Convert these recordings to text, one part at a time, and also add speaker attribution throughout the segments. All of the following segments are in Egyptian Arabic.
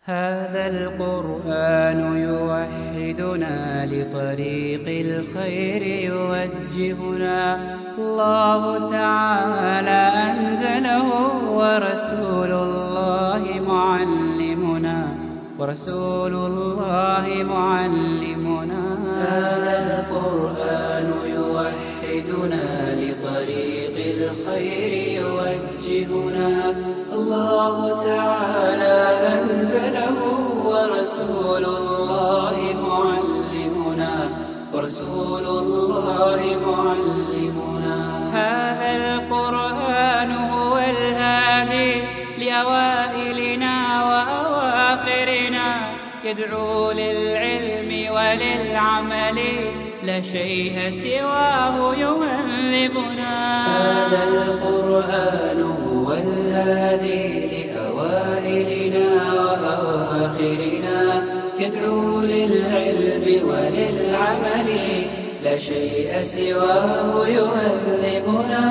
Speaker 1: هذا القرآن يوحدنا لطريق الخير يوجهنا الله تعالى أنزله ورسول الله معلمنا ورسول الله معلمنا هذا القرآن يوحدنا لطريق الخير يوجهنا الله تعالى أنزله ورسول الله معلمنا ورسول الله معلمنا هذا القرآن هو الهادي لأوائلنا وأواخرنا يدعو للعلم وللعمل لا شيء سواه يهذبنا هذا القرآن هو الهادي لأوائلنا وأواخرنا يدعو للعلم وللعمل لا شيء سواه يهذبنا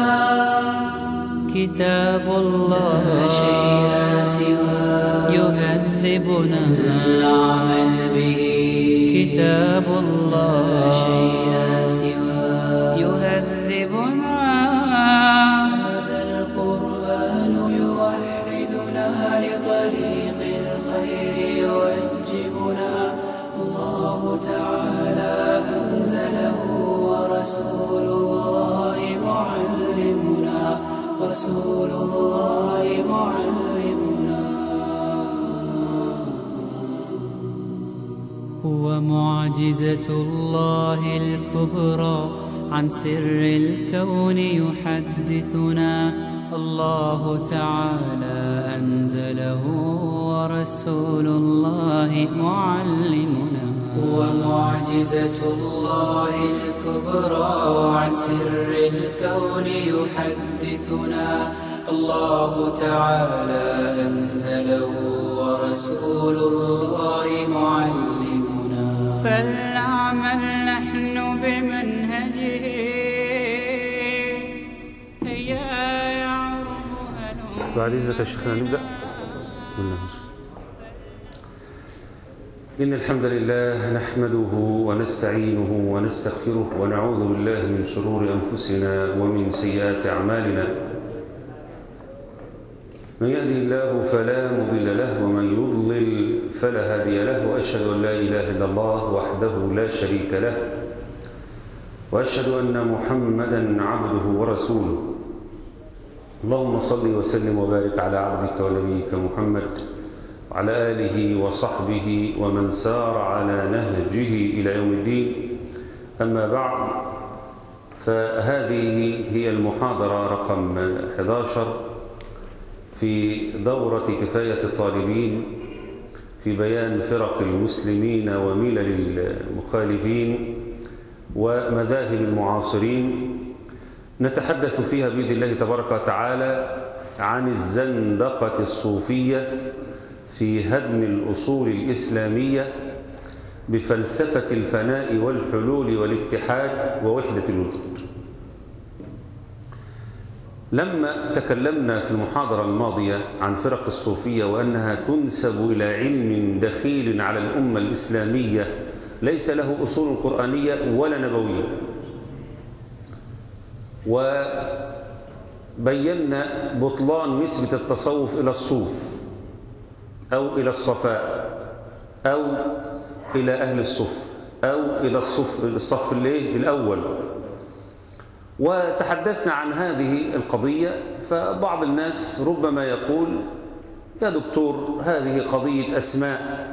Speaker 1: كتاب الله لا شيء سواه يهذبنا العمل به كتاب الله لا شيء سواه يهذبنا هذا القرآن يوحدنا لطريق الخير يوجهنا الله تعالى أنزله ورسول الله معلمنا ورسول الله معلمنا هو معجزة الله الكبرى عن سر الكون يحدثنا الله تعالى أنزله ورسول الله معلمنا هو معجزة الله الكبرى عن سر الكون يحدثنا الله تعالى أنزله ورسول الله معلمنا فلنعمل نحن بمنهجه هيا يعرب هلم
Speaker 2: بعد إذنك يا شيخنا نبدأ بسم الله إن الحمد لله نحمده ونستعينه ونستغفره ونعوذ بالله من شرور أنفسنا ومن سيئات أعمالنا من يهده الله فلا مضل له ومن يضلل فلا هادي له وأشهد أن لا إله إلا الله وحده لا شريك له وأشهد أن محمدا عبده ورسوله اللهم صل وسلم وبارك على عبدك ونبيك محمد وعلى آله وصحبه ومن سار على نهجه إلى يوم الدين أما بعد فهذه هي المحاضرة رقم 11 في دورة كفاية الطالبين في بيان فرق المسلمين وملل المخالفين ومذاهب المعاصرين نتحدث فيها بإذن الله تبارك وتعالى عن الزندقة الصوفية في هدم الأصول الإسلامية بفلسفة الفناء والحلول والاتحاد ووحدة الوجود لما تكلمنا في المحاضرة الماضية عن فرق الصوفية وأنها تنسب إلى علم دخيل على الأمة الإسلامية ليس له أصول قرآنية ولا نبوية وبينا بطلان نسبة التصوف إلى الصوف أو إلى الصفاء أو إلى أهل الصف أو إلى الصف الصف الأول وتحدثنا عن هذه القضية فبعض الناس ربما يقول يا دكتور هذه قضية أسماء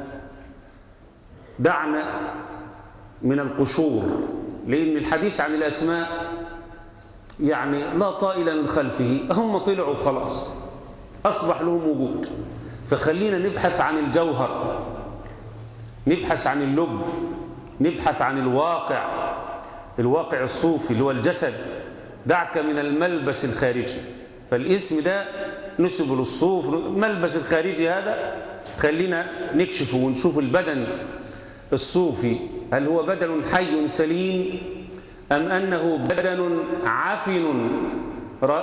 Speaker 2: دعنا من القشور لأن الحديث عن الأسماء يعني لا طائل من خلفه هم طلعوا خلاص أصبح لهم وجود فخلينا نبحث عن الجوهر نبحث عن اللب نبحث عن الواقع الواقع الصوفي اللي هو الجسد دعك من الملبس الخارجي فالاسم ده نسب للصوف الملبس الخارجي هذا خلينا نكشفه ونشوف البدن الصوفي هل هو بدن حي سليم أم أنه بدن عفن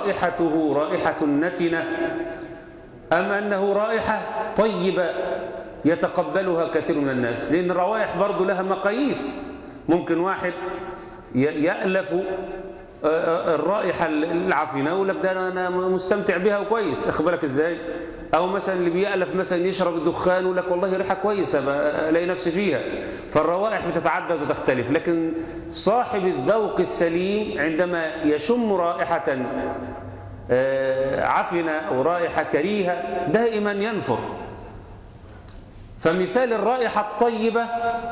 Speaker 2: رائحته رائحة نتنة أم أنه رائحة طيبة يتقبلها كثير من الناس لأن الروائح برضو لها مقاييس ممكن واحد يألف الرائحة العفنة يقول لك ده أنا مستمتع بها وكويس أخبرك إزاي أو مثلا اللي بيألف مثلا يشرب الدخان يقول لك والله ريحة كويسة ألاقي نفسي فيها فالروائح بتتعدد وتختلف لكن صاحب الذوق السليم عندما يشم رائحة عفنة أو رائحة كريهة دائما ينفر فمثال الرائحة الطيبة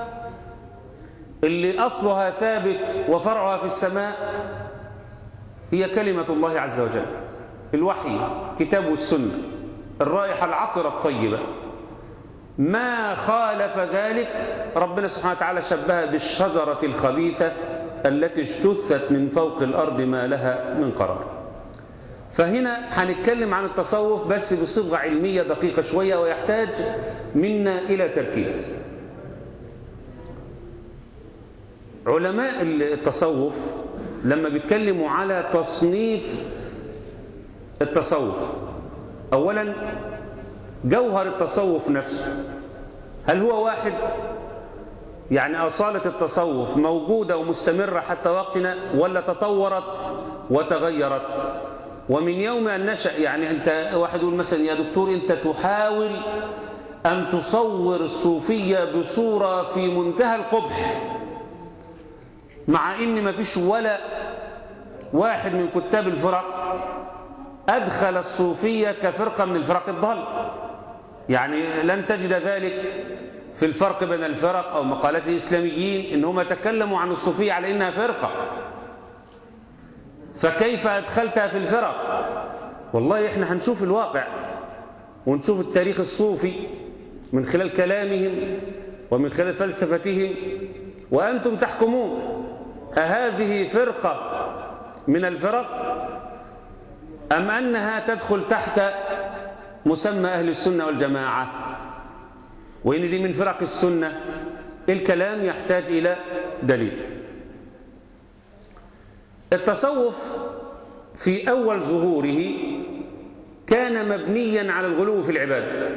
Speaker 2: اللي أصلها ثابت وفرعها في السماء هي كلمة الله عز وجل الوحي كتاب والسنة الرائحة العطرة الطيبة ما خالف ذلك ربنا سبحانه وتعالى شبهها بالشجرة الخبيثة التي اجتثت من فوق الأرض ما لها من قرار فهنا هنتكلم عن التصوف بس بصيغة علمية دقيقة شوية ويحتاج منا إلى تركيز علماء التصوف لما بيتكلموا على تصنيف التصوف أولا جوهر التصوف نفسه هل هو واحد يعني أصالة التصوف موجودة ومستمرة حتى وقتنا ولا تطورت وتغيرت ومن يوم أن نشأ يعني أنت واحد يقول مثلا يا دكتور أنت تحاول أن تصور الصوفية بصورة في منتهى القبح مع ان ما فيش ولا واحد من كتاب الفرق ادخل الصوفيه كفرقه من الفرق الضال يعني لن تجد ذلك في الفرق بين الفرق او مقالات الاسلاميين ان هم تكلموا عن الصوفيه على انها فرقه فكيف ادخلتها في الفرق والله احنا هنشوف الواقع ونشوف التاريخ الصوفي من خلال كلامهم ومن خلال فلسفتهم وانتم تحكمون أهذه فرقة من الفرق أم أنها تدخل تحت مسمى أهل السنة والجماعة وإن دي من فرق السنة الكلام يحتاج إلى دليل التصوف في أول ظهوره كان مبنيا على الغلو في العبادة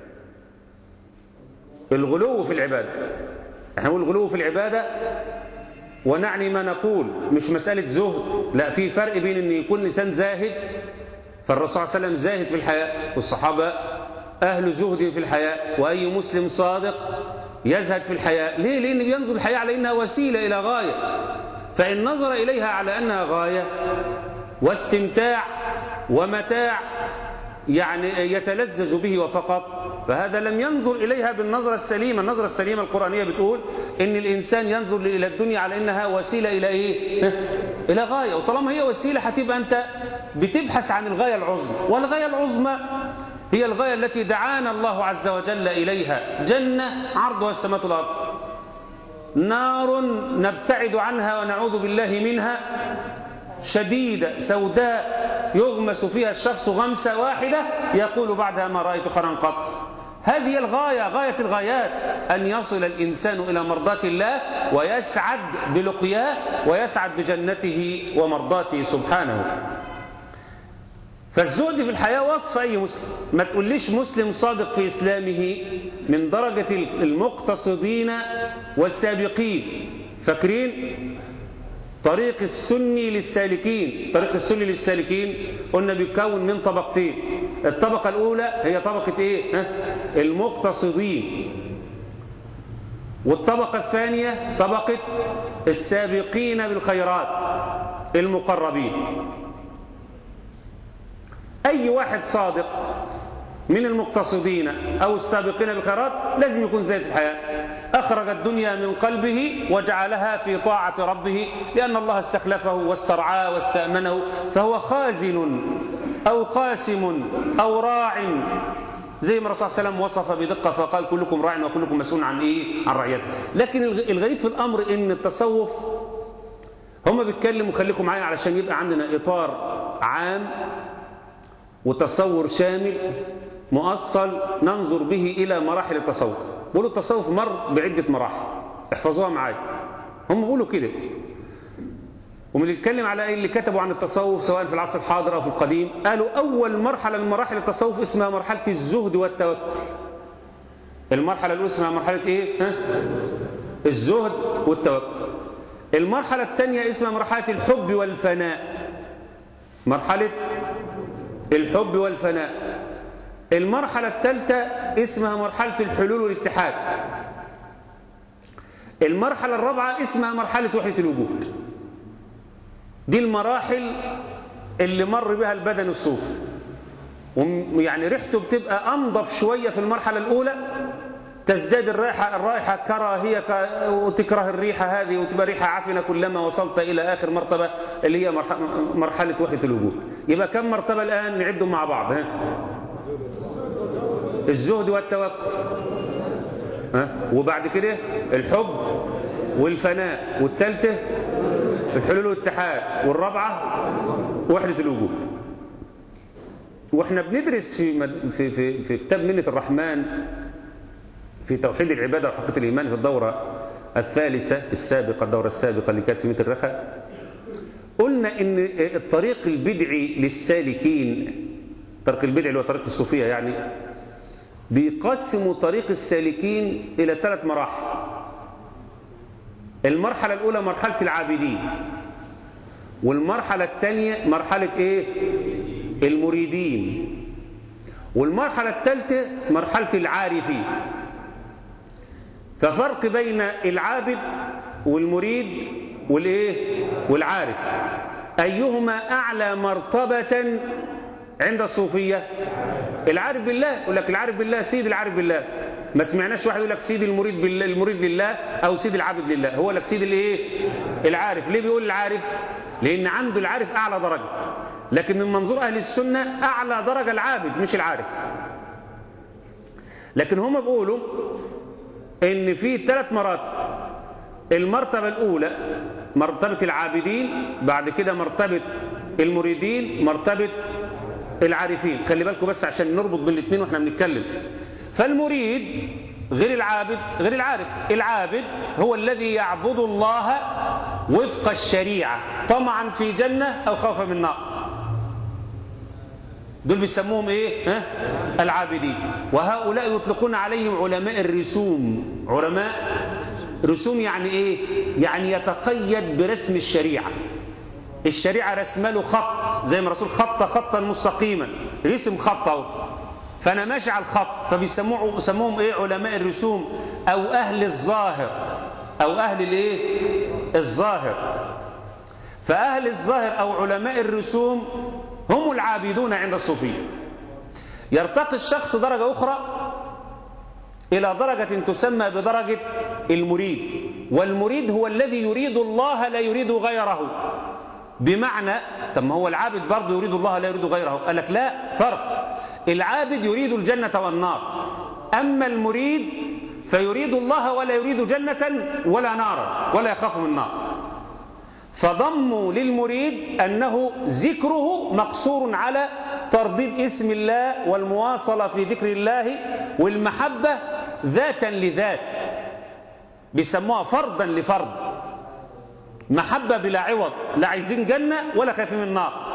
Speaker 2: الغلو في العبادة احنا نقول الغلو في العبادة ونعني ما نقول مش مسألة زهد لا في فرق بين أن يكون الإنسان زاهد فالرسول صلى الله عليه وسلم زاهد في الحياة والصحابة أهل زهد في الحياة وأي مسلم صادق يزهد في الحياة ليه؟ لأن بينظر الحياة على أنها وسيلة إلى غاية فإن نظر إليها على أنها غاية واستمتاع ومتاع يعني يتلذذ به وفقط فهذا لم ينظر إليها بالنظرة السليمة النظرة السليمة القرآنية بتقول إن الإنسان ينظر إلى الدنيا على إنها وسيلة إلى إيه؟ إلى غاية وطالما هي وسيلة هتبقى أنت بتبحث عن الغاية العظمى والغاية العظمى هي الغاية التي دعانا الله عز وجل إليها جنة عرضها السماء والأرض نار نبتعد عنها ونعوذ بالله منها شديدة سوداء يغمس فيها الشخص غمسة واحدة يقول بعدها ما رأيت خيرا قط هذه الغاية غاية الغايات أن يصل الإنسان إلى مرضاة الله ويسعد بلقياه ويسعد بجنته ومرضاته سبحانه فالزهد في الحياة وصف أي مسلم ما تقوليش مسلم صادق في إسلامه من درجة المقتصدين والسابقين فاكرين طريق السني للسالكين طريق السني للسالكين قلنا بيتكون من طبقتين الطبقة الأولى هي طبقة إيه؟ ها؟ المقتصدين والطبقة الثانية طبقة السابقين بالخيرات المقربين أي واحد صادق من المقتصدين أو السابقين بالخيرات لازم يكون زيت الحياة أخرج الدنيا من قلبه وجعلها في طاعة ربه لأن الله استخلفه واسترعاه واستأمنه فهو خازن أو قاسم أو راع زي ما الرسول صلى الله عليه وسلم وصف بدقة فقال كلكم راع وكلكم مسؤول عن إيه؟ عن رعيته لكن الغريب في الأمر إن التصوف هم بيتكلموا خليكم معايا علشان يبقى عندنا إطار عام وتصور شامل مؤصل ننظر به إلى مراحل التصوف بيقولوا التصوف مر بعدة مراحل احفظوها معايا هم بيقولوا كده ومن اللي يتكلم على ايه اللي كتبوا عن التصوف سواء في العصر الحاضر او في القديم قالوا اول مرحله من مراحل التصوف اسمها مرحله الزهد والتوكل المرحلة الأولى اسمها مرحلة إيه؟ ها؟ الزهد والتوكل المرحلة الثانية اسمها مرحلة الحب والفناء مرحلة الحب والفناء المرحلة الثالثة اسمها مرحلة الحلول والاتحاد المرحلة الرابعة اسمها مرحلة وحدة الوجود دي المراحل اللي مر بها البدن الصوفي ويعني ريحته بتبقى أنظف شوية في المرحلة الأولى تزداد الرائحة الرائحة كراهية ك- وتكره الريحة هذه وتبقى ريحة عفنة كلما وصلت إلى آخر مرتبة اللي هي مرح- مرحلة وحدة الوجود يبقى كم مرتبة الآن نعدهم مع بعض ها؟ الزهد والتوكل ها؟ وبعد كده الحب والفناء والثالثة الحلول والاتحاد والرابعة وحدة الوجود واحنا بندرس في مد- في في, في كتاب منة الرحمن في توحيد العبادة وحقيقة الإيمان في الدورة الثالثة السابقة الدورة السابقة اللي كانت في متر الرخاء قلنا إن الطريق البدعي للسالكين طريق البدعي اللي هو طريق الصوفية يعني بيقسموا طريق السالكين إلى ثلاث مراحل المرحلة الأولى مرحلة العابدين والمرحلة الثانية مرحلة إيه؟ المريدين والمرحلة الثالثة مرحلة العارفين ففرق بين العابد والمريد والايه والعارف ايهما اعلى مرتبه عند الصوفيه العارف بالله يقول لك العارف بالله سيد العارف بالله ما سمعناش واحد يقول لك سيد المريد بالله المريد لله او سيد العابد لله هو لك سيد الايه العارف ليه بيقول العارف لان عنده العارف اعلى درجه لكن من منظور اهل السنه اعلى درجه العابد مش العارف لكن هم بيقولوا ان في ثلاث مراتب المرتبه الاولى مرتبه العابدين بعد كده مرتبه المريدين مرتبه العارفين خلي بالكم بس عشان نربط بين الاثنين واحنا بنتكلم فالمريد غير العابد غير العارف العابد هو الذي يعبد الله وفق الشريعه طمعا في جنه او خوفا من نار دول بيسموهم ايه ها؟ العابدين وهؤلاء يطلقون عليهم علماء الرسوم علماء رسوم يعني ايه يعني يتقيد برسم الشريعه الشريعه رسم له خط زي ما الرسول خط خطا مستقيما رسم خط اهو فانا ماشي على الخط فبيسموه سموهم ايه علماء الرسوم او اهل الظاهر او اهل الايه الظاهر فاهل الظاهر او علماء الرسوم هم العابدون عند الصوفيه يرتقي الشخص درجه اخرى الى درجه تسمى بدرجه المريد والمريد هو الذي يريد الله لا يريد غيره بمعنى طب ما هو العابد برضه يريد الله لا يريد غيره قال لك لا فرق العابد يريد الجنة والنار أما المريد فيريد الله ولا يريد جنة ولا نارا ولا يخاف من النار فضموا للمريد أنه ذكره مقصور على ترديد اسم الله والمواصلة في ذكر الله والمحبة ذاتا لذات بيسموها فردا لفرد محبة بلا عوض لا عايزين جنة ولا خايفين من النار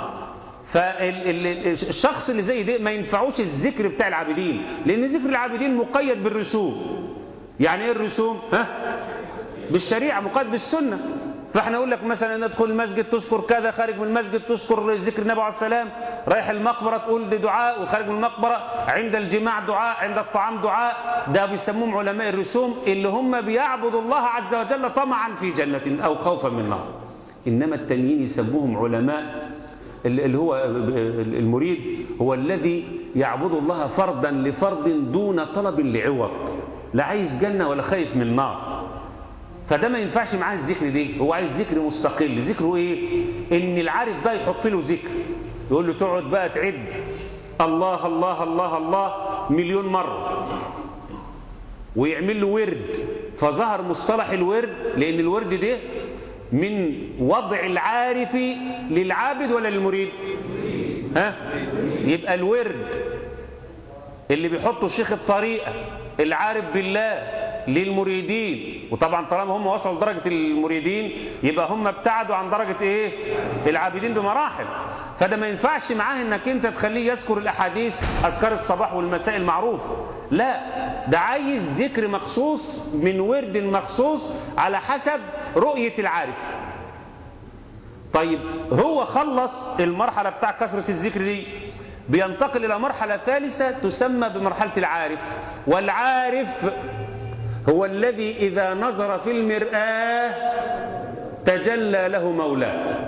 Speaker 2: فالشخص اللي زي ده ما ينفعوش الذكر بتاع العابدين لأن ذكر العابدين مقيد بالرسوم يعني ايه الرسوم ها بالشريعة مقيد بالسنة فاحنا نقول لك مثلا ندخل المسجد تذكر كذا خارج من المسجد تذكر ذكر النبي عليه السلام رايح المقبرة تقول دي دعاء وخارج من المقبرة عند الجماع دعاء عند الطعام دعاء ده بيسموهم علماء الرسوم اللي هم بيعبدوا الله عز وجل طمعا في جنة أو خوفا من نار إنما التانيين يسموهم علماء اللي هو المريد هو الذي يعبد الله فردا لفرد دون طلب لعوض لا عايز جنة ولا خايف من نار فده ما ينفعش معاه الذكر دي هو عايز ذكر مستقل ذكره ايه ان العارف بقى يحط له ذكر يقول له تقعد بقى تعد الله الله الله الله مليون مرة ويعمل له ورد فظهر مصطلح الورد لان الورد ده من وضع العارف للعابد ولا للمريد ها يبقى الورد اللي بيحطه شيخ الطريقة العارف بالله للمريدين وطبعا طالما هم وصلوا لدرجة المريدين يبقى هم ابتعدوا عن درجة ايه العابدين بمراحل فده ما ينفعش معاه انك انت تخليه يذكر الاحاديث اذكار الصباح والمساء المعروف لا ده عايز ذكر مخصوص من ورد مخصوص على حسب رؤية العارف طيب هو خلص المرحلة بتاع كثرة الذكر دي بينتقل إلى مرحلة ثالثة تسمى بمرحلة العارف والعارف هو الذي إذا نظر في المرآة تجلى له مولاه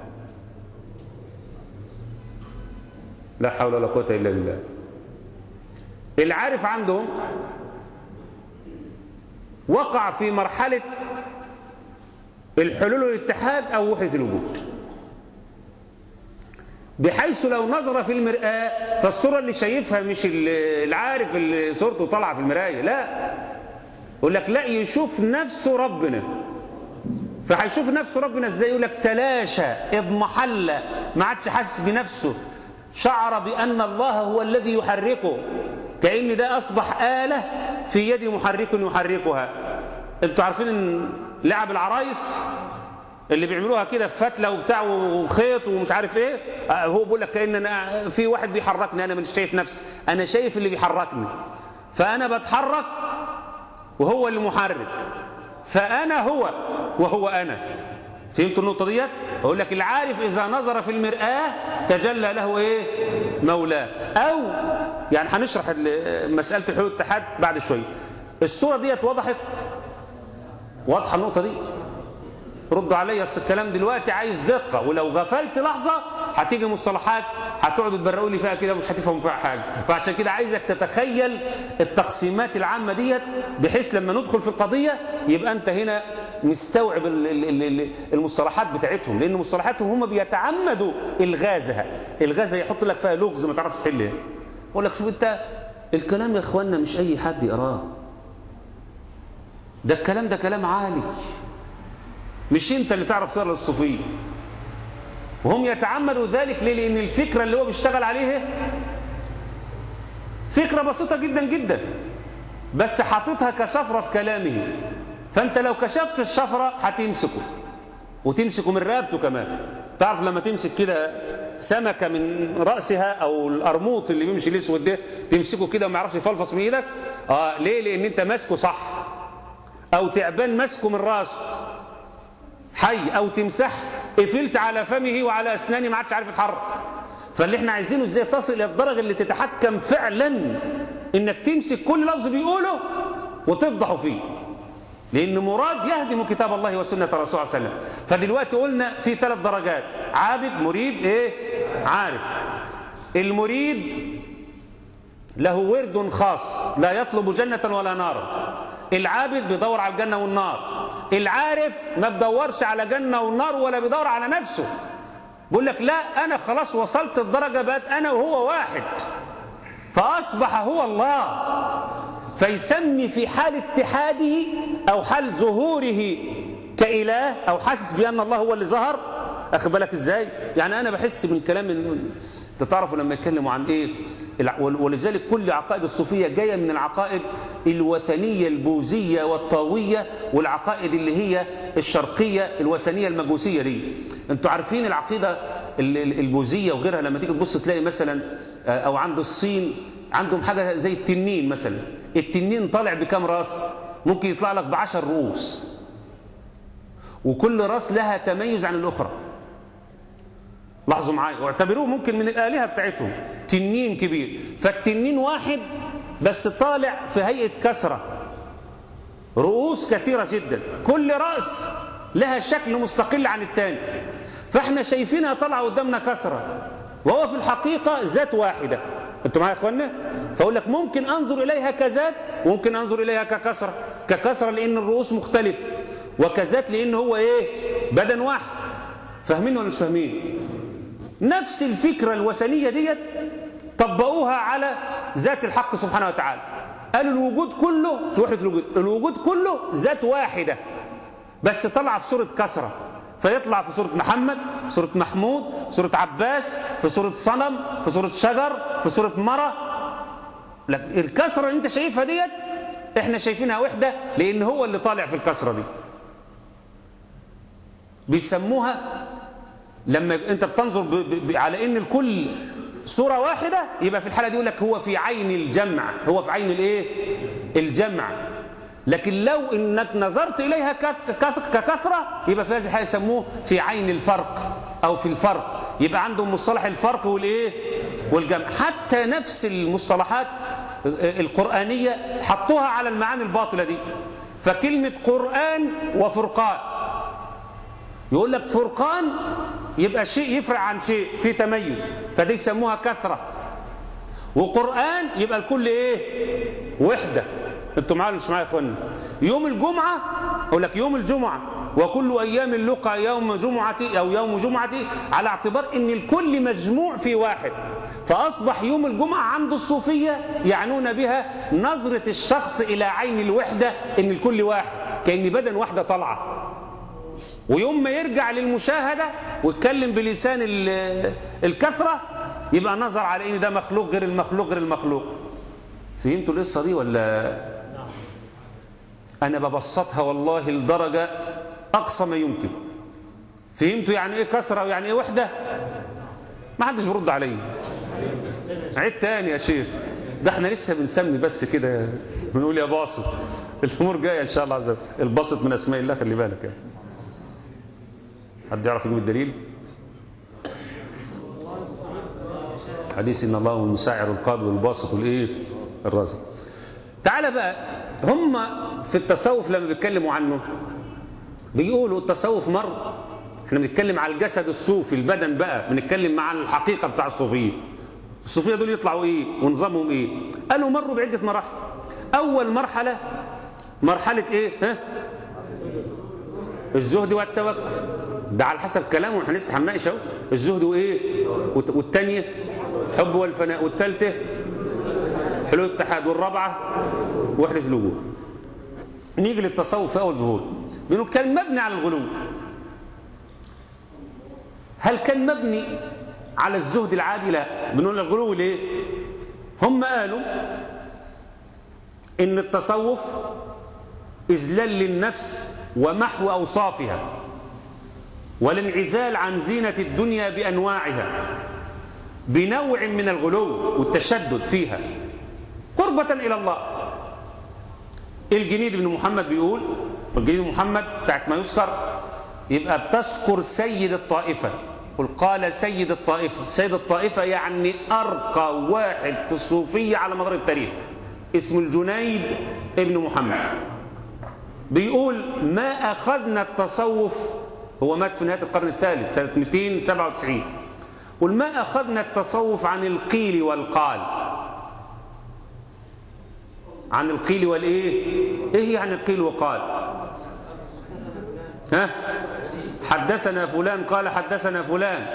Speaker 2: لا حول ولا قوة إلا بالله العارف عندهم وقع في مرحلة الحلول والاتحاد أو وحدة الوجود بحيث لو نظر في المرآة فالصورة اللي شايفها مش العارف اللي صورته طالعة في المراية لا يقول لك لا يشوف نفسه ربنا فهيشوف نفسه ربنا ازاي يقول لك تلاشى اضمحل ما عادش حاسس بنفسه شعر بأن الله هو الذي يحركه كأن ده أصبح آلة في يد محرك يحركها انتوا عارفين ان لعب العرايس اللي بيعملوها كده في فتله وبتاع وخيط ومش عارف ايه هو بيقول لك كان انا في واحد بيحركني انا مش شايف نفسي انا شايف اللي بيحركني فانا بتحرك وهو اللي محرك فانا هو وهو انا فهمتوا النقطه ديت اقول لك العارف اذا نظر في المراه تجلى له ايه مولاه او يعني هنشرح مساله الحلول والاتحاد بعد شويه الصوره ديت وضحت واضحه النقطه دي ردوا عليا اصل الكلام دلوقتي عايز دقه ولو غفلت لحظه هتيجي مصطلحات هتقعدوا تبرقوا لي فيها كده مش هتفهموا فيها حاجه فعشان كده عايزك تتخيل التقسيمات العامه ديت بحيث لما ندخل في القضيه يبقى انت هنا مستوعب المصطلحات بتاعتهم لان مصطلحاتهم هم بيتعمدوا الغازها الغازها يحط لك فيها لغز ما تعرفش تحلها يقول لك شوف انت الكلام يا اخوانا مش اي حد يقراه ده الكلام ده كلام عالي مش انت اللي تعرف تقرا الصوفيه وهم يتعمدوا ذلك ليه لان الفكره اللي هو بيشتغل عليها فكره بسيطه جدا جدا بس حاططها كشفره في كلامه فانت لو كشفت الشفره هتمسكه وتمسكه من رقبته كمان تعرف لما تمسك كده سمكه من راسها او القرموط اللي بيمشي الاسود ده تمسكه كده وما يعرفش يفلفص من ايدك اه ليه لان انت ماسكه صح او تعبان ماسكه من راسه حي او تمسح قفلت على فمه وعلى اسنانه ما عادش عارف يتحرك فاللي احنا عايزينه ازاي تصل الى الدرجه اللي تتحكم فعلا انك تمسك كل لفظ بيقوله وتفضحه فيه لان مراد يهدم كتاب الله وسنه الرسول صلى الله عليه وسلم فدلوقتي قلنا في ثلاث درجات عابد مريد ايه عارف المريد له ورد خاص لا يطلب جنه ولا نارا العابد بيدور على الجنه والنار العارف ما بدورش على جنة والنار ولا بيدور على نفسه بيقول لك لا أنا خلاص وصلت الدرجة بقت أنا وهو واحد فأصبح هو الله فيسمي في حال اتحاده أو حال ظهوره كإله أو حاسس بأن الله هو اللي ظهر أخد بالك إزاي يعني أنا بحس من كلام انت تعرفوا لما يتكلموا عن ايه ولذلك كل عقائد الصوفيه جايه من العقائد الوثنيه البوذيه والطاويه والعقائد اللي هي الشرقيه الوثنيه المجوسيه دي انتوا عارفين العقيده البوذيه وغيرها لما تيجي تبص تلاقي مثلا او عند الصين عندهم حاجه زي التنين مثلا التنين طالع بكام راس ممكن يطلع لك بعشر رؤوس وكل راس لها تميز عن الاخرى لاحظوا معايا واعتبروه ممكن من الآلهة بتاعتهم تنين كبير فالتنين واحد بس طالع في هيئة كسرة رؤوس كثيرة جدا كل رأس لها شكل مستقل عن الثاني فاحنا شايفينها طالعة قدامنا كسرة وهو في الحقيقة ذات واحدة انتوا معايا يا اخوانا فاقول لك ممكن انظر اليها كذات وممكن انظر اليها ككسرة ككسرة لان الرؤوس مختلفة وكذات لان هو ايه بدن واحد فاهمين ولا مش فاهمين نفس الفكرة الوثنية ديت طبقوها على ذات الحق سبحانه وتعالى قالوا الوجود كله في وحدة الوجود الوجود كله ذات واحدة بس طلع في صورة كسرة فيطلع في صورة محمد في صورة محمود في صورة عباس في صورة صنم في صورة شجر في صورة مرة الكسرة اللي انت شايفها ديت احنا شايفينها وحدة لان هو اللي طالع في الكسرة دي بيسموها لما انت بتنظر ب ب على ان الكل صورة واحدة يبقى في الحالة دي يقول لك هو في عين الجمع هو في عين الايه الجمع لكن لو انك نظرت اليها ككثرة يبقى في هذه الحالة يسموه في عين الفرق او في الفرق يبقى عندهم مصطلح الفرق والايه والجمع حتى نفس المصطلحات القرآنية حطوها على المعاني الباطلة دي فكلمة قرآن وفرقان يقول لك فرقان يبقى شيء يفرع عن شيء في تميز فدي يسموها كثرة وقرآن يبقى الكل ايه وحدة انتوا معايا مش معايا يا اخوانا يوم الجمعة اقول لك يوم الجمعة وكل ايام اللقى يوم جمعة او يوم جمعة على اعتبار ان الكل مجموع في واحد فاصبح يوم الجمعة عند الصوفية يعنون بها نظرة الشخص الى عين الوحدة ان الكل واحد كأن بدن واحدة طالعة ويوم ما يرجع للمشاهدة ويتكلم بلسان الكثرة يبقى نظر على ان ده مخلوق غير المخلوق غير المخلوق فهمتوا القصة دي ولا انا ببسطها والله لدرجة اقصى ما يمكن فهمتوا يعني ايه كسرة ويعني ايه وحدة ما حدش برد عليا عيد تاني يا شيخ ده احنا لسه بنسمي بس كده بنقول يا باسط الامور جايه ان شاء الله عز وجل الباسط من اسماء الله خلي بالك يعني حد يعرف يجيب الدليل حديث ان الله هو المساعر القابض والباسط والايه الرازق تعال بقى هم في التصوف لما بيتكلموا عنه بيقولوا التصوف مر احنا بنتكلم على الجسد الصوفي البدن بقى بنتكلم مع الحقيقه بتاع الصوفيه الصوفيه دول يطلعوا ايه ونظامهم ايه قالوا مروا بعده مراحل اول مرحله مرحله ايه ها الزهد والتوكل ده على حسب كلامه احنا لسه هنناقش اهو الزهد وايه والثانيه حب والفناء والثالثه حلول الاتحاد والرابعه وحده الوجود نيجي للتصوف في اول ظهور بيقولوا كان مبني على الغلو هل كان مبني على الزهد العادي لا بنقول الغلو ليه هم قالوا ان التصوف اذلال للنفس ومحو اوصافها والانعزال عن زينة الدنيا بأنواعها بنوع من الغلو والتشدد فيها قربة إلى الله الجنيد بن محمد بيقول الجنيد بن محمد ساعة ما يذكر يبقى بتذكر سيد الطائفة قل قال سيد الطائفة سيد الطائفة يعني أرقى واحد في الصوفية على مدار التاريخ اسمه الجنيد ابن محمد بيقول ما أخذنا التصوف هو مات في نهاية القرن الثالث سنة 297 قل ما أخذنا التصوف عن القيل والقال عن القيل والإيه إيه يعني القيل وقال ها حدثنا فلان قال حدثنا فلان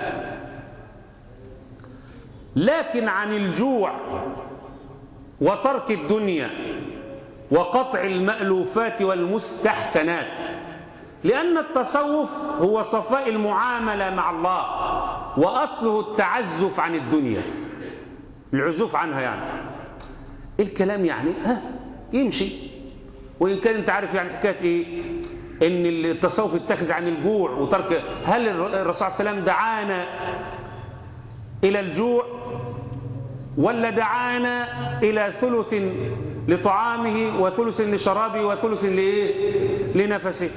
Speaker 2: لكن عن الجوع وترك الدنيا وقطع المألوفات والمستحسنات لأن التصوف هو صفاء المعاملة مع الله وأصله التعزف عن الدنيا العزوف عنها يعني إيه الكلام يعني ها يمشي وإن كان أنت عارف يعني حكاية إيه إن التصوف اتخذ عن الجوع وترك هل الرسول صلى الله عليه وسلم دعانا إلى الجوع ولا دعانا إلى ثلث لطعامه وثلث لشرابه وثلث لإيه لنفسه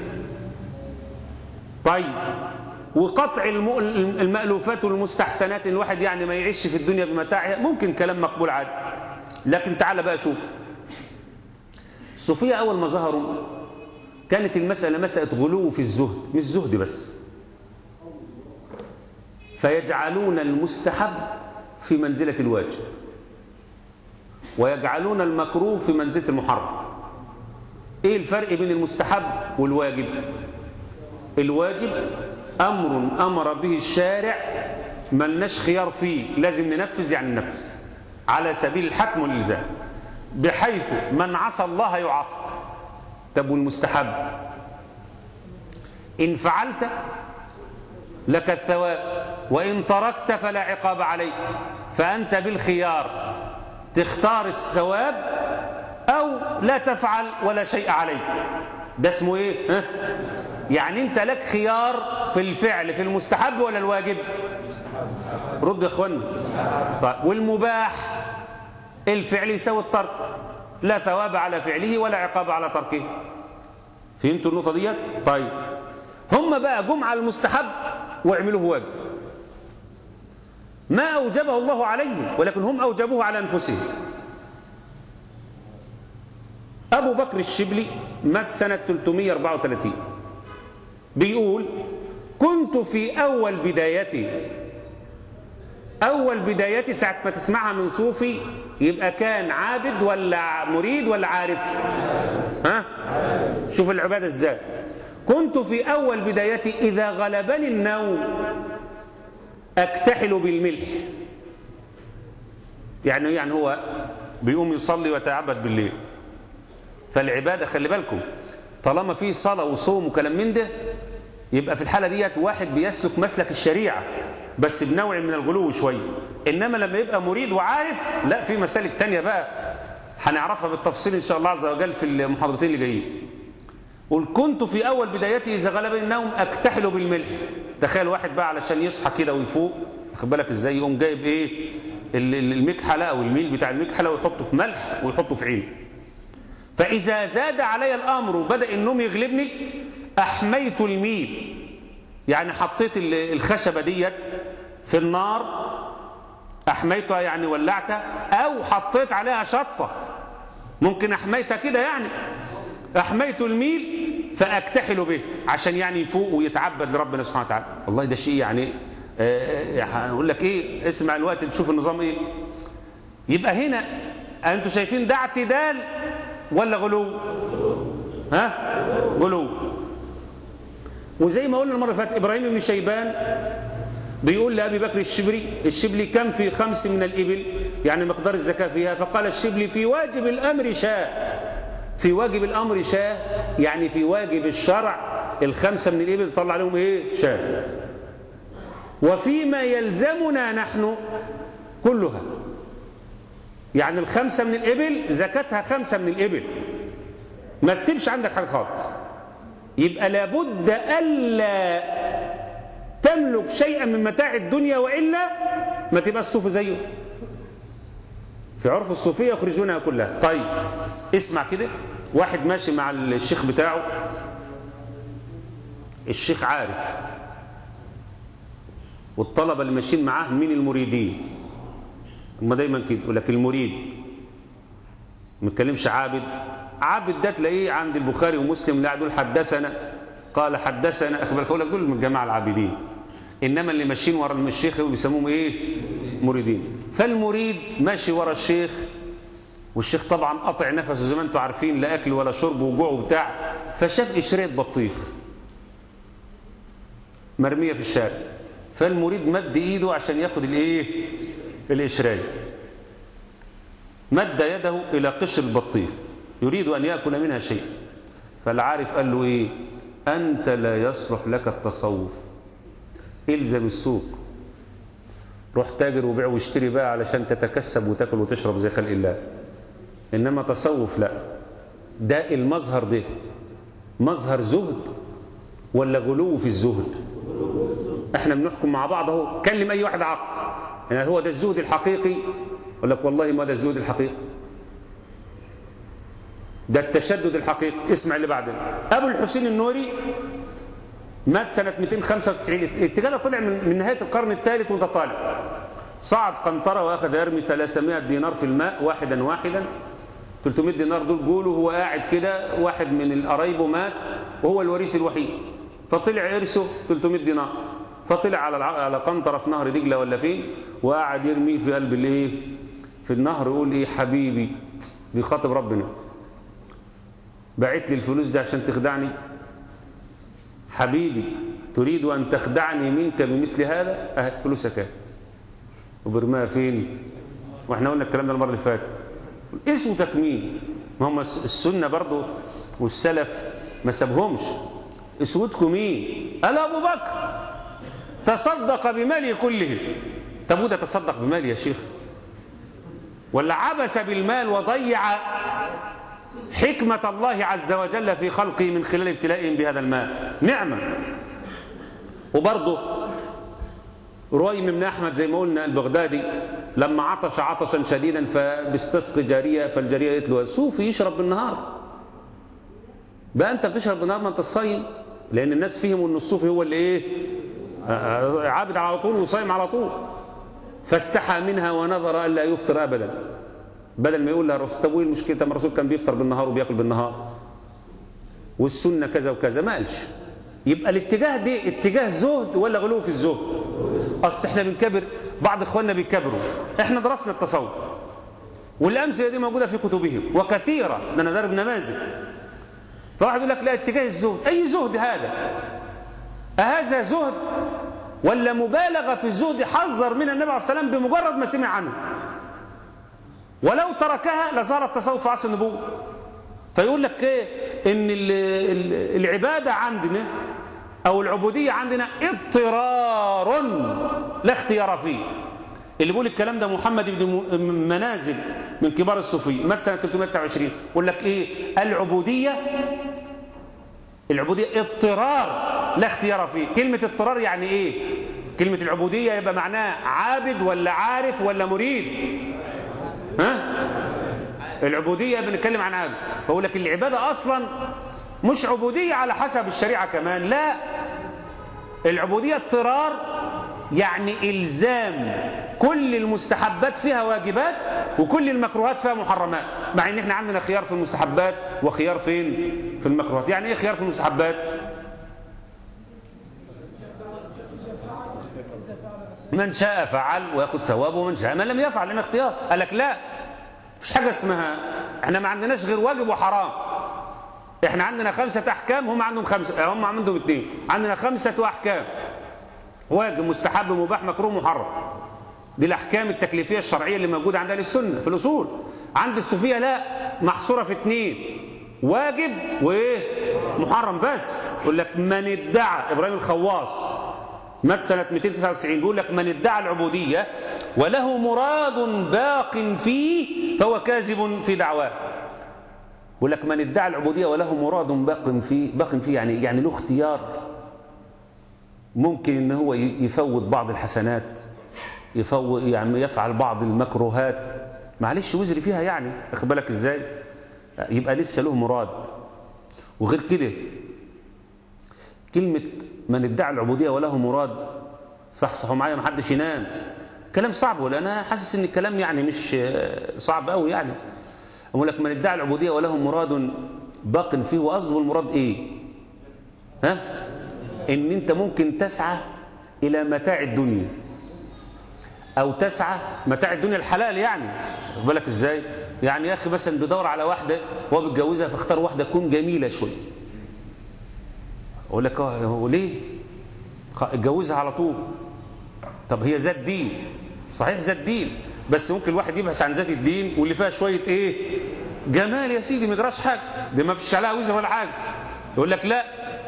Speaker 2: طيب وقطع المألوفات والمستحسنات ان الواحد يعني ما يعيش في الدنيا بمتاعها ممكن كلام مقبول عادي لكن تعال بقى شوف الصوفية أول ما ظهروا كانت المسألة مسألة غلو في الزهد مش زهد بس فيجعلون المستحب في منزلة الواجب ويجعلون المكروه في منزلة المحرم ايه الفرق بين المستحب والواجب الواجب أمر أمر به الشارع ملناش خيار فيه لازم ننفذ يعني ننفذ على سبيل الحكم والإلزام بحيث من عصى الله يعاقب طب والمستحب إن فعلت لك الثواب وإن تركت فلا عقاب عليك فأنت بالخيار تختار الثواب أو لا تفعل ولا شيء عليك ده اسمه إيه ها؟ يعني أنت لك خيار في الفعل في المستحب ولا الواجب رد يا اخوانا طيب والمباح الفعل يساوي الترك لا ثواب على فعله ولا عقاب على تركه فهمتوا النقطة ديت طيب هم بقى جم على المستحب واعملوه واجب ما أوجبه الله عليهم ولكن هم أوجبوه على أنفسهم أبو بكر الشبلي مات سنة 334 بيقول كنت في أول بدايتي أول بدايتي ساعة ما تسمعها من صوفي يبقى كان عابد ولا مريد ولا عارف ها شوف العبادة ازاي كنت في أول بدايتي إذا غلبني النوم أكتحل بالملح يعني يعني هو بيقوم يصلي ويتعبد بالليل فالعبادة خلي بالكم طالما في صلاة وصوم وكلام من ده يبقى في الحالة ديت واحد بيسلك مسلك الشريعة بس بنوع من الغلو شوية إنما لما يبقى مريد وعارف لا في مسالك تانية بقى هنعرفها بالتفصيل إن شاء الله عز وجل في المحاضرتين اللي جايين قل كنت في أول بدايتي إذا غلبني النوم أكتحل بالملح تخيل واحد بقى علشان يصحى كده ويفوق واخد بالك ازاي يقوم جايب ايه المكحله او الميل بتاع المكحله ويحطه في ملح ويحطه في عين فاذا زاد علي الامر وبدا النوم يغلبني احميت الميل يعني حطيت الخشبه ديت في النار احميتها يعني ولعتها او حطيت عليها شطه ممكن احميتها كده يعني احميت الميل فاكتحل به عشان يعني يفوق ويتعبد لربنا سبحانه وتعالى والله ده شيء يعني هقول لك ايه اسمع الوقت تشوف النظام ايه يبقى هنا انتوا شايفين ده اعتدال ولا غلو ها غلو وزي ما قلنا المره اللي فاتت ابراهيم بن شيبان بيقول لابي بكر الشبري الشبلي كم في خمس من الابل يعني مقدار الزكاه فيها فقال الشبلي في واجب الامر شاء في واجب الامر شاة يعني في واجب الشرع الخمسه من الابل تطلع عليهم ايه شاة وفيما يلزمنا نحن كلها يعني الخمسه من الابل زكاتها خمسه من الابل ما تسيبش عندك حاجه خالص يبقى لابد الا تملك شيئا من متاع الدنيا والا ما تبقى الصوفي زيه في عرف الصوفيه يخرجونها كلها طيب اسمع كده واحد ماشي مع الشيخ بتاعه الشيخ عارف والطلبة اللي ماشيين معاه مين المريدين هم دايما كده يقول لك المريد ما يتكلمش عابد عابد ده تلاقيه عند البخاري ومسلم لا دول حدثنا قال حدثنا اخبر فاقول لك دول من الجماعه العابدين انما اللي ماشيين ورا الشيخ بيسموهم ايه مريدين فالمريد ماشي ورا الشيخ والشيخ طبعا قطع نفسه زي ما انتم عارفين لا اكل ولا شرب وجوع وبتاع فشاف قشريه بطيخ مرميه في الشارع فالمريد مد ايده عشان ياخد الايه القشريه مد يده الى قشر البطيخ يريد ان ياكل منها شيء فالعارف قال له ايه انت لا يصلح لك التصوف الزم السوق روح تاجر وبيع واشتري بقى علشان تتكسب وتاكل وتشرب زي خلق الله انما تصوف لا ده المظهر ده مظهر زهد ولا غلو في الزهد احنا بنحكم مع بعض اهو كلم اي واحد عقل يعني هو ده الزهد الحقيقي يقول لك والله ما ده الزهد الحقيقي ده التشدد الحقيقي اسمع اللي بعدين ابو الحسين النوري مات سنة 295 الاتجاه ده طلع من, من نهاية القرن الثالث وانت طالع صعد قنطرة واخذ يرمي 300 دينار في الماء واحدا واحدا 300 دينار دول قولوا هو قاعد كده واحد من القرايبه مات وهو الوريث الوحيد فطلع ارثه 300 دينار فطلع على على قنطره في نهر دجله ولا فين وقعد يرمي في قلب الايه في النهر يقول ايه حبيبي بيخاطب ربنا بعت لي الفلوس دي عشان تخدعني حبيبي تريد ان تخدعني منك بمثل هذا اه فلوسك اهي وبرماها فين واحنا قلنا الكلام ده المره اللي فاتت اسمه تكميل ما هم السنه برضو والسلف ما سابهمش اسودكم مين قال ابو بكر تصدق بماله كله طب وده تصدق بمال يا شيخ ولا عبس بالمال وضيع حكمة الله عز وجل في خلقه من خلال ابتلائهم بهذا المال نعمة وبرضه رويم بن أحمد زي ما قلنا البغدادي لما عطش عطشا شديدا فبيستسقي جارية فالجارية قالت له صوفي يشرب بالنهار بقى أنت بتشرب بالنهار ما أنت الصايم لأن الناس فيهم أن الصوفي هو اللي إيه عابد على طول وصايم على طول فاستحى منها ونظر ألا يفطر أبدا بدل ما يقول لها الرسول طب وايه المشكله طب الرسول كان بيفطر بالنهار وبياكل بالنهار والسنه كذا وكذا ما قالش يبقى الاتجاه ده اتجاه زهد ولا غلو في الزهد اصل احنا بنكبر بعض اخواننا بيكبروا احنا درسنا التصوف والامثله دي موجوده في كتبهم وكثيره ده انا ضارب نماذج فواحد يقول لك لا اتجاه الزهد اي زهد هذا أهذا زهد ولا مبالغه في الزهد حذر من النبي عليه الصلاه والسلام بمجرد ما سمع عنه ولو تركها لصار التصوف في عصر النبوة فيقول لك ايه ان ال ال العبادة عندنا او العبودية عندنا اضطرار لا اختيار فيه اللي بيقول الكلام ده محمد بن منازل من كبار الصوفية مات سنة 329 يقول لك ايه العبودية العبودية اضطرار لا اختيار فيه كلمة اضطرار يعني ايه كلمة العبودية يبقى معناها عابد ولا عارف ولا مريد ها العبودية بنتكلم عن عابد فأقول لك العبادة أصلا مش عبودية على حسب الشريعة كمان لا العبودية اضطرار يعني إلزام كل المستحبات فيها واجبات وكل المكروهات فيها محرمات مع ان احنا عندنا خيار في المستحبات وخيار فين في المكروهات يعني ايه خيار في المستحبات من شاء فعل وياخد ثوابه ومن شاء من لم يفعل لنا اختيار قال لك لا مش حاجة اسمها احنا ما عندناش غير واجب وحرام احنا عندنا خمسة احكام هم عندهم خمسة هم عندهم اثنين عندنا خمسة احكام واجب مستحب مباح مكروه محرم دي الاحكام التكليفية الشرعية اللي موجودة عند اهل السنة في الاصول عند الصوفية لا محصورة في اثنين واجب وايه محرم بس يقول لك من ادعى ابراهيم الخواص مات سنة 299 بيقول لك من ادعى العبودية وله مراد باق فيه فهو كاذب في دعواه بيقول لك من ادعى العبودية وله مراد باق فيه باق فيه يعني يعني له اختيار ممكن ان هو يفوت بعض الحسنات يفوت يعني يفعل بعض المكروهات معلش وزري فيها يعني واخد بالك ازاي يبقى لسه له مراد وغير كده كلمة من ادعى العبودية وله مراد صحصحوا معايا ما حدش ينام كلام صعب ولا انا حاسس ان الكلام يعني مش صعب قوي يعني اقول لك من ادعى العبودية وله مراد باق فيه وقصده المراد ايه ها ان انت ممكن تسعى الى متاع الدنيا او تسعى متاع الدنيا الحلال يعني واخد بالك ازاي يعني يا اخي مثلا بيدور على واحده وهو بيتجوزها فاختار واحده تكون جميله شويه اقول لك هو ليه اتجوزها على طول طب هي ذات دين صحيح ذات دين بس ممكن الواحد يبحث عن ذات الدين واللي فيها شويه ايه جمال يا سيدي ما يجراش حاجه دي ما فيش عليها وزر ولا حاجه يقول لك لا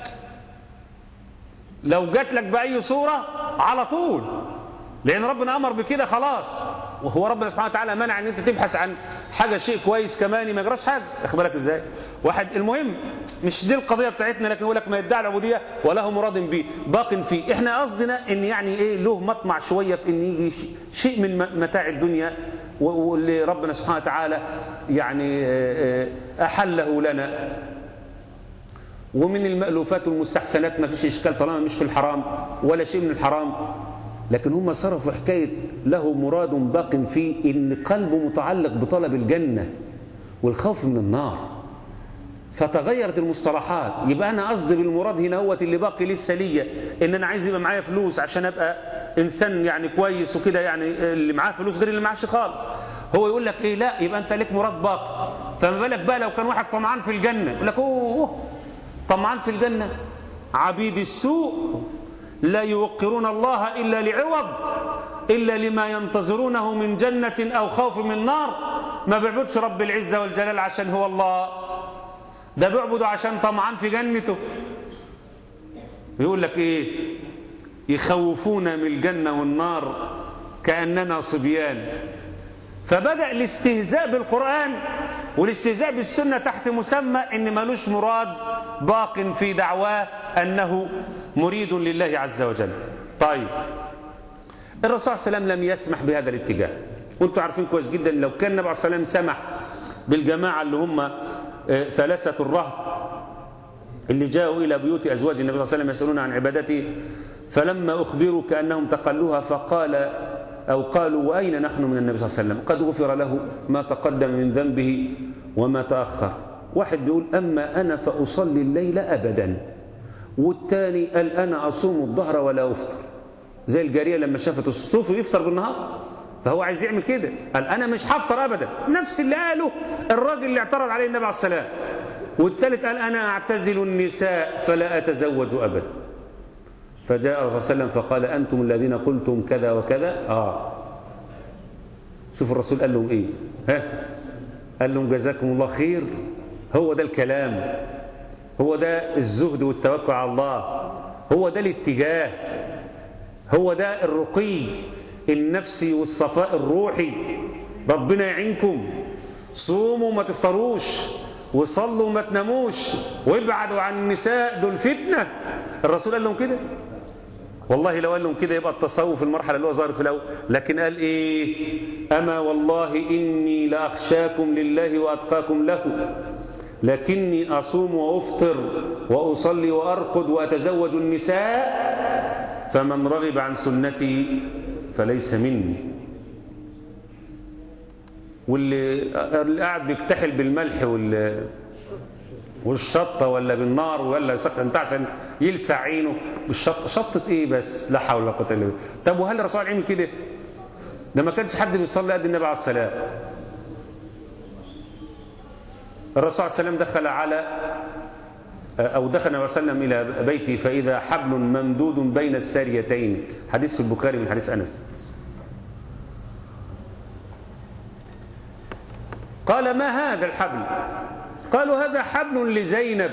Speaker 2: لو جات لك باي صوره على طول لان ربنا امر بكده خلاص وهو ربنا سبحانه وتعالى منع ان انت تبحث عن حاجه شيء كويس كمان ما يجراش حاجه واخد بالك ازاي واحد المهم مش دي القضيه بتاعتنا لكن يقول لك ما يدعي العبوديه وله مراد به باق فيه احنا قصدنا ان يعني ايه له مطمع شويه في ان يجي شيء من متاع الدنيا واللي ربنا سبحانه وتعالى يعني احله لنا ومن المألوفات والمستحسنات ما فيش اشكال طالما مش في الحرام ولا شيء من الحرام لكن هم صرفوا حكاية له مراد باق فيه إن قلبه متعلق بطلب الجنة والخوف من النار فتغيرت المصطلحات يبقى أنا قصدي بالمراد هنا هو اللي باقي لسه ليا إن أنا عايز يبقى معايا فلوس عشان أبقى إنسان يعني كويس وكده يعني اللي معاه فلوس غير اللي معاش خالص هو يقول لك إيه لا يبقى أنت ليك مراد باقي فما بالك بقى لو كان واحد طمعان في الجنة يقول لك أوه طمعان في الجنة عبيد السوء لا يوقرون الله إلا لعوض إلا لما ينتظرونه من جنة أو خوف من نار ما بيعبدش رب العزة والجلال عشان هو الله ده بيعبده عشان طمعان في جنته يقول لك إيه يخوفونا من الجنة والنار كأننا صبيان فبدأ الاستهزاء بالقرآن والاستهزاء بالسنة تحت مسمى إن ملوش مراد باق في دعواه أنه مريد لله عز وجل طيب الرسول صلى الله عليه وسلم لم يسمح بهذا الاتجاه وانتم عارفين كويس جدا لو كان النبي صلى الله عليه وسلم سمح بالجماعة اللي هم آه، ثلاثة الرهط اللي جاءوا إلى بيوت أزواج النبي صلى الله عليه وسلم يسألون عن عبادته فلما أخبروا كأنهم تقلوها فقال أو قالوا وأين نحن من النبي صلى الله عليه وسلم قد غفر له ما تقدم من ذنبه وما تأخر واحد بيقول أما أنا فأصلي الليل أبدا والثاني قال أنا أصوم الظهر ولا أفطر زي الجارية لما شافت الصوف يفطر بالنهار فهو عايز يعمل كده قال أنا مش هفطر أبدا نفس اللي قاله الراجل اللي اعترض عليه النبي عليه السلام والثالث قال أنا أعتزل النساء فلا أتزوج أبدا فجاء الرسول صلى الله عليه وسلم فقال أنتم الذين قلتم كذا وكذا آه شوف الرسول قال لهم إيه ها قال لهم جزاكم الله خير هو ده الكلام هو ده الزهد والتوكل على الله هو ده الاتجاه هو ده الرقي النفسي والصفاء الروحي ربنا يعينكم صوموا ما تفطروش وصلوا ما تناموش وابعدوا عن النساء دول فتنة الرسول قال لهم كده والله لو قال لهم كده يبقى التصوف المرحلة اللي هو ظاهر في الأول لكن قال إيه أما والله إني لأخشاكم لله وأتقاكم له لكني أصوم وأفطر وأصلي وأرقد وأتزوج النساء فمن رغب عن سنتي فليس مني واللي اللي قاعد بيكتحل بالملح وال والشطة ولا بالنار ولا يسخن انت عشان يلسع عينه بالشطة شطة ايه بس لا حول ولا قوة الا بالله طب وهل الرسول عمل كده ده ما كانش حد بيصلي قد النبي عليه السلام الرسول صلى الله عليه وسلم دخل على أو دخل النبي صلى الله عليه وسلم إلى بيته فإذا حبل ممدود بين الساريتين حديث في البخاري من حديث أنس قال ما هذا الحبل قالوا هذا حبل لزينب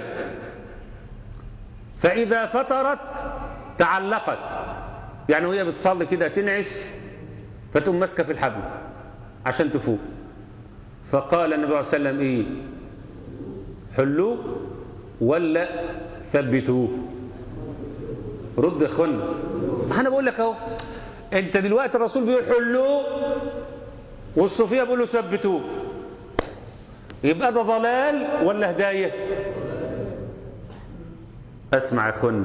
Speaker 2: فإذا فترت تعلقت يعني وهي بتصلي كده تنعس فتقوم ماسكه في الحبل عشان تفوق فقال النبي صلى الله عليه وسلم ايه حلوه ولا ثبتوه رد يا اخوانا انا بقول لك اهو انت دلوقتي الرسول بيقول حلوه والصوفيه بيقولوا ثبتوه يبقى ده ضلال ولا هدايه اسمع يا اخوانا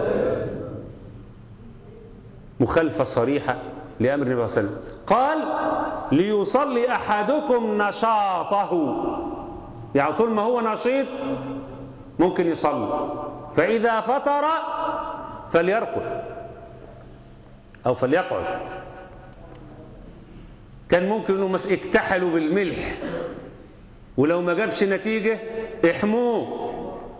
Speaker 2: مخالفه صريحه لامر النبي صلى الله عليه وسلم قال ليصلي احدكم نشاطه يعني طول ما هو نشيط ممكن يصلي فاذا فطر فليرقد او فليقعد كان ممكن انه مس اكتحلوا بالملح ولو ما جابش نتيجه احموه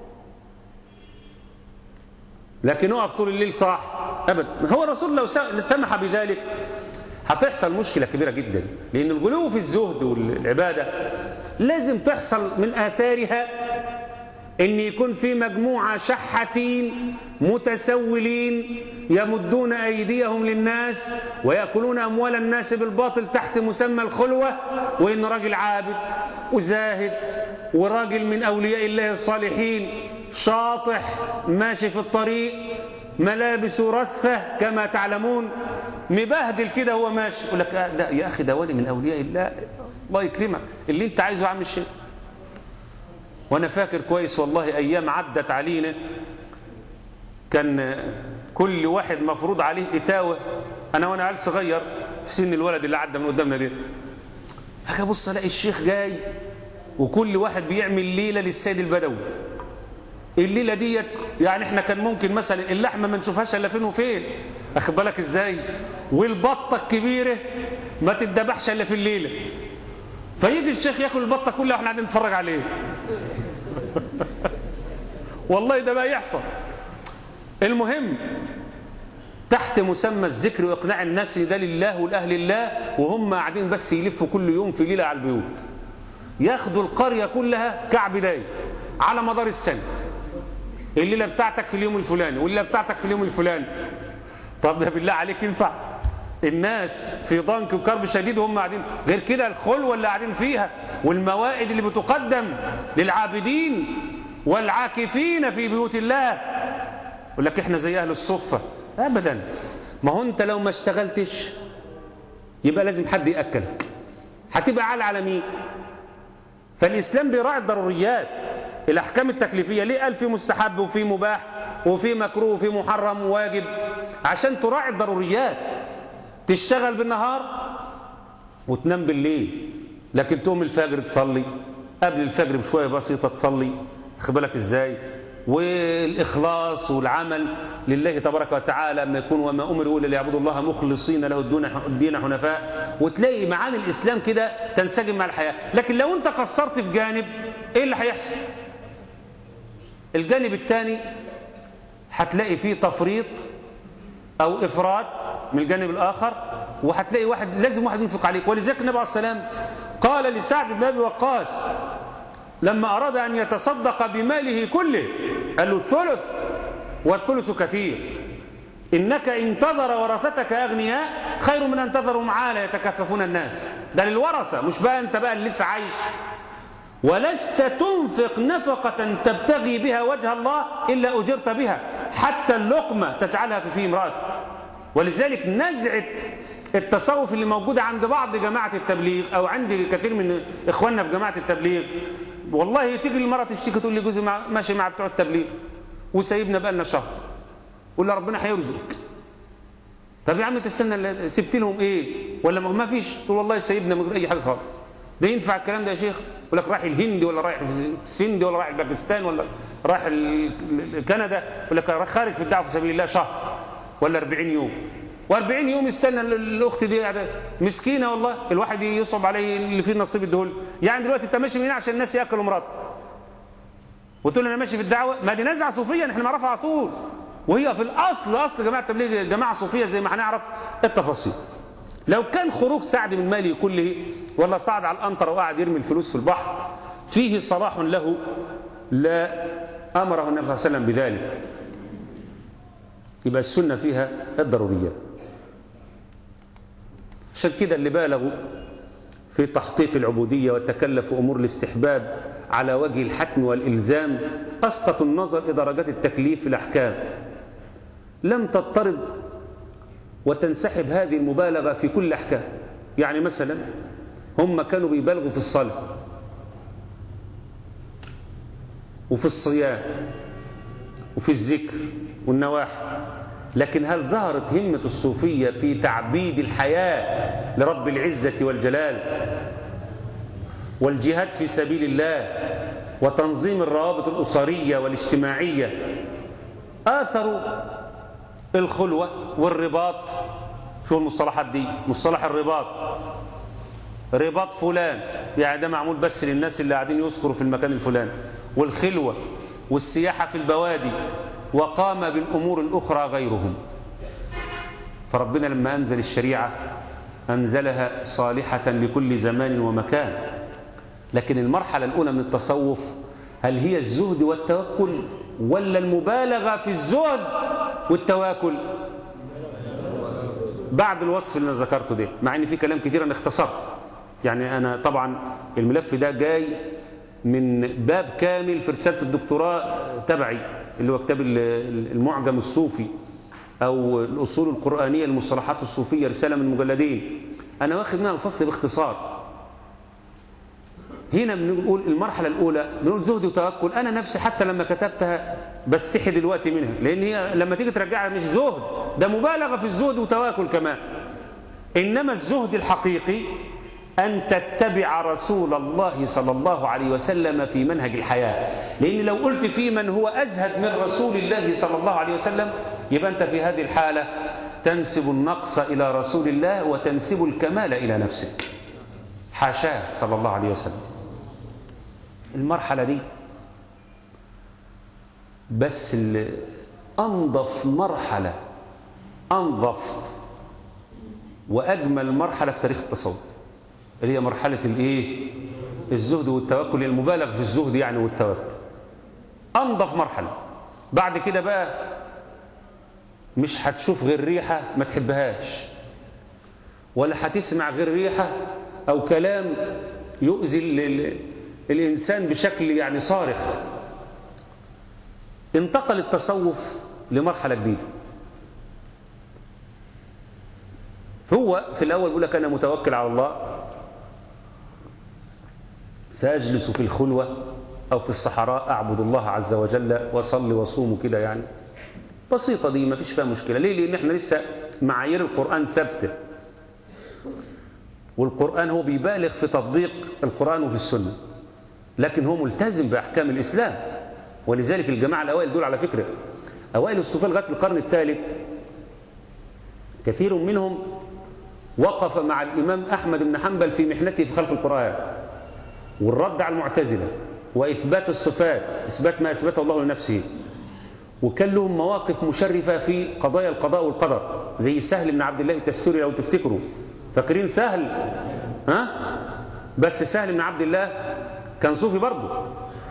Speaker 2: لكن اقف طول الليل صح ابدا هو الرسول لو سمح بذلك هتحصل مشكله كبيره جدا لان الغلو في الزهد والعباده لازم تحصل من اثارها ان يكون في مجموعه شحاتين متسولين يمدون ايديهم للناس وياكلون اموال الناس بالباطل تحت مسمى الخلوه وان راجل عابد وزاهد وراجل من اولياء الله الصالحين شاطح ماشي في الطريق ملابسه رثه كما تعلمون مبهدل كده هو ماشي يقول لك آه لا يا اخي ده ولي من اولياء الله الله يكرمك اللي انت عايزه يا عم الشيخ وانا فاكر كويس والله ايام عدت علينا كان كل واحد مفروض عليه اتاوه انا وانا عيل صغير في سن الولد اللي عدى من قدامنا ده حاجه بص الاقي الشيخ جاي وكل واحد بيعمل ليله للسيد البدوي الليله ديت يعني احنا كان ممكن مثلا اللحمه ما نشوفهاش الا فين وفين اخد بالك ازاي والبطه الكبيره ما تتذبحش الا في الليله فيجي الشيخ ياكل البطه كلها واحنا قاعدين نتفرج عليه والله ده بقى يحصل المهم تحت مسمى الذكر واقناع الناس ده لله والاهل الله وهم قاعدين بس يلفوا كل يوم في ليله على البيوت ياخدوا القريه كلها كعب داي على مدار السنه الليله بتاعتك في اليوم الفلاني والليله بتاعتك في اليوم الفلاني طب ده بالله عليك ينفع الناس في ضنك وكرب شديد وهم قاعدين غير كده الخلوه اللي قاعدين فيها والموائد اللي بتقدم للعابدين والعاكفين في بيوت الله يقول لك احنا زي اهل الصفه ابدا ما هو انت لو ما اشتغلتش يبقى لازم حد ياكلك هتبقى عال على مين فالاسلام بيراعي الضروريات الاحكام التكليفيه ليه قال في مستحب وفي مباح وفي مكروه وفي محرم وواجب عشان تراعي الضروريات تشتغل بالنهار وتنام بالليل لكن تقوم الفجر تصلي قبل الفجر بشويه بسيطه تصلي خد بالك ازاي والاخلاص والعمل لله تبارك وتعالى لما يكون وما امروا الا ليعبدوا الله مخلصين له الدين حنفاء وتلاقي معاني الاسلام كده تنسجم مع الحياه لكن لو انت قصرت في جانب ايه اللي هيحصل الجانب الثاني هتلاقي فيه تفريط او افراط من الجانب الاخر وهتلاقي واحد لازم واحد ينفق عليك ولذلك النبي عليه السلام قال لسعد بن ابي وقاص لما اراد ان يتصدق بماله كله قال له الثلث والثلث كثير انك ان تذر ورثتك اغنياء خير من ان تذرهم عاله يتكففون الناس ده للورثه مش بقى انت بقى اللي لسه عايش ولست تنفق نفقة تبتغي بها وجه الله إلا أجرت بها حتى اللقمة تجعلها في في امرأتك ولذلك نزعة التصوف اللي موجودة عند بعض جماعة التبليغ أو عند كثير من إخواننا في جماعة التبليغ والله تيجي المرأة تشتكي تقول لي جوزي ماشي مع بتوع التبليغ وسايبنا بقى لنا شهر ولا ربنا هيرزقك طب يا عم تستنى سبت لهم ايه ولا ما فيش تقول والله سايبنا من غير اي حاجه خالص ده ينفع الكلام ده يا شيخ يقول لك رايح الهند ولا رايح السند ولا رايح باكستان ولا رايح كندا يقول لك خارج في الدعوه في سبيل الله شهر ولا 40 يوم و40 يوم يستنى الاخت دي يعني مسكينه والله الواحد يصعب عليه اللي فيه النصيب الدهول يعني دلوقتي انت ماشي من هنا عشان الناس ياكلوا مراتك وتقول انا ماشي في الدعوه ما دي نزعه صوفيه احنا نعرفها على طول وهي في الاصل اصل جماعه التبليغ جماعه صوفيه زي ما هنعرف التفاصيل لو كان خروج سعد من ماله كله ولا صعد على الأنطر وقعد يرمي الفلوس في البحر فيه صلاح له لا أمره النبي صلى الله عليه وسلم بذلك يبقى السنة فيها الضروريات عشان كده اللي بالغوا في تحقيق العبودية وتكلفوا أمور الاستحباب على وجه الحتم والإلزام أسقطوا النظر إلى درجات التكليف في الأحكام لم تضطرد وتنسحب هذه المبالغة في كل أحكام يعني مثلا هم كانوا بيبالغوا في الصلاة وفي الصيام وفي الذكر والنواحي لكن هل ظهرت همة الصوفية في تعبيد الحياة لرب العزة والجلال والجهاد في سبيل الله وتنظيم الروابط الأسرية والاجتماعية آثروا الخلوة والرباط شو المصطلحات دي مصطلح الرباط رباط فلان يعني ده معمول بس للناس اللي قاعدين يسكروا في المكان الفلاني والخلوة والسياحة في البوادي وقام بالأمور الأخرى غيرهم فربنا لما أنزل الشريعة أنزلها صالحة لكل زمان ومكان لكن المرحلة الأولى من التصوف هل هي الزهد والتوكل ولا المبالغة في الزهد والتواكل بعد الوصف اللي انا ذكرته ده مع ان في كلام كتير انا اختصرت يعني انا طبعا الملف ده جاي من باب كامل في رساله الدكتوراه تبعي اللي هو كتاب المعجم الصوفي او الاصول القرانيه المصطلحات الصوفيه رساله من مجلدين انا واخد منها الفصل باختصار هنا بنقول المرحلة الأولى بنقول زهد وتوكل أنا نفسي حتى لما كتبتها بستحي دلوقتي منها لأن هي لما تيجي ترجعها مش زهد ده مبالغة في الزهد وتواكل كمان إنما الزهد الحقيقي أن تتبع رسول الله صلى الله عليه وسلم في منهج الحياة لأن لو قلت في من هو أزهد من رسول الله صلى الله عليه وسلم يبقى أنت في هذه الحالة تنسب النقص إلى رسول الله وتنسب الكمال إلى نفسك حاشاه صلى الله عليه وسلم المرحلة دي بس أنظف مرحلة أنظف وأجمل مرحلة في تاريخ التصوف اللي هي مرحلة الإيه؟ الزهد والتوكل المبالغ في الزهد يعني والتوكل أنظف مرحلة بعد كده بقى مش هتشوف غير ريحة ما تحبهاش ولا هتسمع غير ريحة أو كلام يؤذي الإنسان بشكل يعني صارخ انتقل التصوف لمرحلة جديدة هو في الأول بيقول لك أنا متوكل على الله سأجلس في الخلوة أو في الصحراء أعبد الله عز وجل وصلي وصوم كده يعني بسيطة دي ما فيش فيها مشكلة ليه لأن احنا لسه معايير القرآن ثابتة والقرآن هو بيبالغ في تطبيق القرآن وفي السنة لكن هو ملتزم بأحكام الإسلام ولذلك الجماعة الأوائل دول على فكرة أوائل الصوفية لغاية القرن الثالث كثير منهم وقف مع الإمام أحمد بن حنبل في محنته في خلق القرآن والرد على المعتزلة وإثبات الصفات إثبات ما أثبته الله لنفسه وكان لهم مواقف مشرفة في قضايا القضاء والقدر زي سهل بن عبد الله التستوري لو تفتكروا فاكرين سهل ها بس سهل بن عبد الله كان صوفي برضه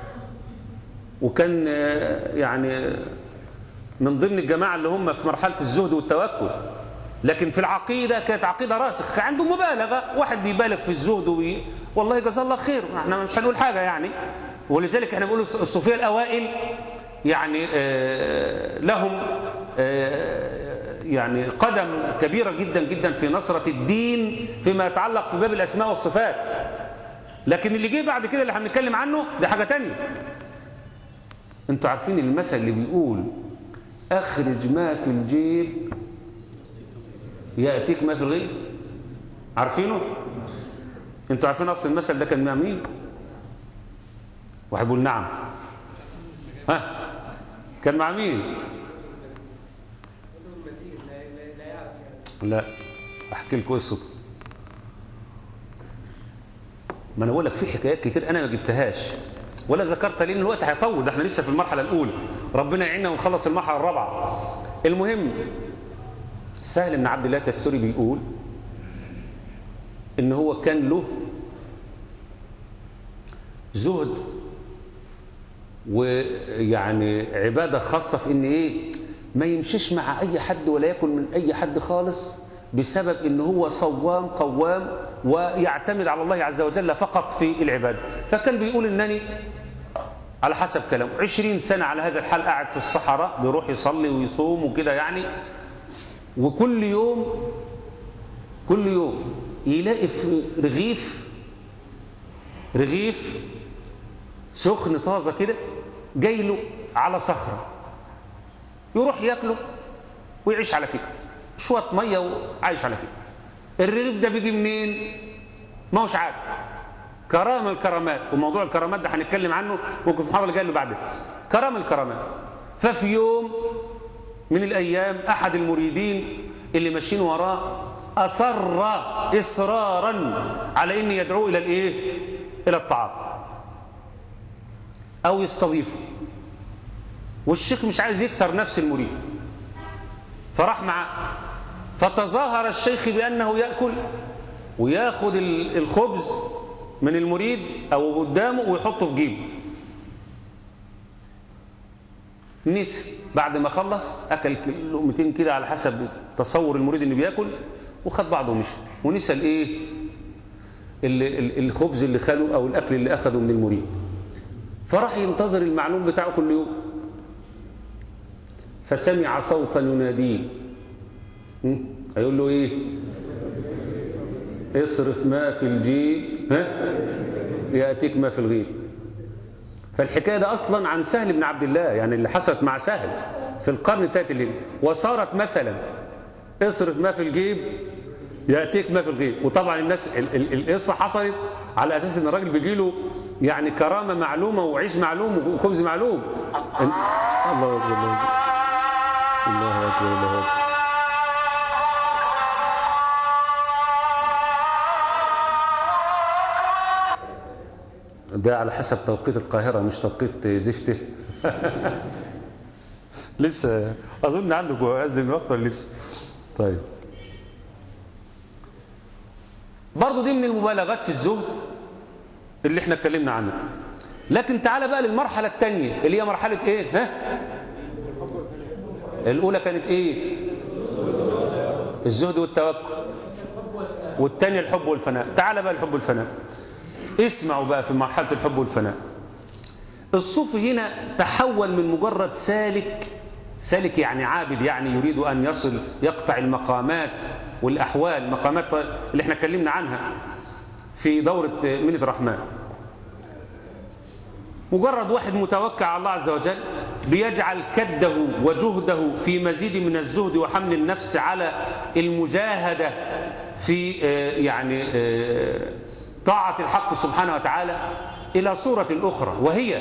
Speaker 2: وكان يعني من ضمن الجماعة اللي هم في مرحلة الزهد والتوكل لكن في العقيدة كانت عقيدة راسخ عنده مبالغة واحد بيبالغ في الزهد وبي... والله جزاه الله خير احنا مش هنقول حاجة يعني ولذلك احنا بنقول الصوفية الأوائل يعني آه لهم آه يعني قدم كبيرة جدا جدا في نصرة الدين فيما يتعلق في باب الأسماء والصفات لكن اللي جه بعد كده اللي هنتكلم عنه ده حاجة تانية انتوا عارفين المثل اللي بيقول اخرج ما في الجيب يأتيك ما في الغيب عارفينه انتوا عارفين اصل المثل ده كان مع مين واحد بيقول نعم ها كان مع مين لا احكي لكم قصته ما انا بقول لك في حكايات كتير انا ما جبتهاش ولا ذكرت لان الوقت هيطول ده احنا لسه في المرحله الاولى ربنا يعيننا ونخلص المرحله الرابعه المهم سهل بن عبد الله التستوري بيقول ان هو كان له زهد ويعني عباده خاصه في ان ايه ما يمشيش مع اي حد ولا ياكل من اي حد خالص بسبب ان هو صوام قوام ويعتمد على الله عز وجل فقط في العباده فكان بيقول انني على حسب كلامه عشرين سنة على هذا الحال قاعد في الصحراء بيروح يصلي ويصوم وكده يعني وكل يوم كل يوم يلاقي في رغيف رغيف سخن طازة كده جاي له على صخرة يروح ياكله ويعيش على كده شوية مية وعايش على كده الرغيف ده بيجي منين ما هوش عارف كرام الكرامات وموضوع الكرامات ده هنتكلم عنه ممكن في المحاضره اللي جايه اللي بعدها كرام الكرامات ففي يوم من الايام احد المريدين اللي ماشيين وراه اصر اصرارا على ان يدعوه الى الايه الى الطعام او يستضيفه والشيخ مش عايز يكسر نفس المريد فراح معاه فتظاهر الشيخ بانه ياكل وياخد الخبز من المريد او قدامه ويحطه في جيبه نسي بعد ما خلص اكل لقمتين كده على حسب تصور المريد انه بياكل وخد بعضه ومشي ونسى الايه الخبز اللي خده او الاكل اللي اخده من المريد فراح ينتظر المعلوم بتاعه كل يوم فسمع صوتا يناديه هيقول له ايه اصرف ما في الجيب ها يأتيك ما في الغيب فالحكاية ده أصلا عن سهل بن عبد الله يعني اللي حصلت مع سهل في القرن الثالث اللي وصارت مثلا اصرف ما في الجيب يأتيك ما في الغيب وطبعا الناس القصة حصلت على أساس إن الراجل بيجي له يعني كرامة معلومة وعيش معلوم وخبز معلوم الله أكبر الله أكبر الله أكبر الله أكبر ده على حسب توقيت القاهرة مش توقيت زفته لسه أظن عندكم أذن وقت ولا لسه طيب برضو دي من المبالغات في الزهد اللي احنا اتكلمنا عنه لكن تعال بقى للمرحلة الثانية اللي هي مرحلة ايه ها الأولى كانت ايه الزهد والتوكل والثانية الحب والفناء تعال بقى الحب والفناء اسمعوا بقى في مرحلة الحب والفناء الصوفي هنا تحول من مجرد سالك سالك يعني عابد يعني يريد أن يصل يقطع المقامات والأحوال المقامات اللي احنا اتكلمنا عنها في دورة منة الرحمن مجرد واحد متوكل على الله عز وجل بيجعل كده وجهده في مزيد من الزهد وحمل النفس على المجاهدة في يعني طاعة الحق سبحانه وتعالى إلى صورة أخرى وهي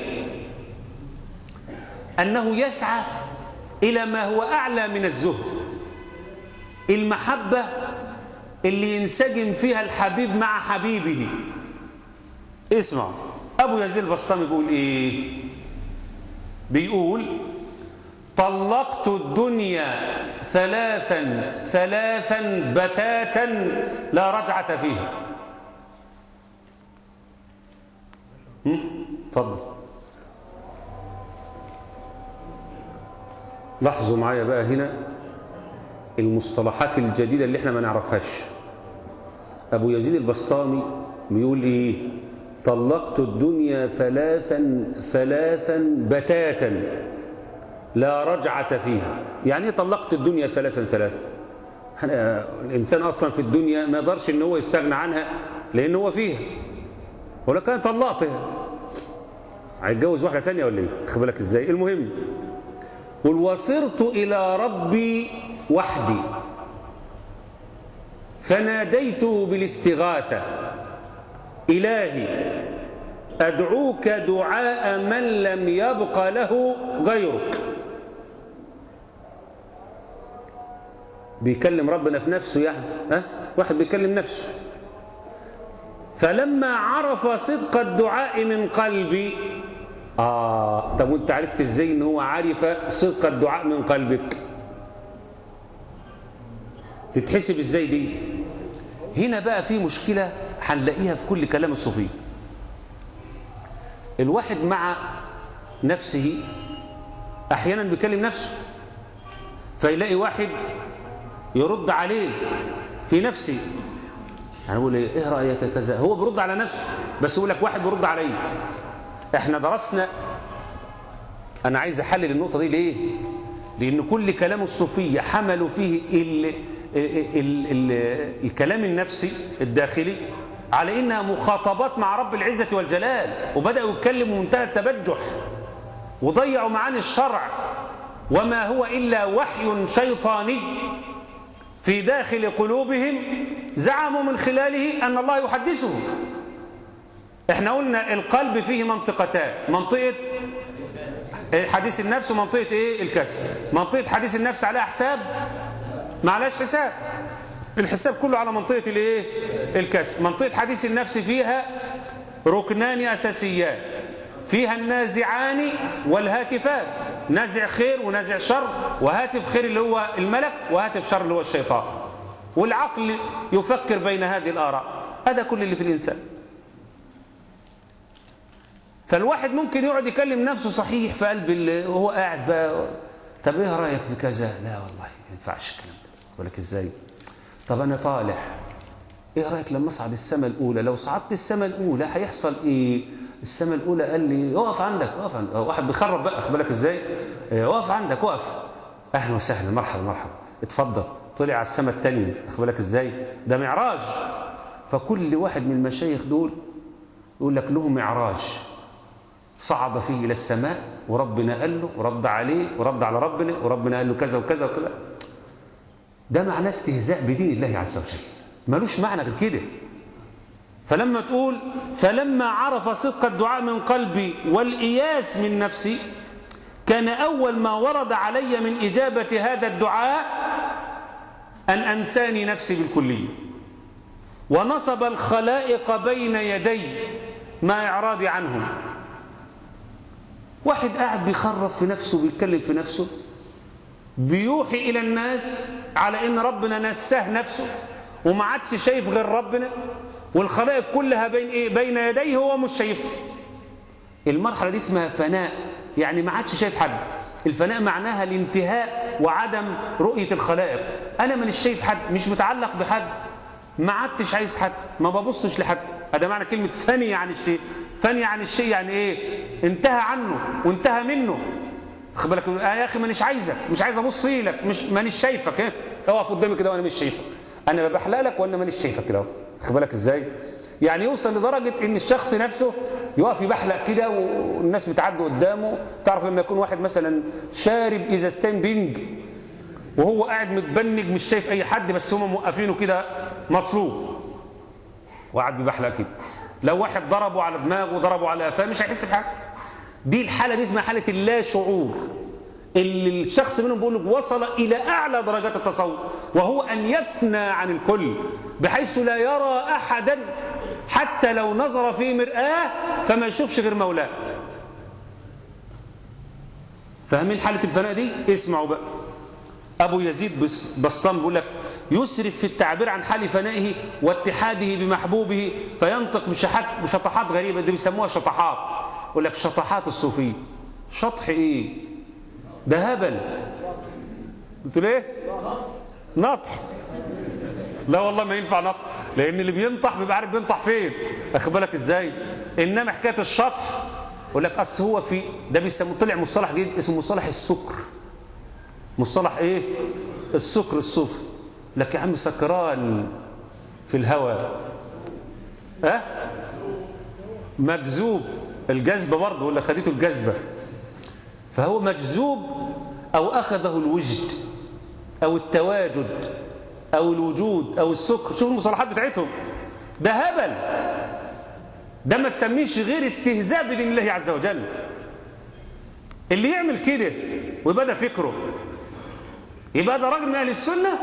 Speaker 2: أنه يسعى إلى ما هو أعلى من الزهد المحبة اللي ينسجم فيها الحبيب مع حبيبه اسمعوا أبو يزيد البسطامي بيقول إيه بيقول طلقت الدنيا ثلاثا ثلاثا بتاتا لا رجعة فيها اتفضل لاحظوا معايا بقى هنا المصطلحات الجديدة اللي احنا ما نعرفهاش أبو يزيد البسطامي بيقول إيه طلقت الدنيا ثلاثا ثلاثا بتاتا لا رجعة فيها يعني ايه طلقت الدنيا ثلاثا ثلاثا الإنسان أصلا في الدنيا ما يقدرش إن هو يستغنى عنها لأن هو فيها ولا كان طلقتها هيتجوز واحدة تانية ولا ايه خد بالك ازاي المهم قل وصرت إلى ربي وحدي فناديته بالاستغاثة إلهي أدعوك دعاء من لم يبق له غيرك بيكلم ربنا في نفسه يعني ها؟ واحد بيكلم نفسه فلما عرف صدق الدعاء من قلبي آه طب وانت عرفت ازاي ان هو عرف صدق الدعاء من قلبك تتحسب ازاي دي هنا بقى في مشكلة هنلاقيها في كل كلام الصوفي الواحد مع نفسه احيانا بيكلم نفسه فيلاقي واحد يرد عليه في نفسه يعني بقول ايه ايه رايك كذا هو بيرد على نفسه بس يقول لك واحد بيرد عليه احنا درسنا انا عايز احلل النقطه دي ليه لان كل كلام الصوفيه حملوا فيه ال ال ال الكلام النفسي الداخلي على انها مخاطبات مع رب العزه والجلال وبداوا يتكلموا منتهى التبجح وضيعوا معاني الشرع وما هو الا وحي شيطاني في داخل قلوبهم زعموا من خلاله ان الله يحدثهم احنا قلنا القلب فيه منطقتان منطقه حديث النفس ومنطقه ايه الكسب منطقه حديث النفس عليها حساب ما عليهاش حساب الحساب كله على منطقه الايه الكسب منطقه حديث النفس فيها ركنان اساسيان فيها النازعان والهاتفان نازع خير ونازع شر وهاتف خير اللي هو الملك وهاتف شر اللي هو الشيطان والعقل يفكر بين هذه الآراء هذا كل اللي في الإنسان فالواحد ممكن يقعد يكلم نفسه صحيح في قلب وهو قاعد بقى طب ايه رايك في كذا لا والله ما ينفعش الكلام ده ولك ازاي طب انا طالع ايه رايك لما اصعد السماء الاولى لو صعدت السماء الاولى هيحصل ايه السماء الاولى قال لي اقف عندك اقف عندك واحد بيخرب بقى خد بالك ازاي اقف عندك اقف اهلا وسهلا مرحبا مرحبا اتفضل طلع على السماء الثانيه خد بالك ازاي ده معراج فكل واحد من المشايخ دول يقول لك له معراج صعد فيه الى السماء وربنا قال له ورد عليه ورد على ربنا وربنا قال له كذا وكذا وكذا ده معناه استهزاء بدين الله عز وجل ملوش معنى غير كده فلما تقول فلما عرف صدق الدعاء من قلبي والإياس من نفسي كان أول ما ورد علي من إجابة هذا الدعاء أن أنساني نفسي بالكلية ونصب الخلائق بين يدي مع إعراضي عنهم واحد قاعد بيخرف في نفسه بيتكلم في نفسه بيوحي إلى الناس على إن ربنا نساه نفسه وما عادش شايف غير ربنا والخلائق كلها بين إيه؟ بين يديه هو مش شايفها المرحلة دي اسمها فناء يعني ما عادش شايف حد الفناء معناها الانتهاء وعدم رؤية الخلائق أنا مانيش شايف حد مش متعلق بحد ما عدتش عايز حد ما ببصش لحد هذا معنى كلمة فني عن الشيء فني عن الشيء يعني ايه انتهى عنه وانتهى منه خد بالك آه يا اخي مانيش عايزك مش عايز ابص لك مش مانيش شايفك ايه اقف قدامي كده وانا مش شايفك انا بحلق لك وانا مانيش شايفك كده اهو. خد بالك ازاي يعني يوصل لدرجه ان الشخص نفسه يقف يبحلق كده والناس بتعدي قدامه تعرف لما يكون واحد مثلا شارب ازازتين بينج وهو قاعد متبنج مش شايف اي حد بس هم موقفينه كده مصلوب وقعد بيبحلق كده لو واحد ضربه على دماغه ضربه على قفاه مش هيحس بحاجه دي الحاله دي اسمها حاله اللا شعور اللي الشخص منهم بيقول لك وصل الى اعلى درجات التصور وهو ان يفنى عن الكل بحيث لا يرى احدا حتى لو نظر في مرآه فما يشوفش غير مولاه فاهمين حاله الفناء دي اسمعوا بقى أبو يزيد بس- بسطام بيقول لك يسرف في التعبير عن حال فنائه واتحاده بمحبوبه فينطق بشحات بشطحات غريبة دي بيسموها شطحات يقول لك شطحات الصوفية شطح إيه؟ ده هبل قلت له إيه؟ نطح لا والله ما ينفع نطح لأن اللي بينطح بيبقى عارف بينطح فين أخد بالك إزاي؟ إنما حكاية الشطح يقول لك أصل هو في ده بيسموه طلع مصطلح جديد اسمه مصطلح السكر مصطلح ايه السكر الصوفي لك يا عم سكران في الهوى ها أه؟ مجذوب الجذبة برضه ولا خدته الجذبة فهو مجذوب أو أخذه الوجد أو التواجد أو الوجود أو السكر شوف المصطلحات بتاعتهم ده هبل ده ما تسميش غير استهزاء بدين الله عز وجل اللي يعمل كده ويبقى ده فكره يبقى ده راجل من اهل السنه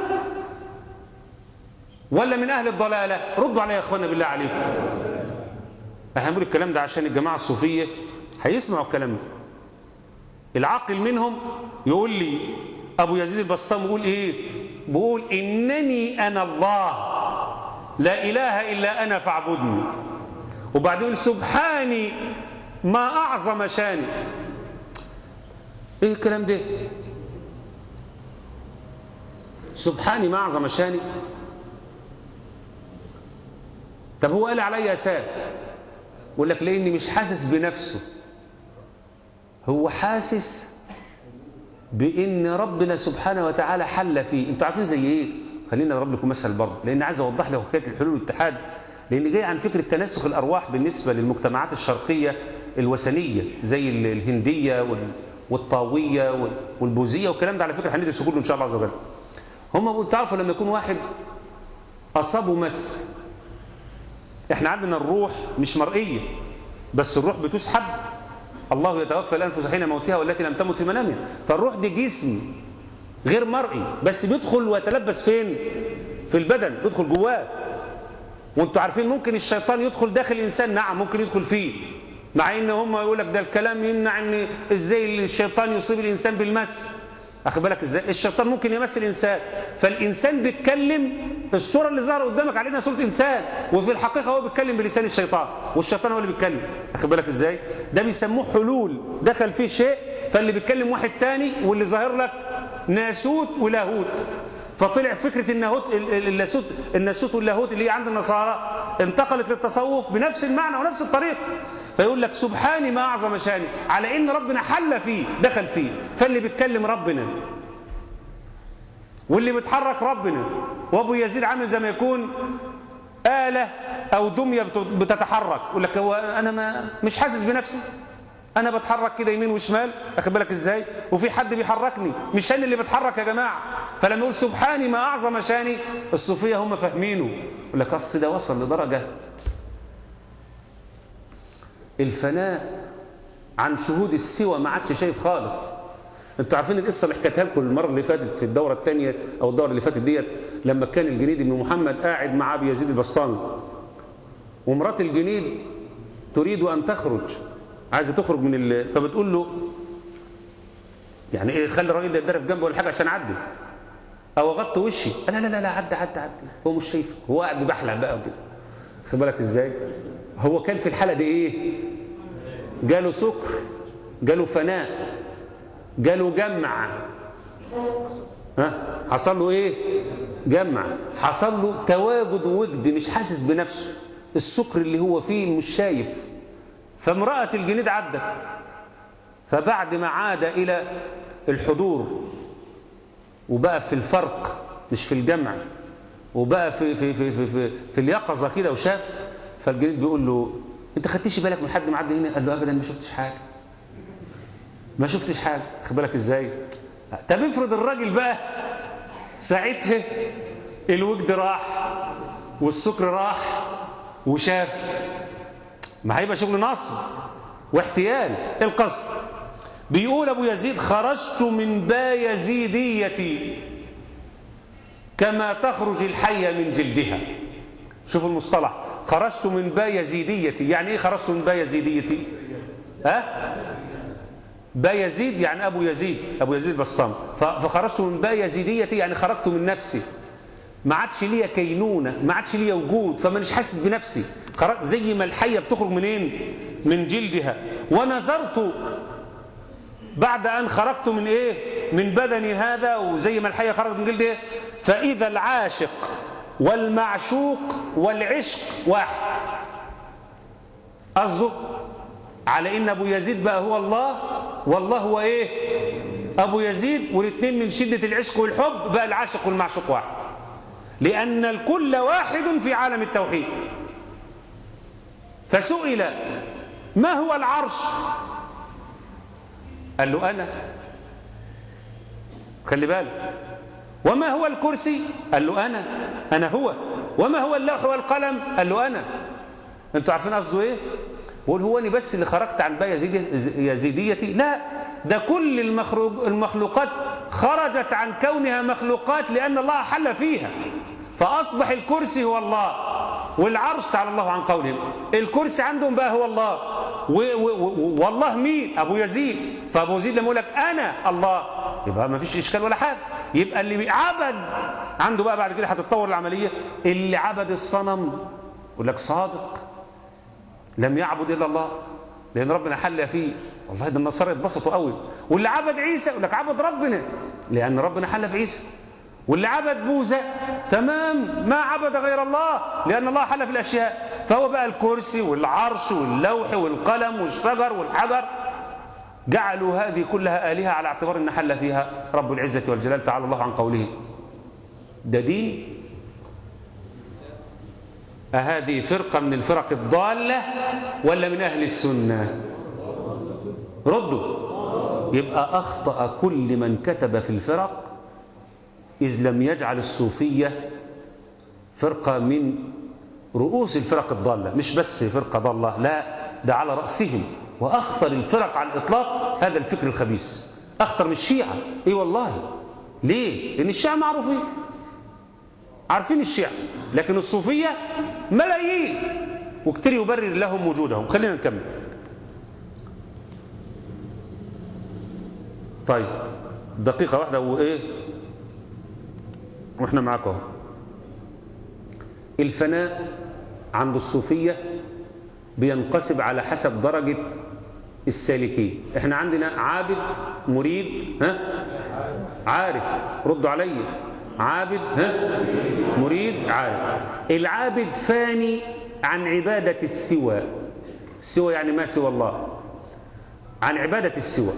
Speaker 2: ولا من اهل الضلاله ردوا عليا يا اخوانا بالله عليكم احنا بنقول الكلام ده عشان الجماعه الصوفيه هيسمعوا الكلام ده العاقل منهم يقول لي ابو يزيد البسطام يقول ايه بيقول انني انا الله لا اله الا انا فاعبدني وبعدين سبحاني ما اعظم شاني ايه الكلام ده سبحاني ما أعظم شاني طب هو قال على أي أساس يقول لك لأني مش حاسس بنفسه هو حاسس بأن ربنا سبحانه وتعالى حل فيه انتوا عارفين زي ايه خلينا اضرب لكم مثل برضه لان عايز اوضح لكم حكايه الحلول والاتحاد لان جاي عن فكره تناسخ الارواح بالنسبه للمجتمعات الشرقيه الوثنيه زي الهنديه وال- والطاويه وال- والبوذيه والكلام ده على فكره هندرسه كله ان شاء الله عز وجل هم بيقولوا تعرفوا لما يكون واحد أصابه مس احنا عندنا الروح مش مرئية بس الروح بتسحب الله يتوفى الأنفس حين موتها والتي لم تمت في منامها فالروح دي جسم غير مرئي بس بيدخل ويتلبس فين في البدن بيدخل جواه وانتوا عارفين ممكن الشيطان يدخل داخل الإنسان نعم ممكن يدخل فيه مع ان هم يقول لك ده الكلام يمنع ان ازاي الشيطان يصيب الانسان بالمس اخد بالك ازاي الشيطان ممكن يمس الانسان فالانسان بيتكلم الصوره اللي ظهر قدامك علينا صوره انسان وفي الحقيقه هو بيتكلم بلسان الشيطان والشيطان هو اللي بيتكلم اخد بالك ازاي ده بيسموه حلول دخل فيه شيء فاللي بيتكلم واحد تاني واللي ظاهر لك ناسوت ولاهوت فطلع فكره الناهوت ال- ال- اللاهوت الناسوت واللاهوت اللي هي عند النصارى انتقلت للتصوف بنفس المعنى ونفس الطريقه فيقول لك سبحاني ما اعظم شاني على ان ربنا حل فيه دخل فيه فاللي بيتكلم ربنا واللي بيتحرك ربنا وابو يزيد عامل زي ما يكون آلة أو دمية بت- بتتحرك يقول لك هو أنا ما مش حاسس بنفسي أنا بتحرك كده يمين وشمال أخد بالك إزاي وفي حد بيحركني مش أنا اللي بتحرك يا جماعة فلما يقول سبحاني ما أعظم شاني الصوفية هم فاهمينه يقول لك أصل ده وصل لدرجة الفناء عن شهود السوى ما عادش شايف خالص انتوا عارفين القصه اللي حكيتها لكم المره اللي فاتت في الدوره الثانيه او الدوره اللي فاتت ديت لما كان الجنيد بن محمد قاعد مع ابي يزيد البسطامي ومرات الجنيد تريد ان تخرج عايزه تخرج من ال... فبتقول له يعني ايه خلي الراجل ده يتدرب جنبي ولا حاجه عشان اعدي او غطي وشي لا لا لا لا عدى عدى عدى هو مش شايفك هو قاعد بيحلق بقى وكده خد بالك ازاي هو كان في الحاله دي ايه جاله سكر جاله فناء جاله جمع ها حصل له ايه جمع حصل له تواجد وجد مش حاسس بنفسه السكر اللي هو فيه مش شايف فامرأة الجنيد عدت فبعد ما عاد إلى الحضور وبقى في الفرق مش في الجمع وبقى في في في في في, في اليقظة كده وشاف فالجنيد بيقول له انت خدتش بالك من حد معدي هنا قال له ابدا ما شفتش حاجه ما شفتش حاجه خد بالك ازاي طب افرض الراجل بقى ساعتها الوجد راح والسكر راح وشاف ما هيبقى شغل نصب واحتيال القصد بيقول ابو يزيد خرجت من بايزيديتي كما تخرج الحيه من جلدها شوفوا المصطلح خرجت من بايزيديتي يعني ايه خرجت من بايزيديتي ها بايزيد يعني ابو يزيد ابو يزيد البسطامي فخرجت من بايزيديتي يعني خرجت من نفسي ما عادش ليا كينونه ما عادش ليا وجود فمانيش حاسس بنفسي خرجت زي ما الحيه بتخرج منين من جلدها ونظرت بعد ان خرجت من ايه من بدني هذا وزي ما الحيه خرجت من جلدها فاذا العاشق والمعشوق والعشق واحد قصده على ان ابو يزيد بقى هو الله والله هو ايه ابو يزيد والاثنين من شده العشق والحب بقى العاشق والمعشوق واحد لان الكل واحد في عالم التوحيد فسئل ما هو العرش قال له انا خلي بالك وما هو الكرسي قال له انا انا هو وما هو اللوح والقلم قال له انا انتوا عارفين قصده ايه بقول هو انا بس اللي خرجت عن بقى يزيديتي لا ده كل المخلوقات خرجت عن كونها مخلوقات لان الله حل فيها فاصبح الكرسي هو الله والعرش تعالى الله عن قولهم الكرسي عندهم بقى هو الله و و و والله مين ابو يزيد فابو يزيد لما يقول لك انا الله يبقى ما فيش اشكال ولا حاجه يبقى اللي عبد عنده بقى بعد كده هتتطور العمليه اللي عبد الصنم يقول لك صادق لم يعبد الا الله لان ربنا حل فيه والله ده النصارى اتبسطوا قوي واللي عبد عيسى يقول لك عبد ربنا لان ربنا حل في عيسى واللي عبد بوذا تمام ما عبد غير الله لان الله حل في الاشياء فهو بقى الكرسي والعرش واللوح والقلم والشجر والحجر جعلوا هذه كلها آلهة على اعتبار أن حل فيها رب العزة والجلال تعالى الله عن قوله ده دين أهذه فرقة من الفرق الضالة ولا من أهل السنة ردوا يبقى أخطأ كل من كتب في الفرق إذ لم يجعل الصوفية فرقة من رؤوس الفرق الضالة مش بس فرقة ضالة لا ده على رأسهم وأخطر الفرق على الإطلاق هذا الفكر الخبيث أخطر من الشيعة إيه والله ليه؟ لأن الشيعة معروفين عارفين الشيعة لكن الصوفية ملايين وكتير يبرر لهم وجودهم خلينا نكمل طيب دقيقة واحدة وإيه وإحنا معاكم الفناء عند الصوفية بينقسم على حسب درجة السالكين احنا عندنا عابد مريد ها عارف ردوا علي عابد ها مريد عارف العابد فاني عن عبادة السوى السوى يعني ما سوى الله عن عبادة السوى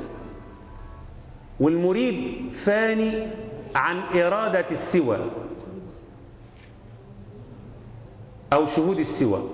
Speaker 2: والمريد فاني عن إرادة السوى أو شهود السوى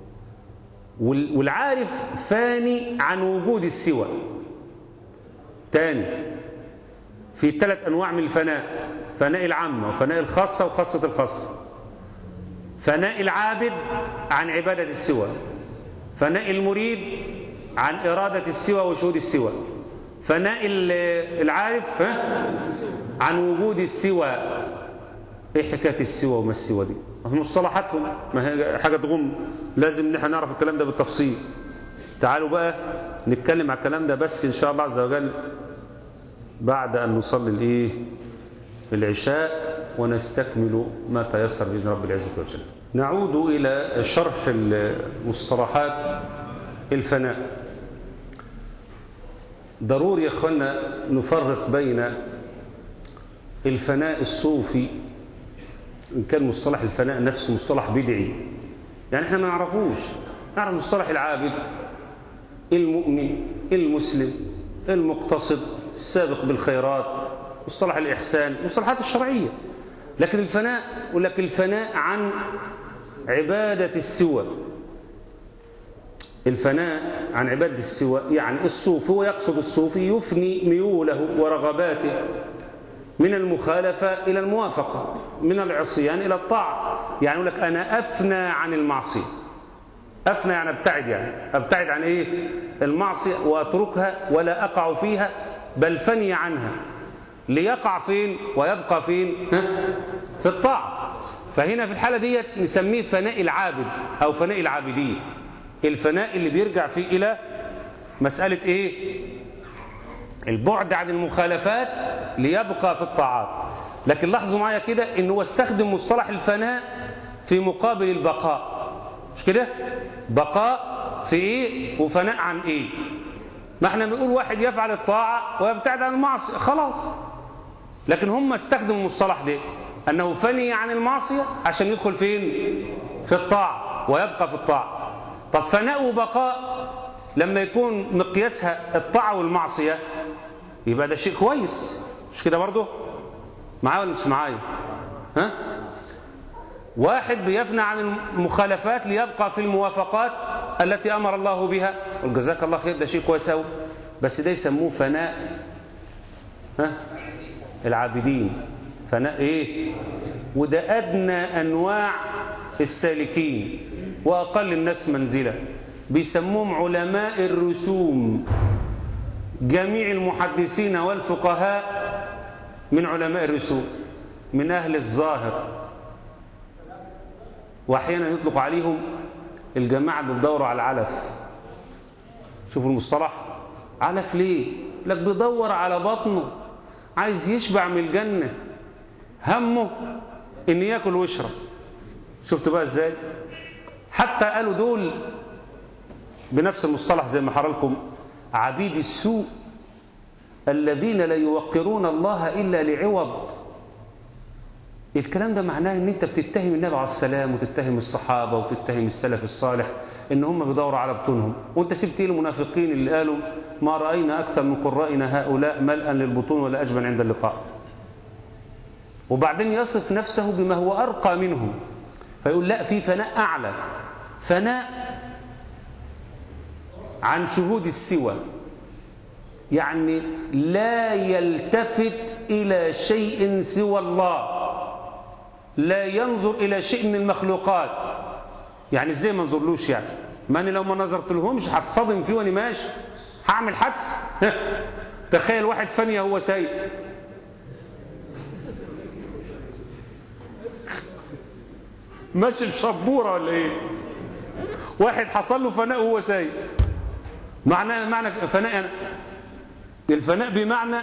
Speaker 2: والعارف فاني عن وجود السوى تاني في ثلاث أنواع من الفناء فناء العامة وفناء الخاصة وخاصة الخاصة فناء العابد عن عبادة السوى فناء المريد عن إرادة السوى وشهود السوى فناء العارف ها عن وجود السوى ايه حكايه السوى وما السوى دي مصطلحاتهم ما هي حاجه تغم لازم ان احنا نعرف الكلام ده بالتفصيل تعالوا بقى نتكلم على الكلام ده بس ان شاء الله عز وجل بعد ان نصلي الايه العشاء ونستكمل ما تيسر باذن رب العزه وجل نعود الى شرح المصطلحات الفناء ضروري يا اخوانا نفرق بين الفناء الصوفي إن كان مصطلح الفناء نفسه مصطلح بدعي يعني احنا ما نعرفوش نعرف مصطلح العابد المؤمن المسلم المقتصد السابق بالخيرات مصطلح الإحسان المصطلحات الشرعية لكن الفناء يقول لك الفناء عن عبادة السوى الفناء عن عبادة السوى يعني الصوفي هو يقصد الصوفي يفني ميوله ورغباته من المخالفة إلى الموافقة من العصيان إلى الطاعة يعني يقول لك أنا أفنى عن المعصية أفنى يعني أبتعد يعني أبتعد عن إيه المعصية وأتركها ولا أقع فيها بل فني عنها ليقع فين ويبقى فين ها؟ في الطاعة فهنا في الحالة دي نسميه فناء العابد أو فناء العابدين الفناء اللي بيرجع فيه إلى مسألة إيه البعد عن المخالفات ليبقى في الطاعات لكن لاحظوا معايا كده انه هو استخدم مصطلح الفناء في مقابل البقاء مش كده بقاء في ايه وفناء عن ايه ما احنا بنقول واحد يفعل الطاعة ويبتعد عن المعصية خلاص لكن هم استخدموا المصطلح ده انه فني عن المعصية عشان يدخل فين في الطاعة ويبقى في الطاعة طب فناء وبقاء لما يكون مقياسها الطاعة والمعصية يبقى ده شيء كويس مش كده برضه معايا ولا مش معايا ها واحد بيفنى عن المخالفات ليبقى في الموافقات التي امر الله بها وجزاك الله خير ده شيء كويس قوي بس ده يسموه فناء ها العابدين فناء ايه وده ادنى انواع السالكين واقل الناس منزله بيسموهم علماء الرسوم جميع المحدثين والفقهاء من علماء الرسوم من أهل الظاهر وأحيانا يطلق عليهم الجماعة اللي بيدوروا على العلف شوفوا المصطلح علف ليه لك بيدور على بطنه عايز يشبع من الجنة همه ان ياكل ويشرب شفت بقى ازاي حتى قالوا دول بنفس المصطلح زي ما لكم عبيد السوء الذين لا يوقرون الله إلا لعوض الكلام ده معناه ان انت بتتهم النبي عليه السلام وتتهم الصحابة وتتهم السلف الصالح ان هم بيدوروا على بطونهم وانت سبت ايه المنافقين اللي قالوا ما رأينا أكثر من قرائنا هؤلاء ملءا للبطون ولا أجبن عند اللقاء وبعدين يصف نفسه بما هو أرقى منهم فيقول لا في فناء أعلى فناء عن شهود السوى يعني لا يلتفت إلى شيء سوى الله لا ينظر إلى شيء من المخلوقات يعني ازاي ما نظرلوش يعني ما أنا لو ما نظرت لهمش هتصدم فيه وأنا ماشي هعمل حادثة تخيل واحد فنية هو سايق ماشي في شبورة ولا ايه واحد حصل له فناء وهو سايق معنى معنى فناء يعني الفناء بمعنى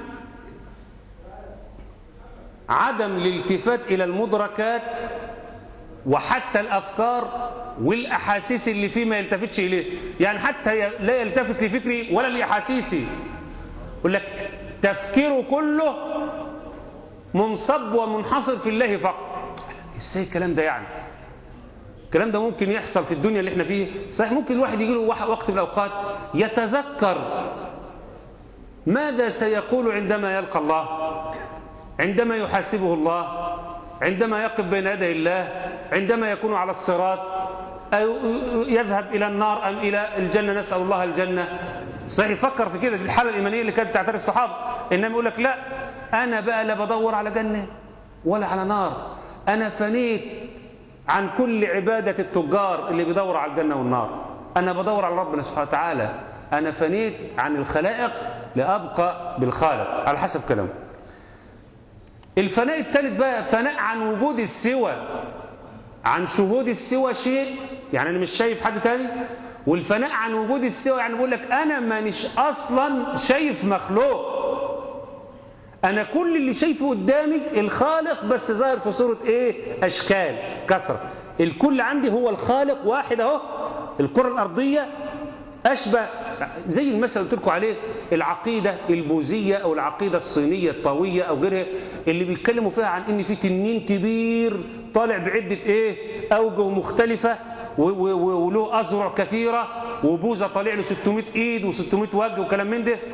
Speaker 2: عدم الالتفات إلى المدركات وحتى الأفكار والأحاسيس اللي فيه ما يلتفتش إليه يعني حتى لا يلتفت لفكري ولا لأحاسيسي يقول لك تفكيره كله منصب ومنحصر في الله فقط ازاي الكلام ده يعني الكلام ده ممكن يحصل في الدنيا اللي احنا فيه صحيح ممكن الواحد يجي له وقت من الأوقات يتذكر ماذا سيقول عندما يلقى الله عندما يحاسبه الله عندما يقف بين يدي الله عندما يكون على الصراط أو يذهب إلى النار أم إلى الجنة نسأل الله الجنة صحيح يفكر في كده دي الحالة الإيمانية اللي كانت تعتري الصحابة إنما يقول لك لا أنا بقى لا بدور على جنة ولا على نار أنا فنيت عن كل عبادة التجار اللي بيدور على الجنة والنار أنا بدور على ربنا سبحانه وتعالى أنا فنيت عن الخلائق لأبقى بالخالق على حسب كلامه الفناء الثالث بقى فناء عن وجود السوى عن شهود السوى شيء يعني أنا مش شايف حد تاني والفناء عن وجود السوى يعني بقول لك أنا مانيش أصلا شايف مخلوق أنا كل اللي شايفه قدامي الخالق بس ظاهر في صورة إيه أشكال كسرة الكل عندي هو الخالق واحد أهو الكرة الأرضية أشبه زي المثل اللي قلت لكم عليه العقيدة البوذية أو العقيدة الصينية الطاوية أو غيرها اللي بيتكلموا فيها عن إن في تنين كبير طالع بعدة إيه أوجه مختلفة وله أذرع كثيرة وبوذا طالع له 600 إيد و600 وجه وكلام من ده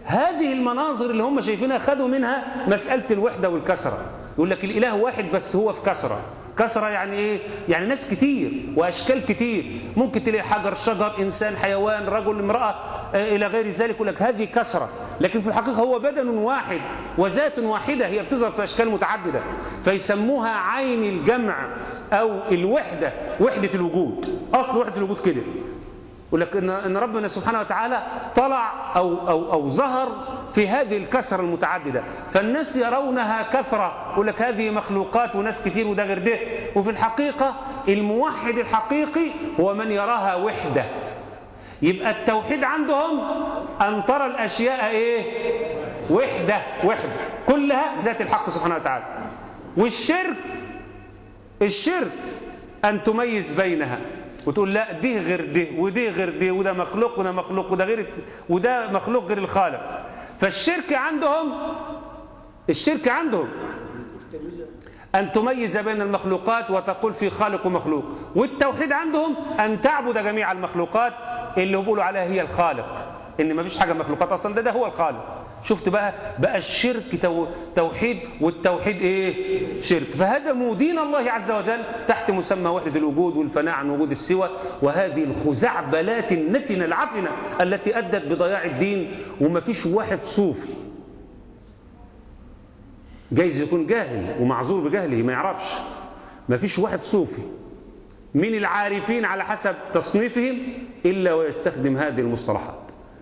Speaker 2: هذه المناظر اللي هم شايفينها خدوا منها مسألة الوحدة والكسرة يقول لك الإله واحد بس هو في كسرة كسرة يعني إيه؟ يعني ناس كتير وأشكال كتير ممكن تلاقي حجر شجر إنسان حيوان رجل امرأة آه، إلى غير ذلك يقول لك هذه كسرة لكن في الحقيقة هو بدن واحد وذات واحدة هي بتظهر في أشكال متعددة فيسموها عين الجمع أو الوحدة وحدة الوجود أصل وحدة الوجود كده يقول لك ان ان ربنا سبحانه وتعالى طلع او او او ظهر في هذه الكسر المتعدده فالناس يرونها كثره يقول لك هذه مخلوقات وناس كتير وده غير ده وفي الحقيقه الموحد الحقيقي هو من يراها وحده يبقى التوحيد عندهم ان ترى الاشياء ايه وحده وحده كلها ذات الحق سبحانه وتعالى والشرك الشرك أن تميز بينها وتقول لا دي غير دي ودي غير دي وده مخلوق وده مخلوق وده غير وده مخلوق غير الخالق فالشرك عندهم الشرك عندهم أن تميز بين المخلوقات وتقول في خالق ومخلوق والتوحيد عندهم أن تعبد جميع المخلوقات اللي بيقولوا عليها هي الخالق إن ما فيش حاجة مخلوقات أصلا ده ده هو الخالق شفت بقى بقى الشرك تو توحيد والتوحيد إيه شرك فهدموا دين الله عز وجل تحت مسمى وحدة الوجود والفناء عن وجود السوى وهذه الخزعبلات النتنة العفنة التي أدت بضياع الدين وما فيش واحد صوفي جايز يكون جاهل ومعذور بجهله ما يعرفش ما فيش واحد صوفي من العارفين على حسب تصنيفهم إلا ويستخدم هذه المصطلحات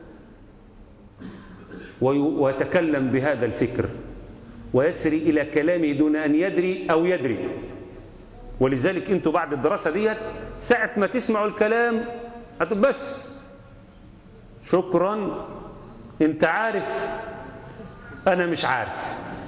Speaker 2: وي- ويتكلم بهذا الفكر ويسري إلى كلامه دون أن يدري أو يدري ولذلك أنتوا بعد الدراسة ديت ساعة ما تسمعوا الكلام هتقول بس شكرا انت عارف أنا مش عارف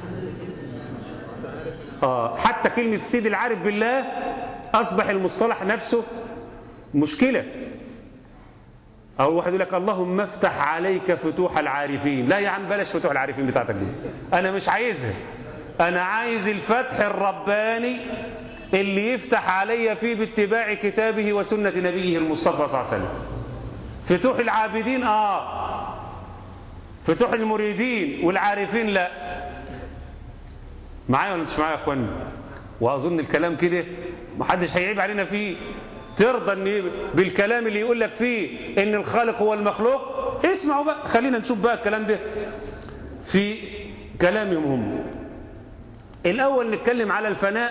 Speaker 2: آه حتى كلمة سيد العارف بالله أصبح المصطلح نفسه مشكلة أو واحد يقول لك اللهم افتح عليك فتوح العارفين لا يا عم بلاش فتوح العارفين بتاعتك دي أنا مش عايزها أنا عايز الفتح الرباني اللي يفتح علي فيه باتباع كتابه وسنة نبيه المصطفى صلى الله عليه وسلم فتوح العابدين آه فتوح المريدين والعارفين لا معايا ولا مش معايا يا اخوانا واظن الكلام كده محدش هيعيب علينا فيه ترضى ان بالكلام اللي يقول لك فيه ان الخالق هو المخلوق اسمعوا بقى خلينا نشوف بقى الكلام ده في كلامهم هم الاول نتكلم على الفناء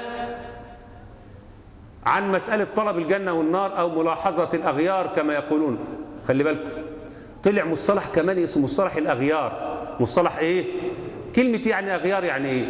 Speaker 2: عن مسألة طلب الجنة والنار أو ملاحظة الأغيار كما يقولون خلي بالكم طلع مصطلح كمان اسمه مصطلح الأغيار مصطلح إيه؟ كلمة يعني أغيار يعني إيه؟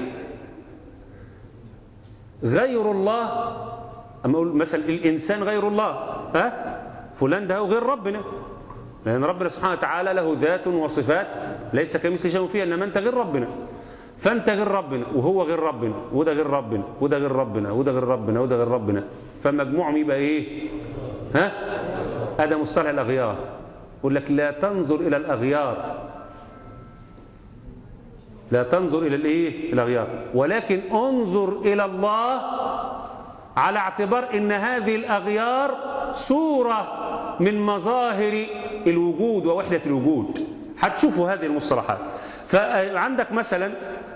Speaker 2: غير الله أما أقول مثلا الإنسان غير الله ها؟ فلان ده غير ربنا لأن ربنا سبحانه وتعالى له ذات وصفات ليس كمثل شيء فيها إنما أنت غير ربنا فأنت غير ربنا وهو غير ربنا وده غير ربنا وده غير ربنا وده غير ربنا وده غير ربنا فمجموعهم يبقى إيه؟ ها؟ هذا مصطلح الأغيار يقول لك لا تنظر إلى الأغيار لا تنظر إلى الإيه؟ الأغيار ولكن انظر إلى الله على اعتبار ان هذه الاغيار صوره من مظاهر الوجود ووحده الوجود هتشوفوا هذه المصطلحات فعندك مثلا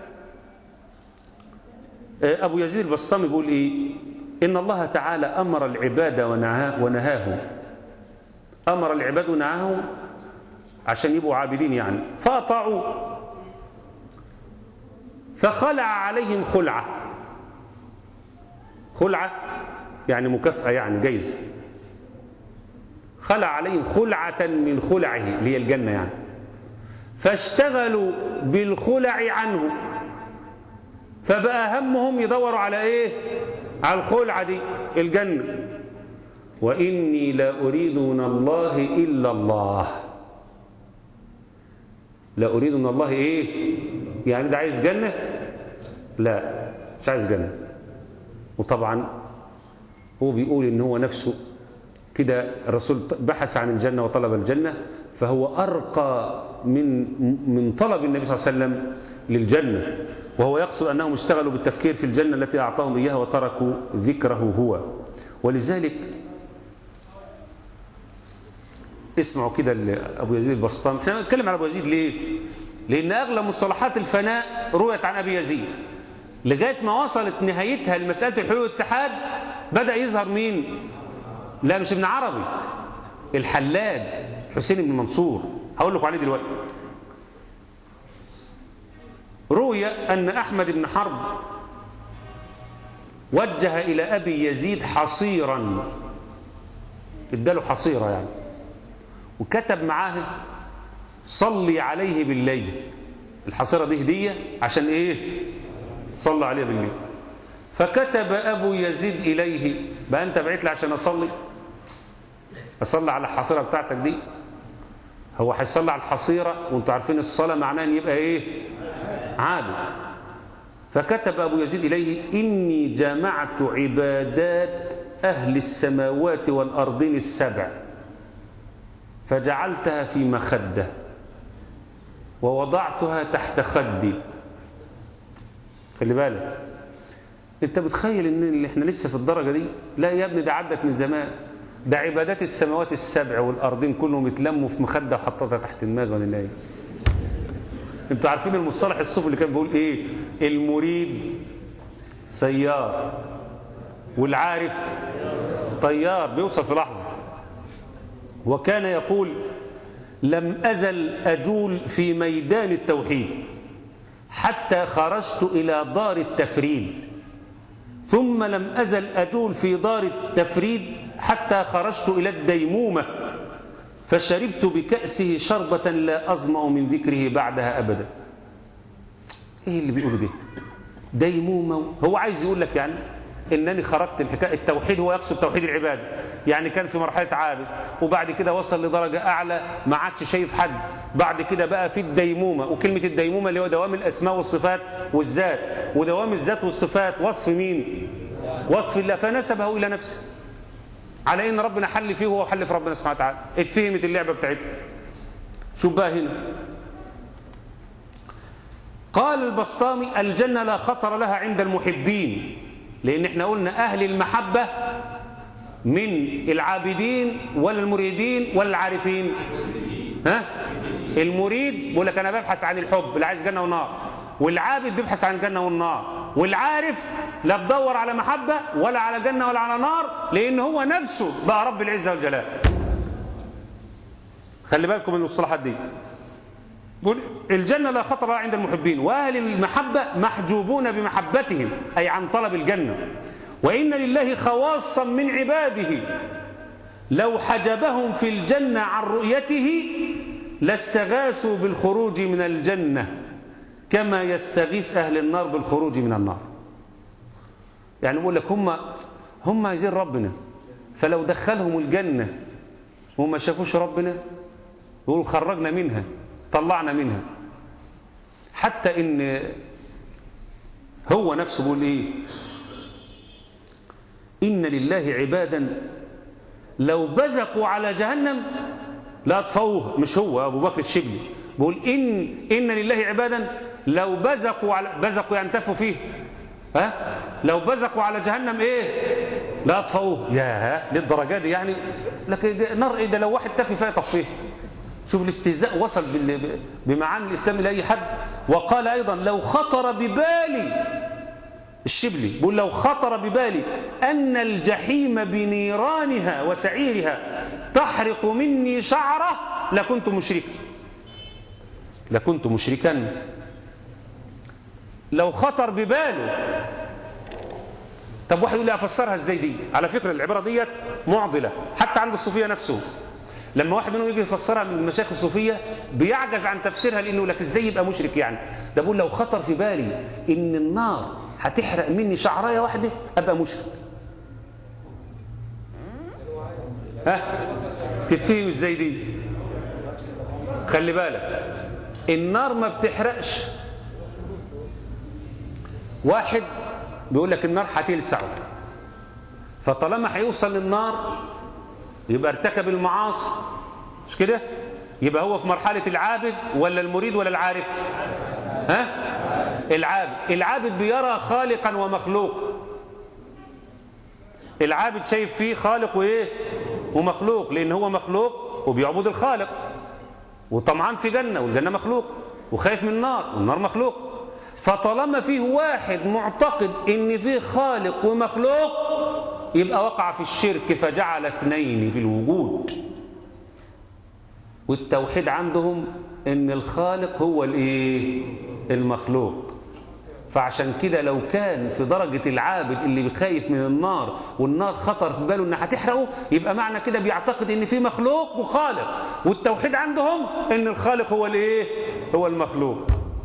Speaker 2: ابو يزيد البسطامي بيقول ايه ان الله تعالى امر العباد ونهاه ونهاهم امر العباد ونهاهم عشان يبقوا عابدين يعني فاطاعوا فخلع عليهم خلعه خلعة يعني مكافأة يعني جايزة خلع عليهم خلعة من خلعه اللي هي الجنة يعني فاشتغلوا بالخلع عنه فبقى همهم يدوروا على ايه على الخلعة دي الجنة وإني لا أريد من الله إلا الله لا أريد من الله إيه يعني ده عايز جنة لا مش عايز جنة وطبعا هو بيقول ان هو نفسه كده الرسول بحث عن الجنه وطلب الجنه فهو ارقى من من طلب النبي صلى الله عليه وسلم للجنه وهو يقصد انهم اشتغلوا بالتفكير في الجنه التي اعطاهم اياها وتركوا ذكره هو ولذلك اسمعوا كده ابو يزيد البسطامي احنا بنتكلم على ابو يزيد ليه لأن أغلب مصطلحات الفناء رويت عن أبي يزيد لغاية ما وصلت نهايتها لمسألة الحلول والاتحاد بدأ يظهر مين لا مش ابن عربي الحلاج حسين بن منصور هقول لكم عليه دلوقتي روي أن أحمد بن حرب وجه إلى أبي يزيد حصيرا اداله حصيرة يعني وكتب معاه صلي عليه بالليل الحصيرة دي هدية عشان ايه صلى عليه بالليل فكتب أبو يزيد إليه بقى أنت بعت لي عشان أصلي أصلي على الحصيرة بتاعتك دي هو هيصلي على الحصيرة وانتوا عارفين الصلاة معناها ان يبقى ايه عابد فكتب أبو يزيد إليه إني جمعت عبادات أهل السماوات والأرضين السبع فجعلتها في مخدة ووضعتها تحت خدي خلي بالك انت بتخيل ان اللي احنا لسه في الدرجة دي لا يا ابني ده عدت من زمان ده عبادات السماوات السبع والأرضين كلهم اتلموا في مخدة وحطتها تحت دماغه وانا نايم انتوا عارفين المصطلح الصوفي اللي كان بيقول ايه المريد سيار والعارف طيار بيوصل في لحظة وكان يقول لم أزل أجول في ميدان التوحيد حتى خرجت إلى دار التفريد ثم لم أزل أجول في دار التفريد حتى خرجت إلى الديمومة فشربت بكأسه شربة لا أظمأ من ذكره بعدها أبدا إيه اللي بيقوله ده ديمومة هو عايز يقول لك يعني إنني خرجت الحكاية التوحيد هو يقصد توحيد العبادة يعني كان في مرحلة عابد وبعد كده وصل لدرجة أعلى ما عادش شايف حد بعد كده بقى في الديمومة وكلمة الديمومة اللي هو دوام الأسماء والصفات والذات ودوام الذات والصفات وصف مين وصف الله فنسبه إلى نفسه على ان ربنا حل فيه وهو حل في ربنا سبحانه وتعالى اتفهمت اللعبه بتاعته شوف بقى هنا قال البسطامي الجنه لا خطر لها عند المحبين لان احنا قلنا اهل المحبه من العابدين ولا المريدين ولا العارفين ها المريد بيقول لك انا ببحث عن الحب اللي عايز جنه ونار والعابد بيبحث عن الجنه والنار والعارف لا بدور على محبة ولا على جنة ولا على نار لأن هو نفسه بقى رب العزة والجلال خلي بالكم من المصطلحات دي بقول الجنة لا خطر عند المحبين وأهل المحبة محجوبون بمحبتهم أي عن طلب الجنة وإن لله خواصا من عباده لو حجبهم في الجنة عن رؤيته لاستغاثوا بالخروج من الجنة كما يستغيث أهل النار بالخروج من النار يعني بقول لك هم هم عايزين ربنا فلو دخلهم الجنة وهم ما شافوش ربنا يقولوا خرجنا منها طلعنا منها حتى ان هو نفسه بيقول ايه ان لله عبادا لو بزقوا على جهنم لا اطفوها مش هو ابو بكر الشبلي بيقول ان ان لله عبادا لو بزقوا على بزقوا ينتفوا فيه ها لو بزقوا على جهنم ايه لا اطفئوه يا للدرجه دي يعني لكن نار ايه ده لو واحد تفي فيها يطفيه شوف الاستهزاء وصل بمعاني الاسلام لاي حد وقال ايضا لو خطر ببالي الشبلي بيقول لو خطر ببالي ان الجحيم بنيرانها وسعيرها تحرق مني شعره لكنت مشركا لكنت مشركا لو خطر بباله طب واحد يقول لي افسرها ازاي دي على فكره العباره ديت معضله حتى عند الصوفيه نفسه لما واحد منهم يجي يفسرها من المشايخ الصوفيه بيعجز عن تفسيرها لانه لك ازاي يبقى مشرك يعني ده بقول لو خطر في بالي ان النار هتحرق مني شعرايه واحده ابقى مشرك ها تتفهم ازاي دي خلي بالك النار ما بتحرقش واحد بيقول لك النار هتلسعه فطالما هيوصل للنار يبقى ارتكب المعاصي مش كده يبقى هو في مرحلة العابد ولا المريد ولا العارف ها العابد العابد بيرى خالقا ومخلوق العابد شايف فيه خالق وايه ومخلوق لان هو مخلوق وبيعبد الخالق وطمعان في جنة والجنة مخلوق وخايف من النار والنار مخلوق فطالما فيه واحد معتقد ان فيه خالق ومخلوق يبقى وقع في الشرك فجعل اثنين في الوجود والتوحيد عندهم ان الخالق هو الايه المخلوق فعشان كده لو كان في درجة العابد اللي بخايف من النار والنار خطر في باله انها هتحرقه يبقى معنى كده بيعتقد ان في مخلوق وخالق والتوحيد عندهم ان الخالق هو الايه هو المخلوق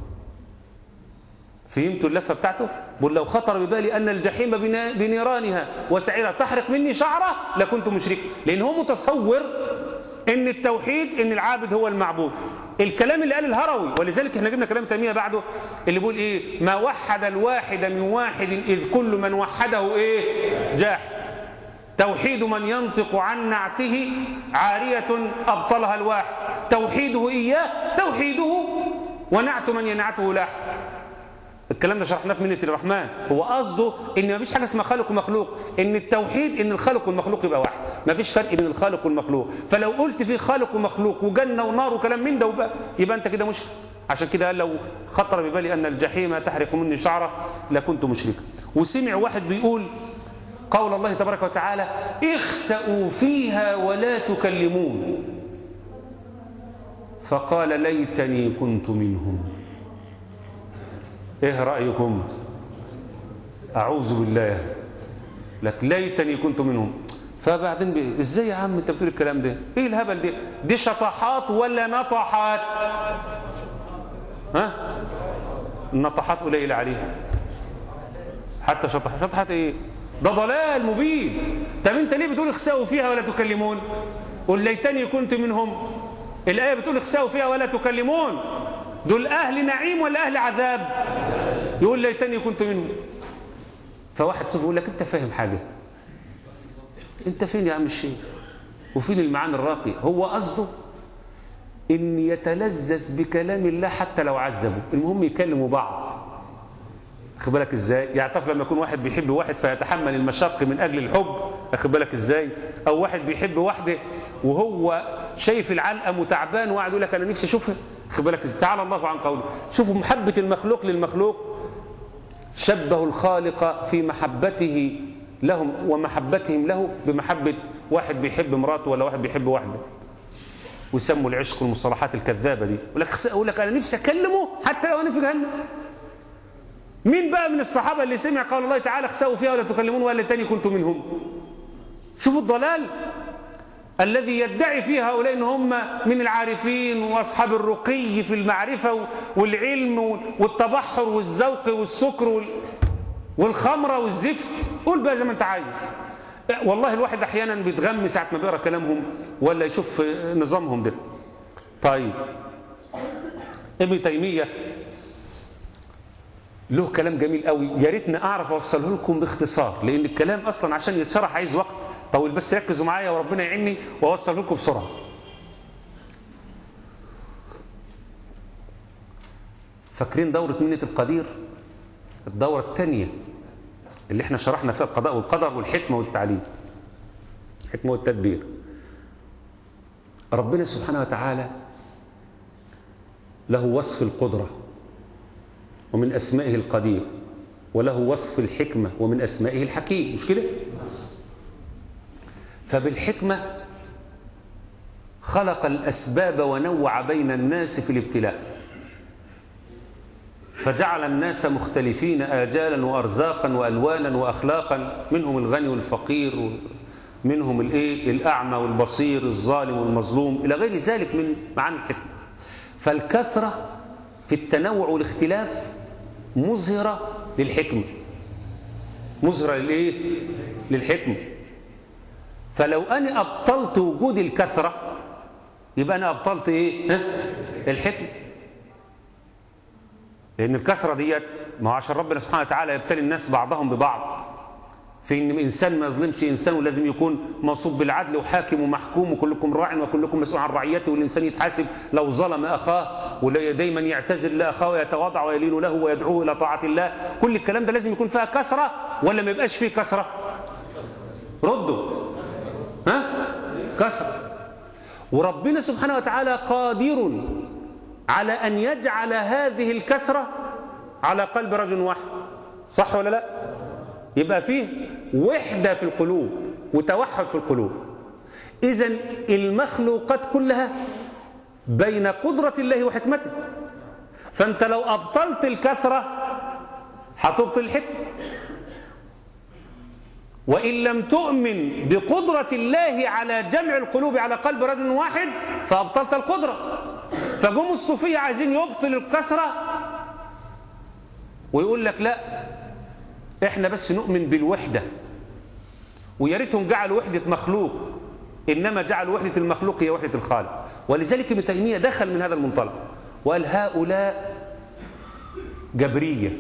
Speaker 2: فهمتوا اللفه بتاعته بقول لو خطر ببالي ان الجحيم بنا- بنيرانها وسعيرها تحرق مني شعره لكنت مشركا لان هو متصور ان التوحيد ان العابد هو المعبود الكلام اللي قال الهروي ولذلك احنا جبنا كلام تيميه بعده اللي بيقول ايه ما وحد الواحد من واحد اذ كل من وحده ايه جاحد توحيد من ينطق عن نعته عارية أبطلها الواحد توحيده إياه توحيده ونعت من ينعته لاح الكلام ده شرحناه في منة الرحمن هو قصده ان مفيش حاجه اسمها خالق ومخلوق ان التوحيد ان الخالق والمخلوق يبقى واحد مفيش فرق بين الخالق والمخلوق فلو قلت في خالق ومخلوق وجنه ونار وكلام من ده وبقى يبقى انت كده مشرك عشان كده قال لو خطر ببالي ان الجحيم تحرق مني شعره لكنت مشركا وسمع واحد بيقول قول الله تبارك وتعالى اخسأوا فيها ولا تكلمون فقال ليتني كنت منهم ايه رأيكم اعوذ بالله لك ليتني كنت منهم فبعدين بي... ازاي يا عم انت بتقول الكلام ده ايه الهبل ده دي شطحات ولا نطحات ها النطحات قليله عليها حتى شطحات شطحات ايه ده ضلال مبين طب انت ليه بتقول اخسأوا فيها ولا تكلمون قل ليتني كنت منهم الآية بتقول اخسأوا فيها ولا تكلمون دول أهل نعيم ولا أهل عذاب يقول ليتني كنت منهم فواحد صوفي يقول لك انت فاهم حاجة انت فين يا عم الشيخ وفين المعاني الراقية هو قصده ان يتلذذ بكلام الله حتى لو عذبوا المهم يكلموا بعض واخد بالك ازاي يعني تعرف لما يكون واحد بيحب واحد فيتحمل المشق من اجل الحب واخد بالك ازاي او واحد بيحب واحده وهو شايف العلقه وتعبان وقاعد يقول لك انا نفسي اشوفها واخد بالك ازاي تعالى الله عن قوله شوفوا محبه المخلوق للمخلوق شبه الخالق في محبته لهم ومحبتهم له بمحبه واحد بيحب مراته ولا واحد بيحب واحده ويسموا العشق والمصطلحات الكذابه دي يقول لك يقول لك انا نفسي اكلمه حتى لو انا في جهنم مين بقى من الصحابة اللي سمع قول الله تعالى اخسأوا فيها ولا تكلمون ولا تاني كنت منهم شوفوا الضلال الذي يدعي فيه هؤلاء ان هم من العارفين واصحاب الرقي في المعرفة والعلم والتبحر والذوق والسكر والخمرة والزفت قول بقى زي ما انت عايز والله الواحد احيانا بيتغم ساعة ما بيقرا كلامهم ولا يشوف نظامهم ده طيب ابن تيميه له كلام جميل قوي يا ريتني اعرف اوصله لكم باختصار لان الكلام اصلا عشان يتشرح عايز وقت طول بس ركزوا معايا وربنا يعيني واوصله لكم بسرعه فاكرين دورة منة القدير الدورة الثانية اللي احنا شرحنا فيها القضاء والقدر والحكمة والتعليم الحكمة والتدبير ربنا سبحانه وتعالى له وصف القدره ومن أسمائه القدير وله وصف الحكمة ومن أسمائه الحكيم مش كده فبالحكمة خلق الأسباب ونوع بين الناس في الابتلاء فجعل الناس مختلفين آجالا وأرزاقا وألوانا وأخلاقا منهم الغني والفقير منهم الإيه الأعمى والبصير الظالم والمظلوم إلى غير ذلك من معاني الحكمة فالكثرة في التنوع والاختلاف مظهرة للحكمة مظهرة للإيه؟ للحكمة فلو أنا أبطلت وجود الكثرة يبقى أنا أبطلت إيه؟ ها؟ الحكمة لأن الكثرة ديت ما هو عشان ربنا سبحانه وتعالى يبتلي الناس بعضهم ببعض في ان انسان ما يظلمش انسان ولازم يكون موصوف بالعدل وحاكم ومحكوم وكلكم راع وكلكم مسؤول عن رعيته والانسان يتحاسب لو ظلم اخاه ودايما يعتذر لاخاه ويتواضع ويلين له ويدعوه الى طاعه الله كل الكلام ده لازم يكون فيها كسره ولا ما يبقاش فيه كسره ردوا ها كسره وربنا سبحانه وتعالى قادر على أن يجعل هذه الكسرة على قلب رجل واحد صح ولا لا يبقى فيه وحدة في القلوب وتوحد في القلوب إذا المخلوقات كلها بين قدرة الله وحكمته فأنت لو أبطلت الكثرة هتبطل الحكمة وإن لم تؤمن بقدرة الله على جمع القلوب على قلب رجل واحد فأبطلت القدرة فجم الصوفية عايزين يبطل الكسرة ويقول لك لا احنا بس نؤمن بالوحدة ويا ريتهم جعلوا وحدة مخلوق إنما جعلوا وحدة المخلوق هي وحدة الخالق ولذلك ابن تيمية دخل من هذا المنطلق وقال هؤلاء جبرية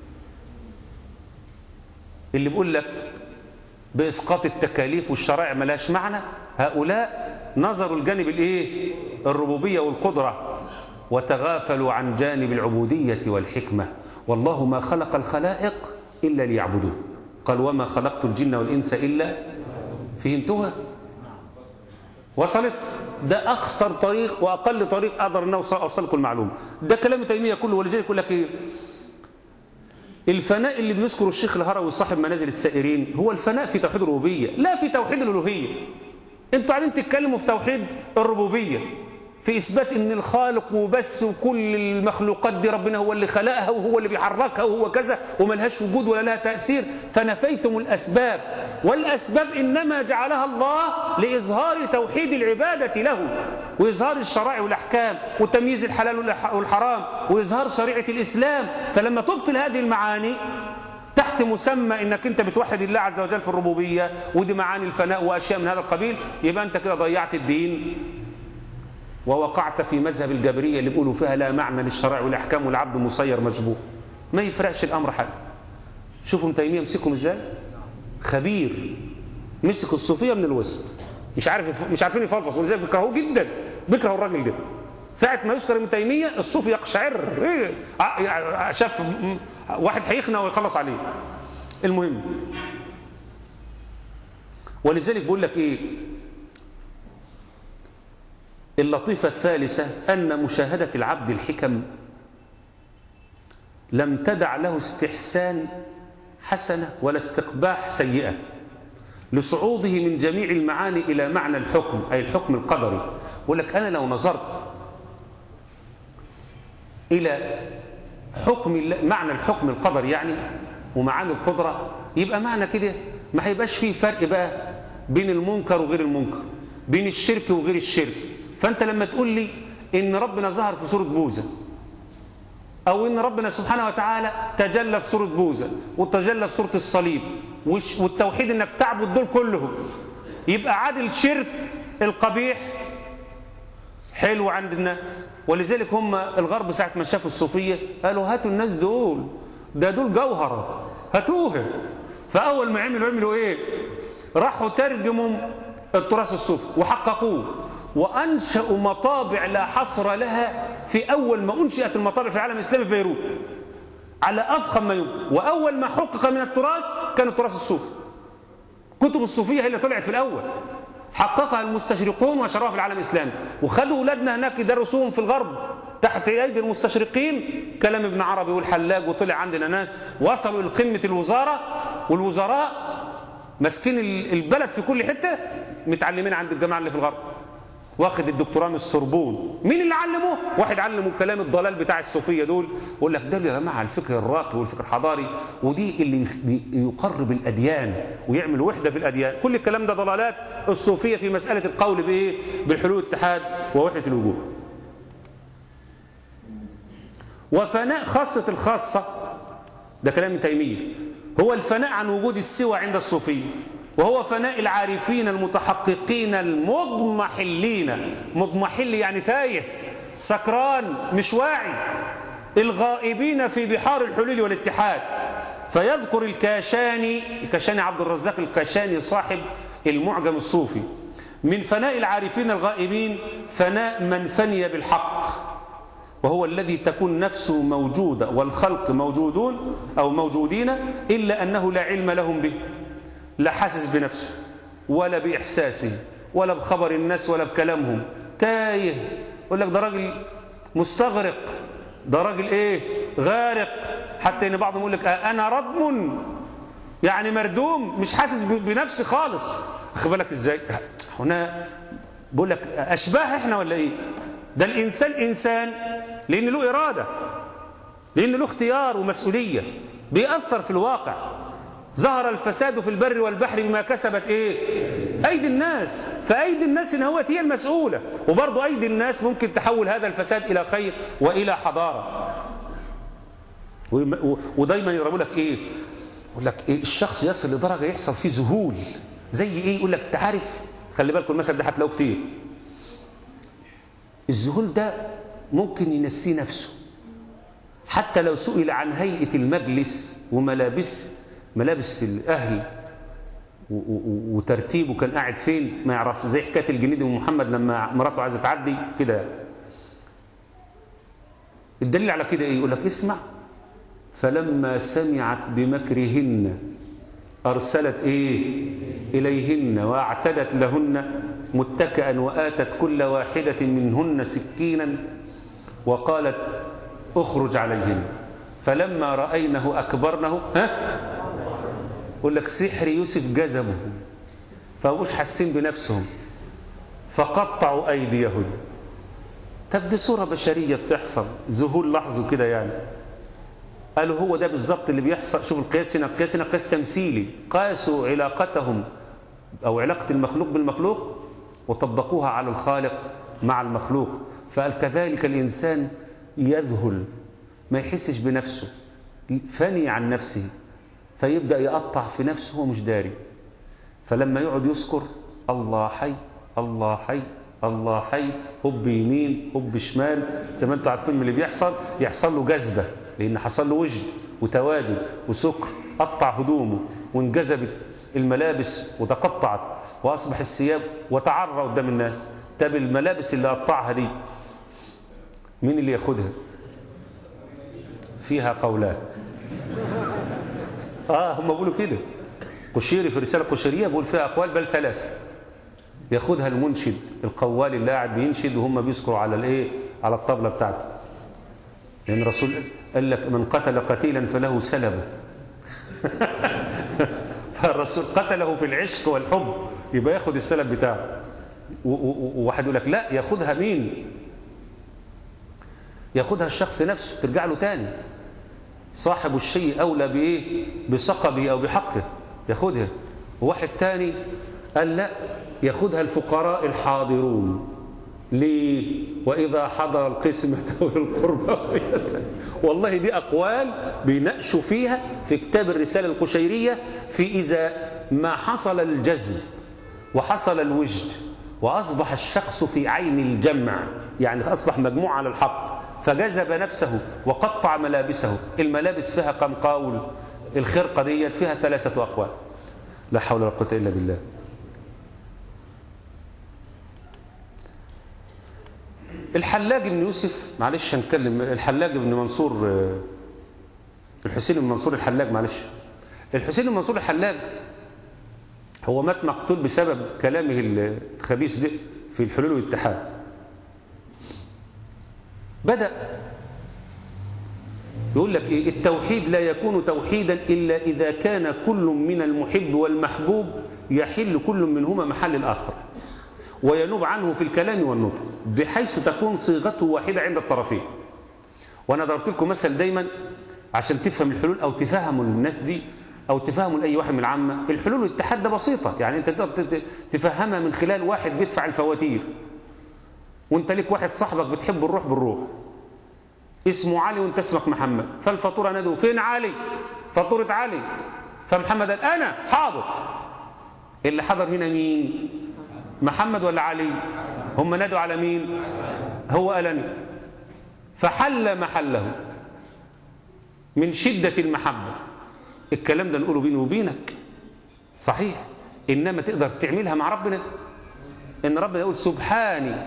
Speaker 2: اللي بيقول لك بإسقاط التكاليف والشرائع ملاش معنى هؤلاء نظروا الجانب الايه الربوبية والقدرة وتغافلوا عن جانب العبودية والحكمة والله ما خلق الخلائق إلا ليعبدوه قال وما خلقت الجن والإنس إلا فهمتوها وصلت ده أخسر طريق وأقل طريق أقدر أن أوصلكم المعلومة ده كلام تيمية كله ولذلك يقول لك إيه الفناء اللي بيذكره الشيخ الهروي صاحب منازل السائرين هو الفناء في توحيد الربوبية لا في توحيد الألوهية انتوا قاعدين تتكلموا في توحيد الربوبية في إثبات إن الخالق وبس وكل المخلوقات دي ربنا هو اللي خلقها وهو اللي بيحركها وهو كذا وملهاش وجود ولا لها تأثير فنفيتم الأسباب والأسباب إنما جعلها الله لإظهار توحيد العبادة له وإظهار الشرائع والأحكام وتمييز الحلال والحرام وإظهار شريعة الإسلام فلما تبطل هذه المعاني تحت مسمى انك انت بتوحد الله عز وجل في الربوبيه ودي معاني الفناء واشياء من هذا القبيل يبقى انت كده ضيعت الدين ووقعت في مذهب الجبريه اللي بيقولوا فيها لا معنى للشرائع والاحكام والعبد مسير مجبور ما يفرقش الامر حاجه شوفوا ابن تيميه مسكهم ازاي خبير مسك الصوفيه من الوسط مش عارف مش عارفين يفلفص ولذلك بيكرهوه جدا بيكرهوا الراجل ده ساعة ما يذكر ابن تيمية الصوفي يقشعر إيه؟ شاف واحد هيخنق ويخلص عليه المهم ولذلك بقول لك ايه اللطيفة الثالثة أن مشاهدة العبد الحكم لم تدع له استحسان حسنة ولا استقباح سيئة لصعوده من جميع المعاني إلى معنى الحكم أي الحكم القدري بقول لك أنا لو نظرت إلى حكم الله معنى الحكم القدري يعني ومعاني القدرة يبقى معنى كده ما هيبقاش فيه فرق بقى بين المنكر وغير المنكر بين الشرك وغير الشرك فأنت لما تقول لي إن ربنا ظهر في سورة بوذا أو إن ربنا سبحانه وتعالى تجلى في سورة بوذا وتجلى في سورة الصليب والتوحيد إنك تعبد دول كلهم يبقى عادل الشرك القبيح حلو عند الناس ولذلك هم الغرب ساعة ما شافوا الصوفية قالوا هاتوا الناس دول ده دول جوهرة هاتوها فأول ما عملوا عملوا إيه راحوا ترجموا التراث الصوفي وحققوه وأنشأوا مطابع لا حصر لها في أول ما أنشئت المطابع في العالم الإسلامي في بيروت على أفخم ما يمكن وأول ما حقق من التراث كان التراث الصوفي كتب الصوفية هي اللي طلعت في الأول حققها المستشرقون ونشروها في العالم الإسلامي وخدوا أولادنا هناك يدرسوهم في الغرب تحت أيدي المستشرقين كلام ابن عربي والحلاج وطلع عندنا ناس وصلوا لقمة الوزارة والوزراء ماسكين البلد في كل حتة متعلمين عند الجماعة اللي في الغرب واخد الدكتوراه من السوربون مين اللي علموه واحد علمه كلام الضلال بتاع الصوفيه دول يقول لك ده يا جماعه الفكر الراقي والفكر الحضاري ودي اللي يقرب الاديان ويعمل وحده في الاديان كل الكلام ده ضلالات الصوفيه في مساله القول بايه بالحلول الاتحاد ووحده الوجود وفناء خاصه الخاصه ده كلام تيميه هو الفناء عن وجود السوى عند الصوفيه وهو فناء العارفين المتحققين المضمحلين مضمحل يعني تايه سكران مش واعي الغائبين في بحار الحلول والاتحاد فيذكر الكاشاني الكاشاني عبد الرزاق الكاشاني صاحب المعجم الصوفي من فناء العارفين الغائبين فناء من فني بالحق وهو الذي تكون نفسه موجودة والخلق موجودون أو موجودين إلا أنه لا علم لهم به لا حاسس بنفسه ولا بإحساسه ولا بخبر الناس ولا بكلامهم تايه يقول لك ده راجل مستغرق ده راجل ايه غارق حتى ان بعضهم يقول لك آه انا ردم يعني مردوم مش حاسس ب- بنفسي خالص اخد بالك ازاي هنا بقول لك اشباه احنا ولا ايه ده الانسان انسان لان له اراده لان له اختيار ومسؤوليه بيأثر في الواقع ظهر الفساد في البر والبحر بما كسبت ايه ايدي الناس فايدي الناس ان هو هي المسؤوله وبرضه ايدي الناس ممكن تحول هذا الفساد الى خير والى حضاره وم- و- ودايما يضربوا لك ايه يقول لك إيه الشخص يصل لدرجه يحصل فيه ذهول زي ايه يقول لك انت عارف خلي بالكم المثل ده هتلاقوه كتير الذهول ده ممكن ينسيه نفسه حتى لو سئل عن هيئه المجلس وملابس ملابس الاهل و- و- وترتيبه كان قاعد فين ما يعرفش زي حكايه الجنيدي ومحمد لما مراته عايزه تعدي كده الدليل على كده ايه يقول لك اسمع فلما سمعت بمكرهن أرسلت إيه إليهن وأعتدت لهن متكئا وآتت كل واحدة منهن سكينا وقالت اخرج عليهن فلما رأينه أكبرنه ها يقول لك سحر يوسف جذبه فمش حاسين بنفسهم فقطعوا أيديهن طب دي صورة بشرية بتحصل ذهول لحظه كده يعني قالوا هو ده بالظبط اللي بيحصل شوف القياس هنا القياس هنا قياس تمثيلي قاسوا علاقتهم أو علاقة المخلوق بالمخلوق وطبقوها على الخالق مع المخلوق فقال كذلك الإنسان يذهل ما يحسش بنفسه فني عن نفسه فيبدأ يقطع في نفسه وهو مش داري فلما يقعد يذكر الله حي الله حي الله حي هب يمين هب شمال زي ما انتم عارفين من اللي بيحصل يحصل له جذبه لان حصل له وجد وتواجد وسكر قطع هدومه وانجذبت الملابس وتقطعت واصبح الثياب وتعرى قدام الناس طب الملابس اللي قطعها دي مين اللي ياخدها فيها قولان اه هم بيقولوا كده قشيري في رساله قشيريه بيقول فيها اقوال بل ثلاثه ياخدها المنشد القوال اللي قاعد بينشد وهم بيذكروا على الايه على الطبله بتاعته لان الرسول قال لك من قتل قتيلا فله سلبه فالرسول قتله في العشق والحب يبقى ياخد السلب بتاعه و- و- وواحد يقول لك لا ياخدها مين ياخدها الشخص نفسه ترجع له تاني صاحب الشيء أولى بإيه بصقبه أو بحقه ياخدها وواحد تاني قال لا ياخدها الفقراء الحاضرون ليه وإذا حضر القسمة أولي القربى واليتامى. والله دي أقوال بيناقشوا فيها في كتاب الرسالة القشيرية في إذا ما حصل الجذب وحصل الوجد وأصبح الشخص في عين الجمع يعني أصبح مجموعة على الحق فجذب نفسه وقطع ملابسه الملابس فيها كم قول الخرقة ديت فيها ثلاثة أقوال لا حول ولا قوة إلا بالله الحلاج بن يوسف معلش هنتكلم الحلاج بن منصور آه، الحسين بن منصور الحلاج معلش الحسين بن منصور الحلاج هو مات مقتول بسبب كلامه الخبيث ده في الحلول والاتحاد بدأ يقول لك إيه التوحيد لا يكون توحيدا إلا إذا كان كل من المحب والمحبوب يحل كل منهما محل الآخر وينوب عنه في الكلام والنطق بحيث تكون صيغته واحدة عند الطرفين وأنا ضربت لكم مثل دايما عشان تفهم الحلول أو تفهموا الناس دي أو تفهموا لأي واحد من العامة الحلول والاتحاد ده بسيطة يعني أنت تقدر ت- تفهمها من خلال واحد بيدفع الفواتير وانت ليك واحد صاحبك بتحب الروح بالروح اسمه علي وانت اسمك محمد فالفاتوره نادوا فين علي فاتوره علي فمحمد قال انا حاضر اللي حضر هنا مين محمد ولا علي هم نادوا على مين هو قال انا فحل محله من شده المحبه الكلام ده نقوله بيني وبينك صحيح انما تقدر تعملها مع ربنا ان ربنا يقول سبحاني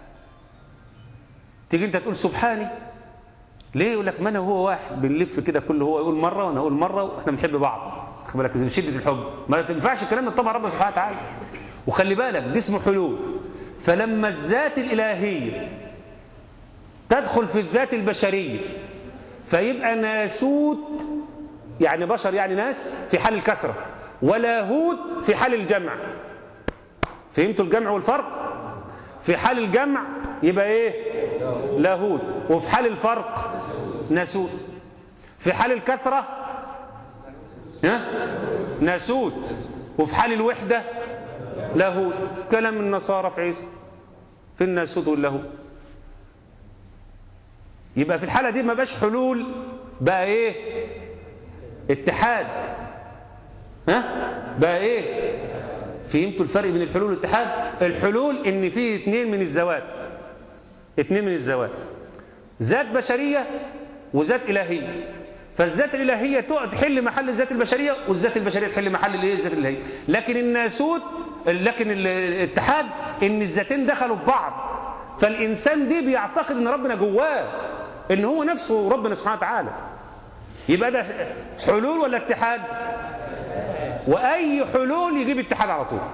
Speaker 2: تيجي انت تقول سبحاني ليه يقول لك ما انا وهو واحد بنلف كده كل هو يقول مره وانا اقول مره واحنا بنحب بعض خد بالك ازاي بشده الحب ما تنفعش الكلام ده طبعا ربنا سبحانه وتعالى وخلي بالك دي اسمه حلول فلما الذات الالهيه تدخل في الذات البشرية فيبقى ناسوت يعني بشر يعني ناس في حال الكسرة ولاهوت في حال الجمع فهمتوا الجمع والفرق في حال الجمع يبقى ايه لاهوت وفي حال الفرق ناسوت في حال الكثرة ها ناسوت وفي حال الوحدة لاهوت كلام النصارى في عيسى في الناسوت واللاهوت يبقى في الحالة دي ما بقاش حلول بقى ايه اتحاد ها بقى ايه فهمتوا الفرق بين الحلول والاتحاد الحلول ان في اتنين من الزوات اتنين من الزوات ذات بشرية وذات إلهية فالذات الإلهية تقعد تحل محل الذات البشرية والذات البشرية تحل محل الايه الذات الإلهية لكن الناسوت لكن الاتحاد ان الذاتين دخلوا في بعض فالإنسان دي بيعتقد ان ربنا جواه ان هو نفسه ربنا سبحانه وتعالى يبقى ده حلول ولا اتحاد وأي حلول يجيب اتحاد على طول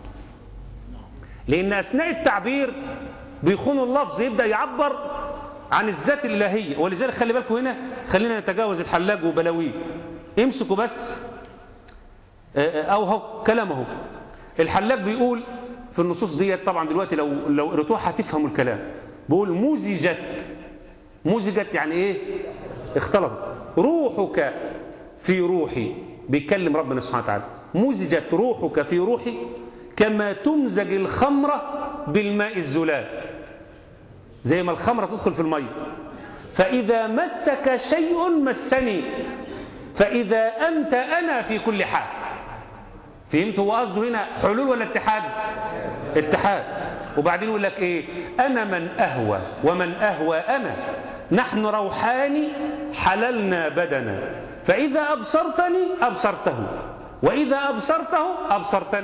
Speaker 2: لأن أثناء التعبير بيخون اللفظ يبدأ يعبر عن الذات الإلهية ولذلك خلي بالكم هنا خلينا نتجاوز الحلاج وبلاويه امسكوا بس أو هو كلامه الحلاج بيقول في النصوص ديت طبعا دلوقتي لو لو قريتوها هتفهموا الكلام بيقول مزجت مزجت يعني ايه اختلط روحك في روحي بيكلم ربنا سبحانه وتعالى مزجت روحك في روحي كما تمزج الخمرة بالماء الزلال زي ما الخمرة تدخل في المية فإذا مسك شيء مسني فإذا أنت أنا في كل حال فهمت هو قصده هنا حلول ولا اتحاد اتحاد وبعدين يقول لك ايه انا من اهوى ومن اهوى انا نحن روحان حللنا بدنا فاذا ابصرتني ابصرته واذا ابصرته ابصرتني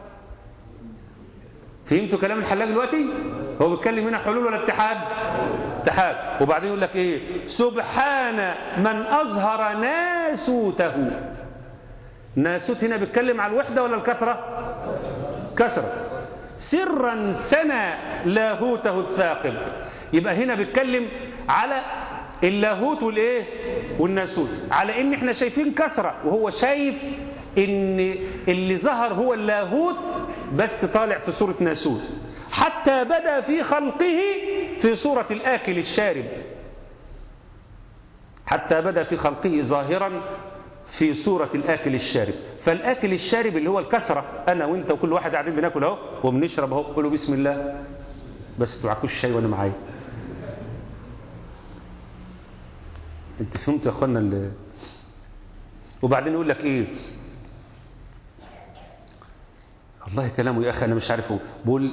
Speaker 2: فهمتوا كلام الحلاج دلوقتي هو بيتكلم هنا حلول ولا اتحاد اتحاد وبعدين يقول لك ايه سبحان من اظهر ناسوته ناسوت هنا بيتكلم على الوحده ولا الكثره كثره سرا سنى لاهوته الثاقب يبقى هنا بيتكلم على اللاهوت والايه والناسوت على ان احنا شايفين كسره وهو شايف ان اللي ظهر هو اللاهوت بس طالع في صوره ناسوت حتى بدا في خلقه في صوره الاكل الشارب حتى بدا في خلقه ظاهرا في صورة الآكل الشارب فالآكل الشارب اللي هو الكسرة أنا وإنت وكل واحد قاعدين بناكل أهو وبنشرب أهو قولوا بسم الله بس توعكوش الشاي وأنا معايا أنت فهمت يا أخوانا اللي... وبعدين يقول لك إيه والله كلامه يا أخي أنا مش عارفه بقول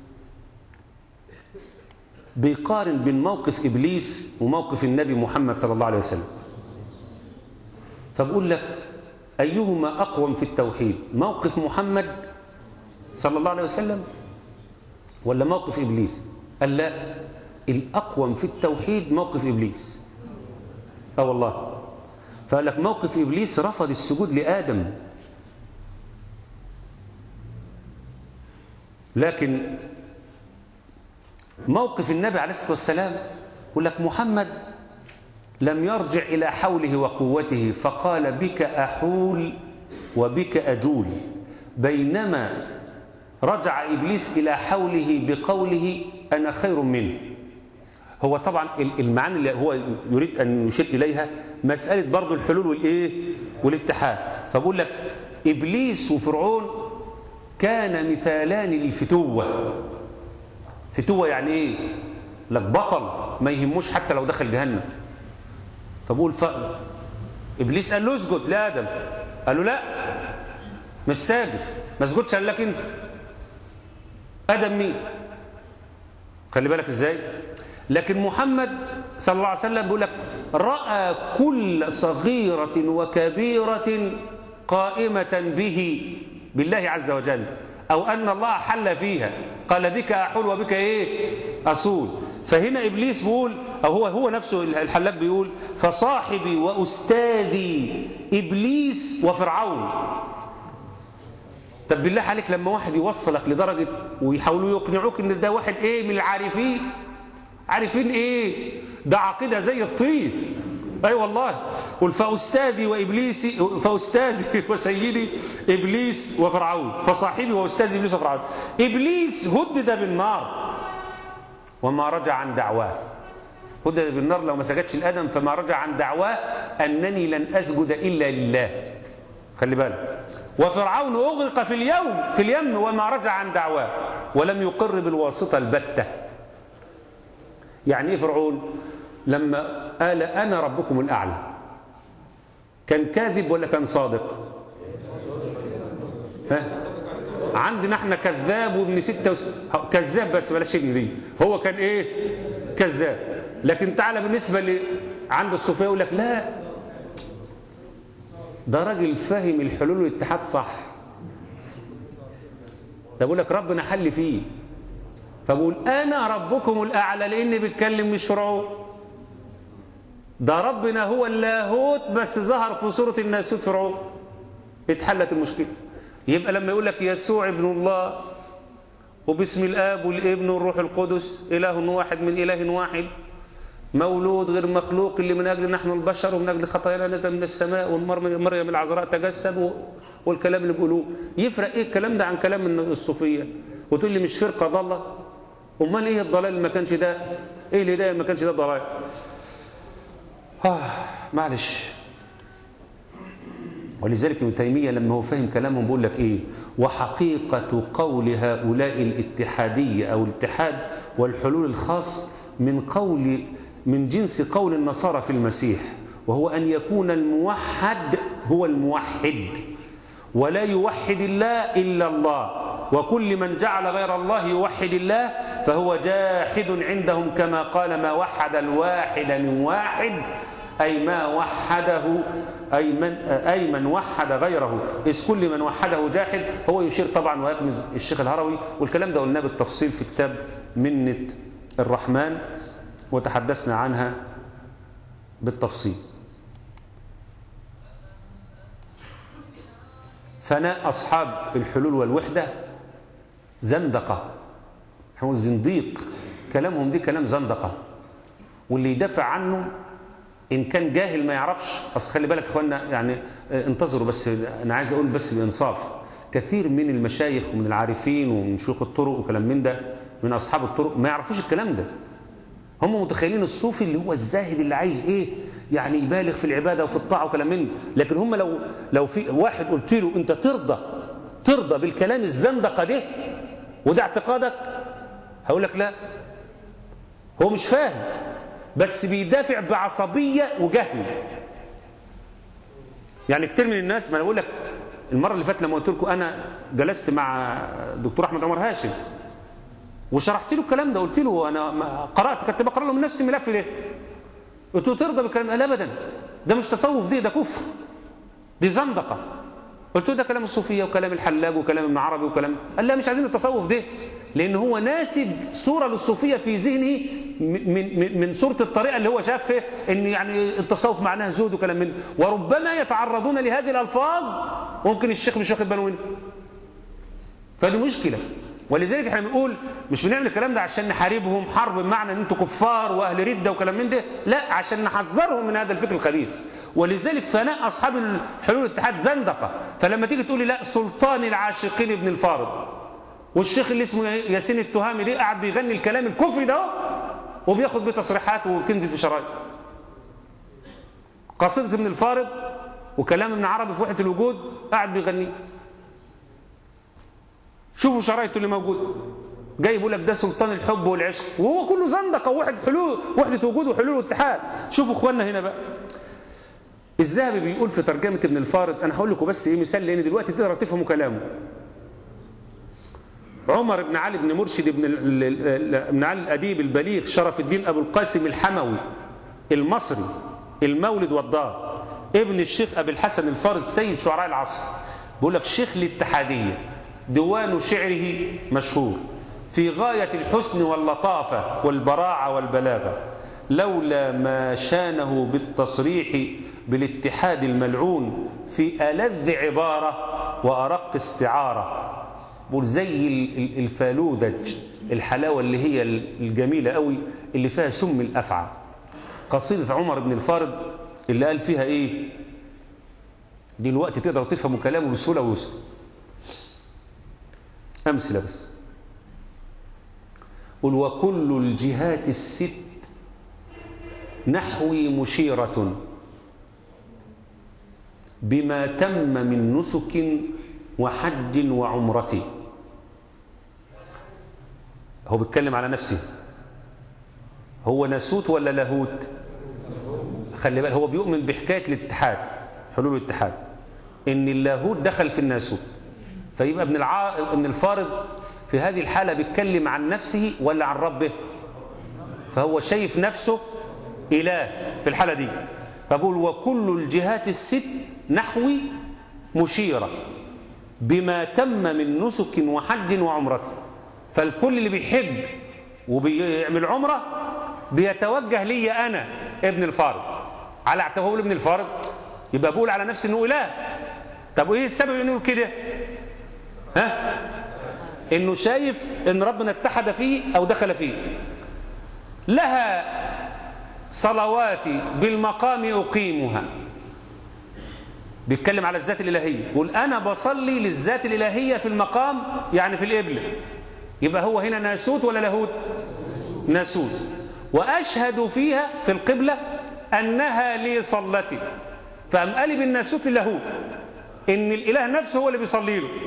Speaker 2: بيقارن بين موقف إبليس وموقف النبي محمد صلى الله عليه وسلم فبقول لك أيهما أقوم في التوحيد موقف محمد صلى الله عليه وسلم ولا موقف إبليس قال لا الأقوم في التوحيد موقف إبليس اه والله فقال لك موقف إبليس رفض السجود لآدم لكن موقف النبي عليه الصلاة والسلام يقول لك محمد لم يرجع إلى حوله وقوته فقال بك أحول وبك أجول بينما رجع إبليس إلى حوله بقوله أنا خير منه هو طبعا المعاني اللي هو يريد أن يشير إليها مسألة برضو الحلول والإيه والاتحاد فبقول لك إبليس وفرعون كان مثالان للفتوة فتوة يعني إيه لك بطل ما يهموش حتى لو دخل جهنم فبقول ف... ابليس قال له اسجد لادم قال له لا مش ساجد ما اسجدش قال لك انت ادم مين خلي بالك ازاي لكن محمد صلى الله عليه وسلم بيقول لك راى كل صغيره وكبيره قائمه به بالله عز وجل او ان الله حل فيها قال بك احول وبك ايه اصول فهنا ابليس بيقول او هو هو نفسه الحلاج بيقول فصاحبي واستاذي ابليس وفرعون طب بالله عليك لما واحد يوصلك لدرجه ويحاولوا يقنعوك ان ده واحد ايه من العارفين عارفين ايه ده عقيدة زي الطين اي أيوة والله قل فاستاذي وابليسي فاستاذي وسيدي ابليس وفرعون فصاحبي واستاذي ابليس وفرعون ابليس هدد بالنار وما رجع عن دعواه هدد بالنار لو ما سجدش الادم فما رجع عن دعواه انني لن اسجد الا لله خلي بالك وفرعون اغرق في اليوم في اليم وما رجع عن دعواه ولم يقر بالواسطه البته يعني ايه فرعون لما قال انا ربكم الاعلى كان كاذب ولا كان صادق ها عندنا احنا كذاب وابن ستة وس... كذاب بس بلاش ابن دي هو كان ايه كذاب لكن تعالى بالنسبة ل... عند الصوفية يقول لك لا ده راجل فاهم الحلول والاتحاد صح ده بيقول لك ربنا حل فيه فبقول انا ربكم الاعلى لاني بتكلم مش فرعون ده ربنا هو اللاهوت بس ظهر في صورة الناسوت فرعون اتحلت المشكلة يبقى لما يقول لك يسوع ابن الله وباسم الاب والابن والروح القدس اله واحد من اله واحد مولود غير مخلوق اللي من اجل نحن البشر ومن اجل خطايانا نزل من السماء ومريم العذراء تجسد والكلام اللي بيقولوه يفرق ايه الكلام ده عن كلام الصوفيه وتقول لي مش فرقه ضاله امال ايه الضلال اللي ما كانش ده ايه الهدايه اللي ما كانش ده ضلال آه معلش ولذلك ابن تيمية لما هو فاهم كلامهم بيقول لك إيه وحقيقة قول هؤلاء الاتحادية أو الاتحاد والحلول الخاص من قول من جنس قول النصارى في المسيح وهو أن يكون الموحد هو الموحد ولا يوحد الله إلا الله وكل من جعل غير الله يوحد الله فهو جاحد عندهم كما قال ما وحد الواحد من واحد أي ما وحده أي من, أي من وحد غيره إذ كل من وحده جاحد هو يشير طبعا ويكمز الشيخ الهروي والكلام ده قلناه بالتفصيل في كتاب منة الرحمن وتحدثنا عنها بالتفصيل فناء أصحاب الحلول والوحدة زندقة هو زنديق كلامهم دي كلام زندقة واللي يدافع عنه إن كان جاهل ما يعرفش أصل خلي بالك إخواننا يعني انتظروا بس أنا عايز أقول بس بإنصاف كثير من المشايخ ومن العارفين ومن شيوخ الطرق وكلام من ده من أصحاب الطرق ما يعرفوش الكلام ده هم متخيلين الصوفي اللي هو الزاهد اللي عايز إيه يعني يبالغ في العبادة وفي الطاعة وكلام من ده لكن هم لو لو في واحد قلت له أنت ترضى ترضى بالكلام الزندقة ده وده اعتقادك هقول لك لا هو مش فاهم بس بيدافع بعصبية وجهل يعني كتير من الناس ما انا بقول لك المرة اللي فاتت لما قلت لكم انا جلست مع دكتور احمد عمر هاشم وشرحت له الكلام ده قلت له انا قرات كنت بقرا له من نفس الملف ده قلت له ترضى بالكلام قال ابدا ده مش تصوف دي ده كفر دي زندقه قلت له ده كلام الصوفيه وكلام الحلاج وكلام ابن عربي وكلام قال لا مش عايزين التصوف ده لان هو ناسج صوره للصوفيه في ذهنه من من من صوره الطريقه اللي هو شافها ان يعني التصوف معناه زهد وكلام من وربما يتعرضون لهذه الالفاظ ممكن الشيخ مش واخد باله منه فدي مشكله ولذلك احنا بنقول مش بنعمل الكلام ده عشان نحاربهم حرب بمعنى ان انتوا كفار واهل رده وكلام من ده لا عشان نحذرهم من هذا الفكر الخبيث ولذلك فناء اصحاب الحلول الاتحاد زندقه فلما تيجي تقولي لا سلطان العاشقين ابن الفارض والشيخ اللي اسمه ياسين التهامي ده قاعد بيغني الكلام الكفري ده وبياخد بيه تصريحات وبتنزل في شرايط قصيده ابن الفارض وكلام ابن عربي في وحده الوجود قاعد بيغنيه شوفوا شرايطه اللي موجود جاي يقول لك ده سلطان الحب والعشق وهو كله زندقه وحده حلول وحده وجود وحلول واتحاد شوفوا اخواننا هنا بقى الذهبي بيقول في ترجمه ابن الفارض انا هقول لكم بس ايه مثال لان دلوقتي تقدروا تفهموا كلامه عمر بن علي بن مرشد بن ابن علي الاديب البليغ شرف الدين ابو القاسم الحموي المصري المولد والدار ابن الشيخ ابي الحسن الفارض سيد شعراء العصر بيقول لك شيخ الاتحاديه ديوان شعره مشهور في غاية الحسن واللطافة والبراعة والبلاغة لولا ما شانه بالتصريح بالاتحاد الملعون في ألذ عبارة وأرق استعارة بقول زي الفالوذج الحلاوة اللي هي الجميلة قوي اللي فيها سم الأفعى قصيدة عمر بن الفارض اللي قال فيها إيه دلوقتي تقدر تفهموا كلامه بسهولة ويسر أمثلة بس قل وكل الجهات الست نحوي مشيرة بما تم من نسك وحج وعمرة هو بيتكلم على نفسه هو ناسوت ولا لاهوت خلي بالك هو بيؤمن بحكاية الاتحاد حلول الاتحاد ان اللاهوت دخل في الناسوت فيبقى ابن الع... ابن الفارض في هذه الحالة بيتكلم عن نفسه ولا عن ربه فهو شايف نفسه إله في الحالة دي فبقول وكل الجهات الست نحوي مشيرة بما تم من نسك وحج وعمرة فالكل اللي بيحج وبيعمل عمرة بيتوجه لي أنا ابن الفارض على اعتبار ابن الفارض يبقى بقول على نفسي انه إله طب وايه السبب انه يقول كده ها انه شايف ان ربنا اتحد فيه او دخل فيه لها صلواتي بالمقام اقيمها بيتكلم على الذات الالهيه يقول انا بصلي للذات الالهيه في المقام يعني في القبله يبقى هو هنا ناسوت ولا لاهوت ناسوت واشهد فيها في القبله انها لي صلتي فقام قلب الناسوت للاهوت ان الاله نفسه هو اللي بيصلي له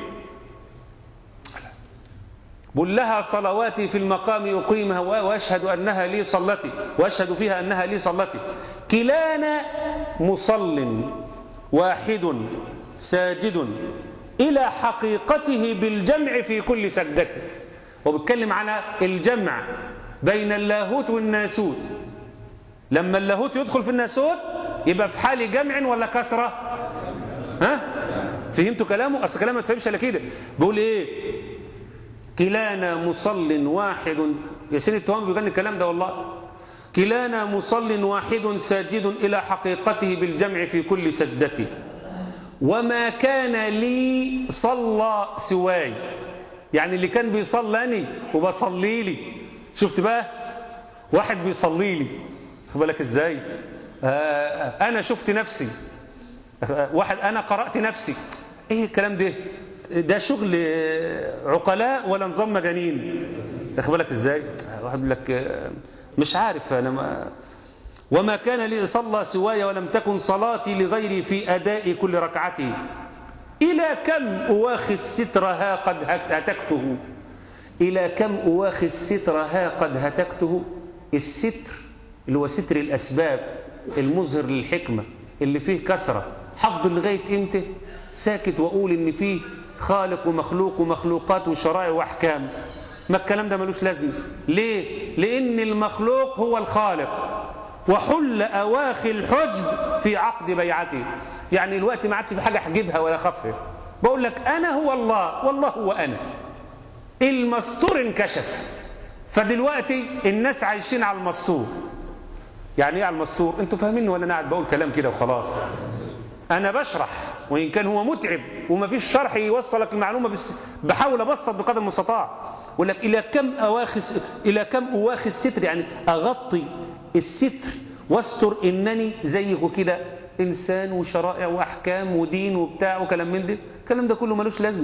Speaker 2: بقول لها صلواتي في المقام أقيمها وأشهد أنها لي صلتي وأشهد فيها أنها لي صلتي كلانا مصل واحد ساجد إلى حقيقته بالجمع في كل سجدة وبتكلم على الجمع بين اللاهوت والناسوت لما اللاهوت يدخل في الناسوت يبقى في حال جمع ولا كسرة ها فهمتوا كلامه أصل كلامه ما تفهمش الا كده بيقول ايه كلانا مصل واحد يا سيدي التوام بيغني الكلام ده والله كلانا مصل واحد ساجد إلى حقيقته بالجمع في كل سجدة وما كان لي صلى سواي يعني اللي كان بيصلاني وبصلي لي شفت بقى واحد بيصلي لي خد بالك ازاي آه انا شفت نفسي واحد انا قرأت نفسي ايه الكلام ده ده شغل عقلاء ولا نظام مجانين واخد بالك ازاي واحد يقول لك مش عارف انا ما وما كان لي صلى سواي ولم تكن صلاتي لغيري في اداء كل ركعتي الى كم اواخي الستر ها قد هتكته الى كم اواخي الستر ها قد هتكته الستر اللي هو ستر الاسباب المظهر للحكمه اللي فيه كسره حفظ لغايه امتى ساكت واقول ان فيه خالق ومخلوق ومخلوقات وشرائع واحكام ما الكلام ده ملوش لازمه ليه لان المخلوق هو الخالق وحل اواخي الحجب في عقد بيعته يعني الوقت ما عادش في حاجه احجبها ولا اخافها بقول لك انا هو الله والله هو انا المستور انكشف فدلوقتي الناس عايشين على المستور يعني ايه على المستور انتوا فاهمين ولا انا قاعد بقول كلام كده وخلاص انا بشرح وان كان هو متعب وما فيش شرح يوصلك المعلومه بس بحاول ابسط بقدر المستطاع يقول لك الى كم اواخس الى كم اواخي الستر يعني اغطي الستر واستر انني زيك كده انسان وشرائع واحكام ودين وبتاع وكلام من ده الكلام ده كله ملوش لازمه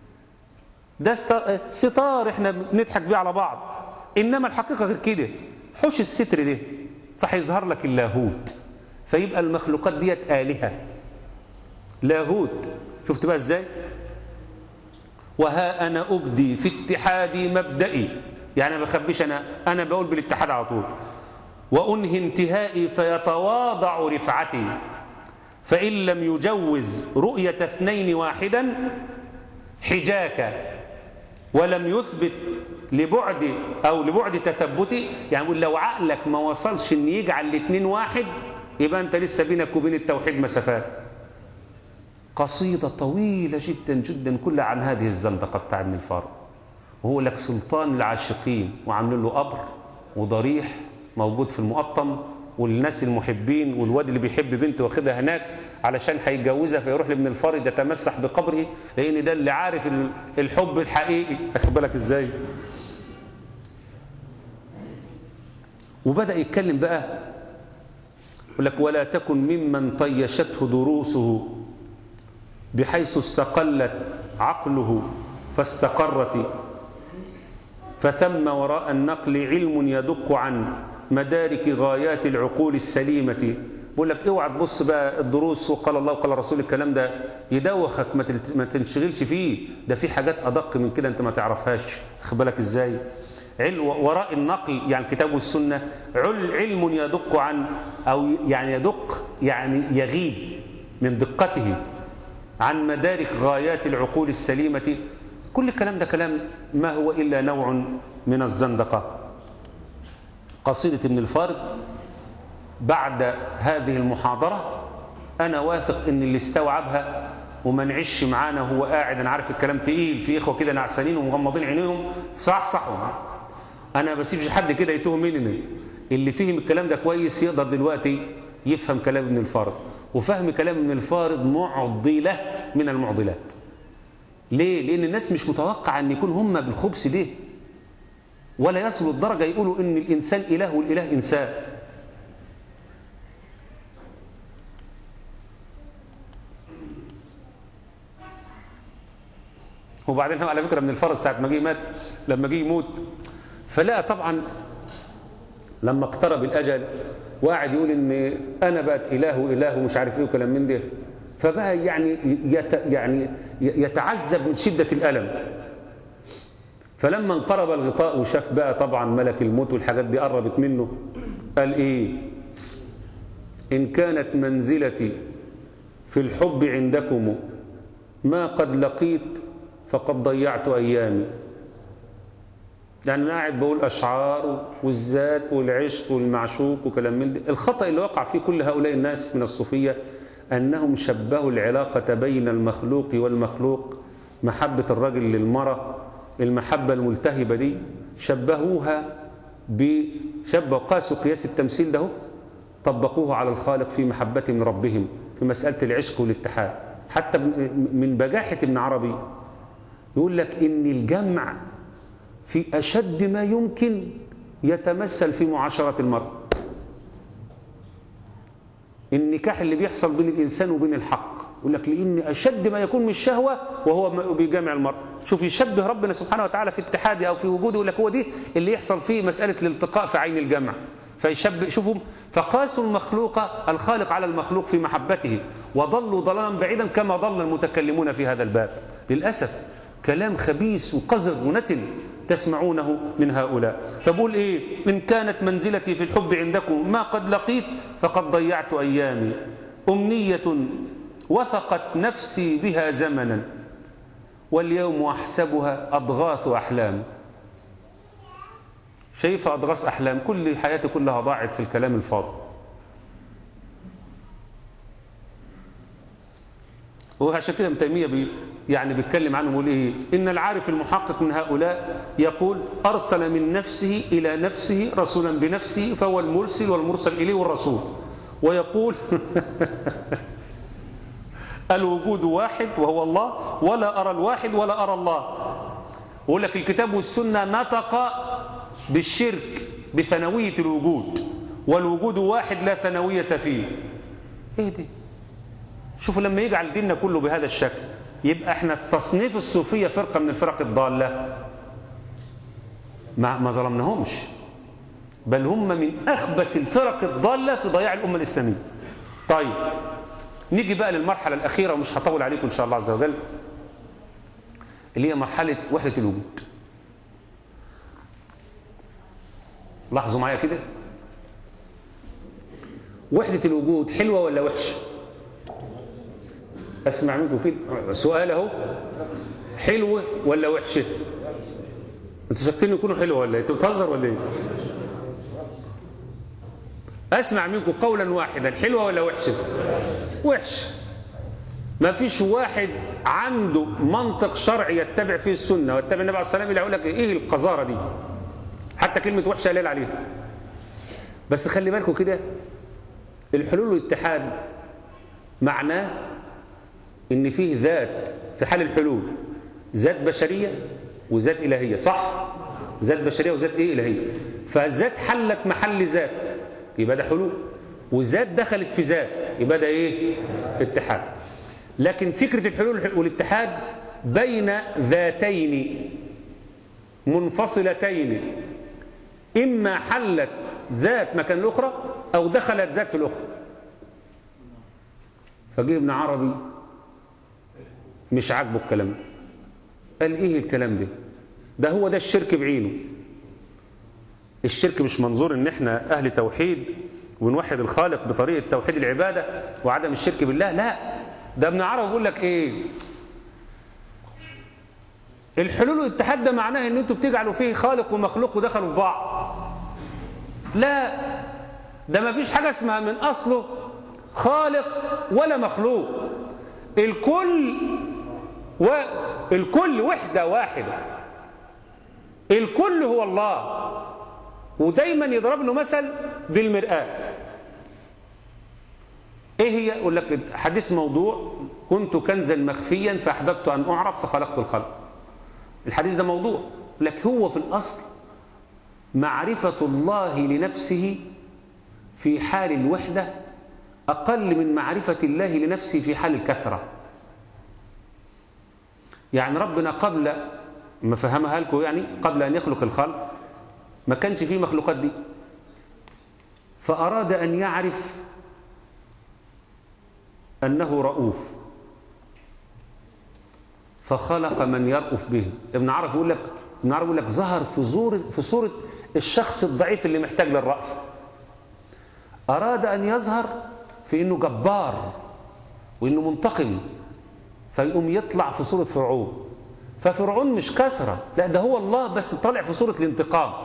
Speaker 2: ده ستار احنا بنضحك بيه على بعض انما الحقيقه غير كده حوش الستر ده فهيظهر لك اللاهوت فيبقى المخلوقات ديت الهه لاهوت شفت بقى ازاي وها انا ابدي في اتحادي مبدئي يعني ما بخبيش انا انا بقول بالاتحاد على طول وانهي انتهائي فيتواضع رفعتي فان لم يجوز رؤيه اثنين واحدا حجاك ولم يثبت لبعد او لبعد تثبتي يعني لو عقلك ما وصلش ان يجعل الاثنين واحد يبقى انت لسه بينك وبين التوحيد مسافات قصيدة طويلة جدا جدا كلها عن هذه الزندقة بتاع ابن الفارض وهو لك سلطان العاشقين وعاملين له قبر وضريح موجود في المقطم والناس المحبين والواد اللي بيحب بنته واخدها هناك علشان هيتجوزها فيروح لابن الفارض يتمسح بقبره لان ده اللي عارف الحب الحقيقي واخد بالك ازاي وبدأ يتكلم بقى يقول لك ولا تكن ممن طيشته دروسه بحيث استقلت عقله فاستقرت فثم وراء النقل علم يدق عن مدارك غايات العقول السليمة بقول لك اوعى تبص بقى الدروس وقال الله وقال الرسول الكلام ده يدوخك ما تلت- ما تنشغلش فيه ده في حاجات ادق من كده انت ما تعرفهاش خد بالك ازاي عل وراء النقل يعني الكتاب والسنه عل علم يدق عن او يعني يدق يعني يغيب من دقته عن مدارك غايات العقول السليمه كل الكلام ده كلام ما هو الا نوع من الزندقه قصيده ابن الفارض بعد هذه المحاضرة أنا واثق إن اللي استوعبها وما نعيش معانا وهو قاعد أنا عارف الكلام تقيل في إخوة كده نعسانين ومغمضين عينيهم صح صح أنا ما بسيبش حد كده يتوه مني اللي فهم الكلام ده كويس يقدر دلوقتي يفهم كلام ابن الفارض وفهم كلام ابن الفارض معضلة من المعضلات ليه؟ لأن الناس مش متوقع أن يكون هم بالخبث ده ولا يصلوا الدرجة يقولوا إن الإنسان إله والإله إنسان وبعدين هو على فكره من الفرض ساعه ما جه مات لما جه يموت فلقى طبعا لما اقترب الاجل وقعد يقول ان انا بقت اله واله ومش عارف ايه وكلام من ده فبقى يعني يت يعني يتعذب من شده الالم فلما انقرب الغطاء وشاف بقى طبعا ملك الموت والحاجات دي قربت منه قال ايه ان كانت منزلتي في الحب عندكم ما قد لقيت فقد ضيعت أيامي يعني أنا قاعد بقول أشعار والذات والعشق والمعشوق وكلام من ده الخطأ اللي وقع فيه كل هؤلاء الناس من الصوفية أنهم شبهوا العلاقة بين المخلوق والمخلوق محبة الرجل للمرأة المحبة الملتهبة دي شبهوها بشبه قاسوا قياس التمثيل ده طبقوه على الخالق في محبتهم لربهم في مسألة العشق والاتحاد حتى من بجاحة ابن عربي يقول لك إن الجمع في أشد ما يمكن يتمثل في معاشرة المرء النكاح اللي بيحصل بين الإنسان وبين الحق يقول لك لأن أشد ما يكون من الشهوة وهو بيجامع المرء شوف يشبه ربنا سبحانه وتعالى في اتحاده أو في وجوده يقول لك هو دي اللي يحصل فيه مسألة الالتقاء في عين الجمع فيشبه شوفوا فقاسوا المخلوق الخالق على المخلوق في محبته وضلوا ضلالا بعيدا كما ضل المتكلمون في هذا الباب للأسف كلام خبيث وقذر ونتن تسمعونه من هؤلاء فبقول إيه إن كانت منزلتي في الحب عندكم ما قد لقيت فقد ضيعت أيامي أمنية وثقت نفسي بها زمنا واليوم أحسبها أضغاث أحلام شايفها أضغاث أحلام كل حياتي كلها ضاعت في الكلام الفاضي وعشان كده ابن تيميه بي يعني بيتكلم عنهم يقول ايه ان العارف المحقق من هؤلاء يقول ارسل من نفسه الى نفسه رسولا بنفسه فهو المرسل والمرسل اليه والرسول ويقول الوجود واحد وهو الله ولا ارى الواحد ولا ارى الله ويقول لك الكتاب والسنه نطق بالشرك بثانويه الوجود والوجود واحد لا ثانويه فيه ايه دي شوفوا لما يجعل ديننا كله بهذا الشكل يبقى احنا في تصنيف الصوفيه فرقه من الفرق الضاله ما ما ظلمناهمش بل هم من اخبث الفرق الضاله في ضياع الامه الاسلاميه طيب نيجي بقى للمرحله الاخيره ومش هطول عليكم ان شاء الله عز وجل اللي هي مرحله وحده الوجود لاحظوا معايا كده وحده الوجود حلوه ولا وحشه اسمع منكم كده سؤال اهو حلوه ولا وحشه انتوا ساكتين يكونوا حلوه ولا ايه انتوا بتهزر ولا ايه اسمع منكم قولا واحدا حلوه ولا وحشه وحشه ما فيش واحد عنده منطق شرعي يتبع فيه السنه ويتبع النبي عليه الصلاه والسلام يقول لك ايه القذاره دي حتى كلمه وحشه قليل عليها بس خلي بالكم كده الحلول والاتحاد معناه ان فيه ذات في حال الحلول ذات بشريه وذات الهيه صح ذات بشريه وذات ايه الهيه فذات حلت محل ذات يبقى ده حلول وذات دخلت في ذات يبقى ده ايه اتحاد لكن فكرة الحلول والاتحاد بين ذاتين منفصلتين إما حلت ذات مكان الأخرى أو دخلت ذات في الأخرى فجه ابن عربي مش عاجبه الكلام ده قال ايه الكلام ده ده هو ده الشرك بعينه الشرك مش منظور ان احنا اهل توحيد ونوحد الخالق بطريقه توحيد العباده وعدم الشرك بالله لا ده ابن عربي بيقول لك ايه الحلول والاتحاد ده معناه ان انتوا بتجعلوا فيه خالق ومخلوق ودخلوا في بعض لا ده ما فيش حاجه اسمها من اصله خالق ولا مخلوق الكل والكل وحده واحده الكل هو الله ودايما يضرب له مثل بالمرآة ايه هي يقول لك حديث موضوع كنت كنزا مخفيا فاحببت ان اعرف فخلقت الخلق الحديث ده موضوع لك هو في الاصل معرفة الله لنفسه في حال الوحدة أقل من معرفة الله لنفسه في حال الكثرة يعني ربنا قبل ما فهمها لكم يعني قبل أن يخلق الخلق ما كانش فيه مخلوقات دي فأراد أن يعرف أنه رؤوف فخلق من يرؤف به ابن عرف يقول لك ابن عرف يقول لك ظهر في صورة في صورة الشخص الضعيف اللي محتاج للرأف أراد أن يظهر في إنه جبار وإنه منتقم فيقوم يطلع في صورة فرعون ففرعون مش كسرة لا ده هو الله بس طالع في صورة الانتقام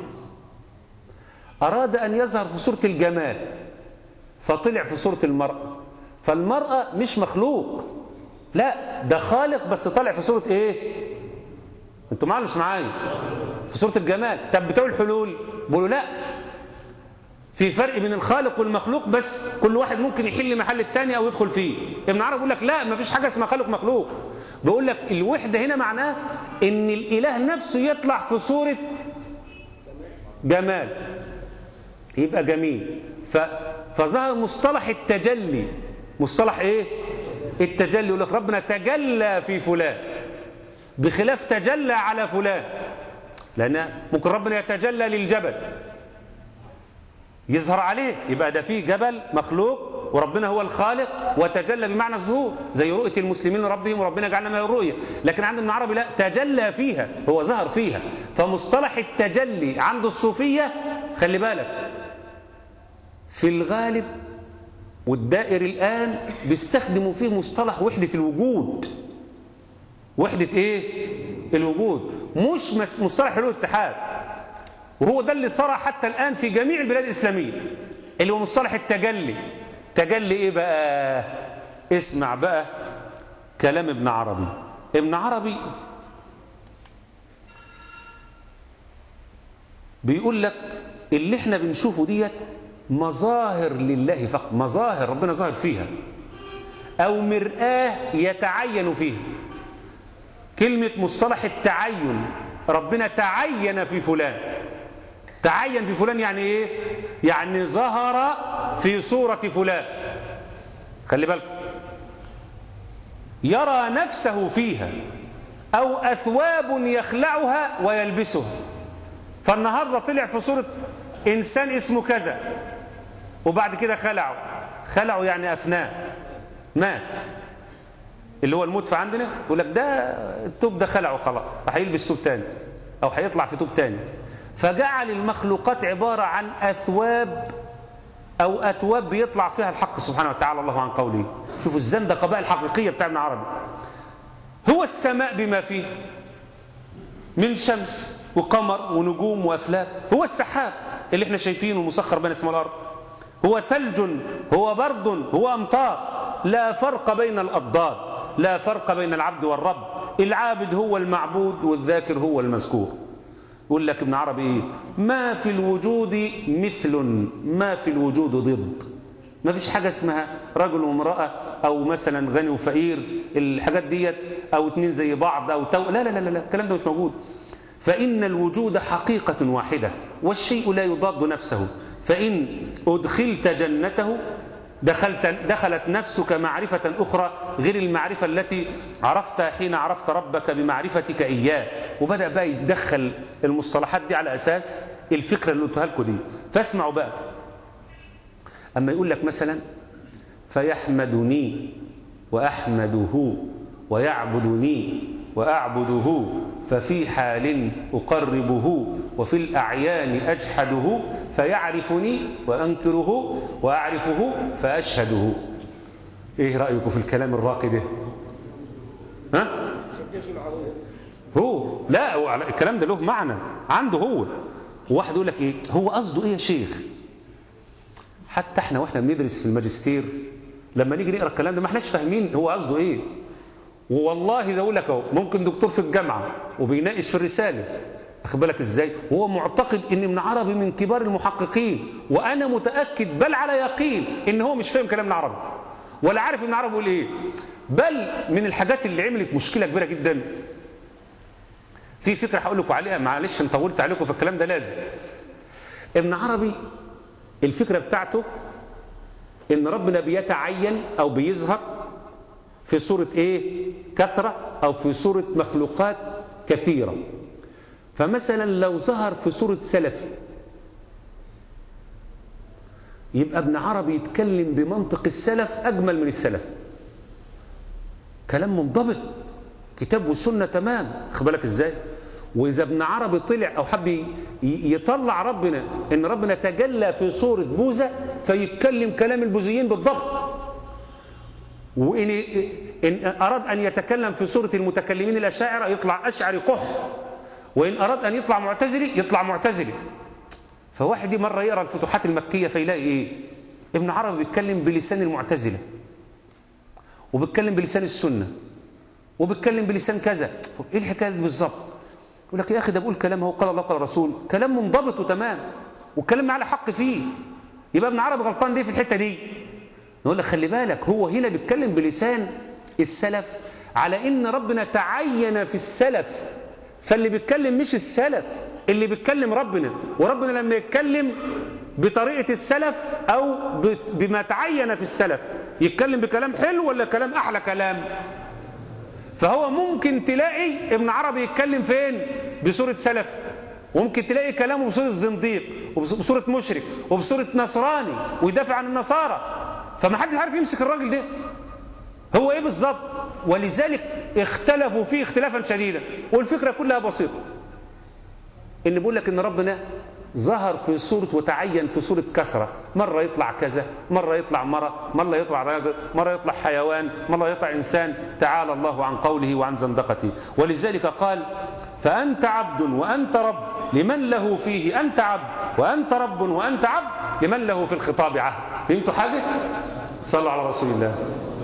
Speaker 2: أراد أن يظهر في صورة الجمال فطلع في صورة المرأة فالمرأة مش مخلوق لا ده خالق بس طالع في صورة ايه انتوا معايا مش معايا في صورة الجمال طب بتوع الحلول بيقولوا لا في فرق بين الخالق والمخلوق بس كل واحد ممكن يحل محل التاني او يدخل فيه ابن عرب بيقول لك لا ما فيش حاجه اسمها خالق مخلوق بيقول لك الوحده هنا معناه ان الاله نفسه يطلع في صوره جمال يبقى جميل ف... فظهر مصطلح التجلي مصطلح ايه التجلي يقول لك ربنا تجلى في فلان بخلاف تجلى على فلان لان ممكن ربنا يتجلى للجبل يظهر عليه يبقى ده فيه جبل مخلوق وربنا هو الخالق وتجلى بمعنى الظهور زي رؤية المسلمين لربهم وربنا جعلنا من الرؤية لكن عند ابن عربي لا تجلى فيها هو ظهر فيها فمصطلح التجلي عند الصوفية خلي بالك في الغالب والدائر الآن بيستخدموا فيه مصطلح وحدة الوجود وحدة ايه الوجود مش مصطلح حلول الاتحاد وهو ده اللي صار حتى الآن في جميع البلاد الإسلامية اللي هو مصطلح التجلي تجلي إيه بقى اسمع بقى كلام ابن عربي ابن عربي بيقول لك اللي احنا بنشوفه ديت مظاهر لله فقط مظاهر ربنا ظاهر فيها أو مرآة يتعين فيها كلمة مصطلح التعين ربنا تعين في فلان تعين في فلان يعني ايه يعني ظهر في صورة فلان خلي بالكم يرى نفسه فيها أو أثواب يخلعها ويلبسها فالنهاردة طلع في صورة إنسان اسمه كذا وبعد كده خلعه خلعه يعني أفناه مات اللي هو الموت في عندنا يقول لك ده التوب ده خلعه خلاص هيلبس ثوب تاني أو هيطلع في توب تاني فجعل المخلوقات عبارة عن أثواب أو أتواب بيطلع فيها الحق سبحانه وتعالى الله عن قوله شوفوا الزندقة بقى الحقيقية بتاع ابن عربي هو السماء بما فيه من شمس وقمر ونجوم وأفلاك هو السحاب اللي احنا شايفينه مسخر بين السماء والأرض هو ثلج هو برد هو أمطار لا فرق بين الأضداد لا فرق بين العبد والرب العابد هو المعبود والذاكر هو المذكور يقول لك ابن عربي ايه ما في الوجود مثل ما في الوجود ضد ما فيش حاجة اسمها رجل وامرأة أو مثلا غني وفقير الحاجات ديت أو اتنين زي بعض أو تو لا لا لا لا الكلام ده مش موجود فإن الوجود حقيقة واحدة والشيء لا يضاد نفسه فإن أدخلت جنته دخلت دخلت نفسك معرفة أخرى غير المعرفة التي عرفتها حين عرفت ربك بمعرفتك إياه وبدأ بقى يتدخل المصطلحات دي على أساس الفكرة اللي قلتها لكم دي فاسمعوا بقى أما يقول لك مثلا فيحمدني وأحمده ويعبدني وأعبده ففي حال أقربه وفي الأعيان أجحده فيعرفني وأنكره وأعرفه فأشهده إيه رأيكم في الكلام الراقي ده ها هو لا هو على- الكلام ده له معنى عنده هو وواحد يقول لك ايه هو قصده ايه يا شيخ حتى احنا واحنا بندرس في الماجستير لما نيجي نقرا الكلام ده ما احناش فاهمين هو قصده ايه والله زي اقول لك اهو ممكن دكتور في الجامعه وبيناقش في الرساله اخد بالك ازاي وهو معتقد ان ابن عربي من كبار المحققين وانا متاكد بل على يقين ان هو مش فاهم كلام ابن عربي ولا عارف ابن عربي بيقول ايه بل من الحاجات اللي عملت مشكله كبيره جدا في فكره هقول لكم عليها معلش انا طولت عليكم فالكلام ده لازم ابن عربي الفكره بتاعته ان ربنا بيتعين او بيظهر في صورة ايه كثرة او في صورة مخلوقات كثيرة فمثلا لو ظهر في صورة سلفي يبقى ابن عربي يتكلم بمنطق السلف اجمل من السلف كلام منضبط كتاب وسنة تمام خد بالك ازاي واذا ابن عربي طلع او حب ي- يطلع ربنا ان ربنا تجلى في صورة بوذا فيتكلم كلام البوذيين بالضبط وإن إن أراد أن يتكلم في صورة المتكلمين الأشاعرة يطلع أشعري قح وإن أراد أن يطلع معتزلي يطلع معتزلي فواحد مرة يقرأ الفتوحات المكية فيلاقي إيه ابن عربي بيتكلم بلسان المعتزلة وبيتكلم بلسان السنة وبيتكلم بلسان كذا إيه الحكاية دي بالظبط يقول لك يا أخي ده بقول كلام هو قال الله قال الرسول كلام منضبط وتمام والكلام على حق فيه يبقى ابن عربي غلطان ليه في الحتة دي نقول لك خلي بالك هو هنا بيتكلم بلسان السلف على ان ربنا تعين في السلف فاللي بيتكلم مش السلف اللي بيتكلم ربنا وربنا لما يتكلم بطريقة السلف او ب- بما تعين في السلف يتكلم بكلام حلو ولا كلام احلى كلام فهو ممكن تلاقي ابن عربي يتكلم فين بصورة سلف وممكن تلاقي كلامه بصورة زنديق وبصورة مشرك وبصورة نصراني ويدافع عن النصارى فما حدش عارف يمسك الراجل ده هو ايه بالظبط ولذلك اختلفوا فيه اختلافا شديدا والفكرة كلها بسيطة ان بيقول لك ان ربنا ظهر في صورة وتعين في صورة كسرة مرة يطلع كذا مرة يطلع مرة مرة يطلع راجل مرة يطلع حيوان مرة يطلع إنسان تعالى الله عن قوله وعن زندقته ولذلك قال فأنت عبد وأنت رب لمن له فيه أنت عبد وأنت رب وأنت عبد لمن له في الخطاب عهد فهمتوا حاجة؟ صلوا على رسول الله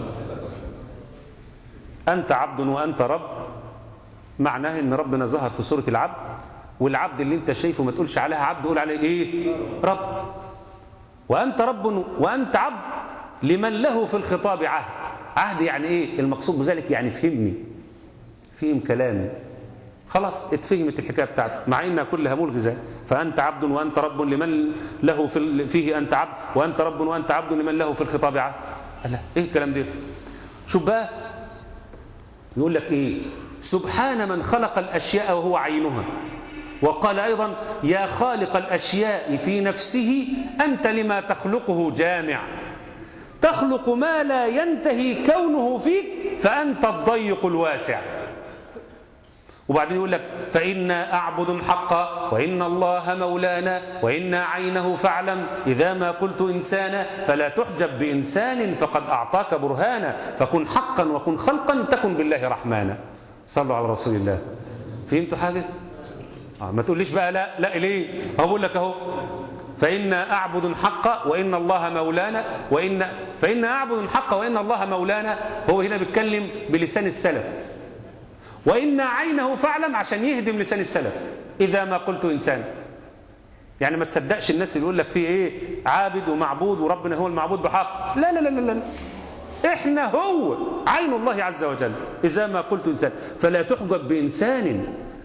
Speaker 2: أنت عبد وأنت رب معناه ان ربنا ظهر في صورة العبد والعبد اللي انت شايفه ما تقولش عليها عبد قول عليه ايه رب وانت رب وانت عبد لمن له في الخطاب عهد عهد يعني ايه المقصود بذلك يعني فهمني فهم كلامي خلاص اتفهمت الحكايه بتاعتك مع انها كلها ملغزه فانت عبد وانت رب لمن له في ال- فيه انت عبد وانت رب وانت عبد لمن له في الخطاب عهد لا ايه الكلام ده شوف بقى يقول لك ايه سبحان من خلق الاشياء وهو عينها وقال ايضا يا خالق الاشياء في نفسه انت لما تخلقه جامع تخلق ما لا ينتهي كونه فيك فانت الضيق الواسع وبعدين يقول لك فإنا أعبد حقا وإن الله مولانا وإنا عينه فاعلم إذا ما قلت إنسانا فلا تحجب بإنسان فقد أعطاك برهانا فكن حقا وكن خلقا تكن بالله رحمانا صلوا على رسول الله فهمتوا حاجة؟ آه ما تقوليش بقى لا لا ليه؟ هو بقول لك أهو فإنا أعبد حقا وإن الله مولانا وإن فإنا أعبد حقا وإن الله مولانا هو هنا بيتكلم بلسان السلف وإن عينه فاعلم عشان يهدم لسان السلف إذا ما قلت إنسان يعني ما تصدقش الناس اللي يقول لك فيه إيه عابد ومعبود وربنا هو المعبود بحق لا لا لا لا, لا. إحنا هو عين الله عز وجل إذا ما قلت إنسان فلا تحجب بإنسان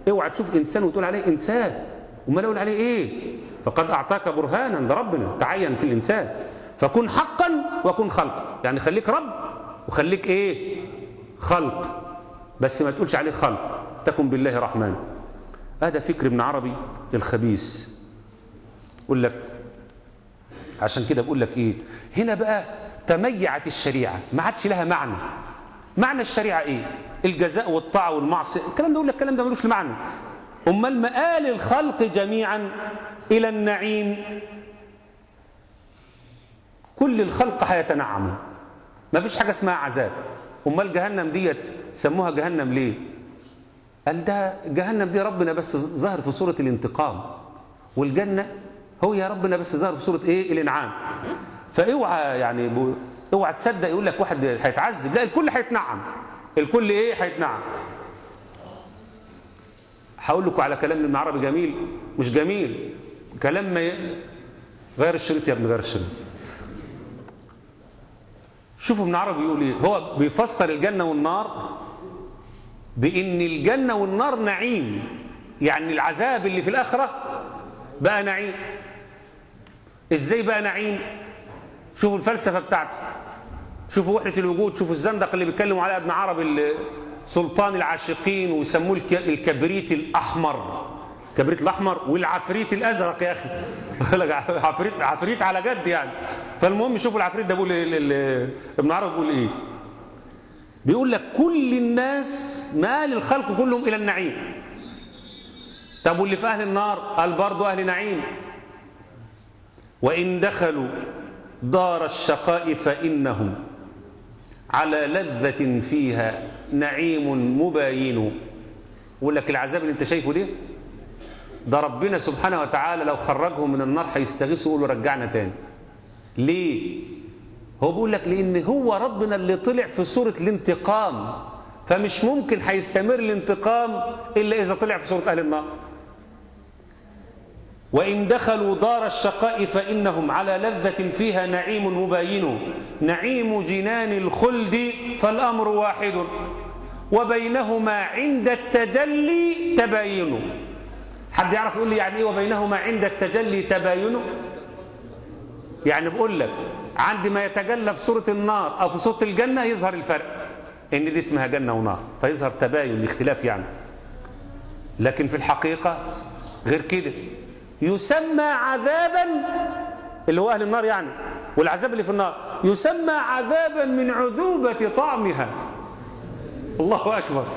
Speaker 2: اوعى تشوف انسان وتقول عليه انسان امال اقول عليه ايه فقد اعطاك برهانا ده ربنا تعين في الانسان فكن حقا وكن خلقا يعني خليك رب وخليك ايه خلق بس ما تقولش عليه خلق تكن بالله رحمن هذا فكر ابن عربي الخبيث يقول لك عشان كده بقول لك ايه هنا بقى تميعت الشريعه ما عادش لها معنى معنى الشريعه ايه الجزاء والطاعه والمعصيه الكلام ده يقول لك الكلام ده ملوش معنى امال مآل الخلق جميعا الى النعيم كل الخلق هيتنعموا ما فيش حاجه اسمها عذاب امال جهنم ديت سموها جهنم ليه قال ده جهنم دي ربنا بس ظاهر في صوره الانتقام والجنه هو يا ربنا بس ظاهر في صوره ايه الانعام فاوعى يعني بو اوعى تصدق يقول لك واحد هيتعذب لا الكل هيتنعم الكل ايه هيتنعم هقول لكم على كلام ابن عربي جميل مش جميل كلام ما ي... غير الشريط يا ابن غير الشريط شوفوا ابن عربي بيقول ايه هو بيفسر الجنه والنار بان الجنه والنار نعيم يعني العذاب اللي في الاخره بقى نعيم ازاي بقى نعيم شوفوا الفلسفه بتاعته شوفوا وحده الوجود شوفوا الزندق اللي بيتكلموا عليه ابن عربي سلطان العاشقين ويسموه الكبريت الاحمر الكبريت الاحمر والعفريت الازرق يا اخي عفريت عفريت على جد يعني فالمهم شوفوا العفريت ده بيقول ابن عربي بيقول ايه بيقول لك كل الناس مال الخلق كلهم الى النعيم طب واللي في اهل النار قال برضه اهل نعيم وان دخلوا دار الشقاء فانهم على لذة فيها نعيم مباين يقول لك العذاب اللي انت شايفه ده ده ربنا سبحانه وتعالى لو خرجهم من النار هيستغيثوا يقولوا رجعنا تاني ليه هو بيقول لك لان هو ربنا اللي طلع في صورة الانتقام فمش ممكن هيستمر الانتقام الا اذا طلع في صورة اهل النار وإن دخلوا دار الشقاء فإنهم على لذة فيها نعيم مباين نعيم جنان الخلد فالأمر واحد وبينهما عند التجلي تباين حد يعرف يقول لي يعني ايه وبينهما عند التجلي تباين يعني بقول لك عند ما يتجلى في صورة النار أو في صورة الجنة يظهر الفرق إن دي اسمها جنة ونار فيظهر تباين الاختلاف يعني لكن في الحقيقة غير كده يسمى عذابا اللي هو أهل النار يعني والعذاب اللي في النار يسمى عذابا من عذوبة طعمها الله أكبر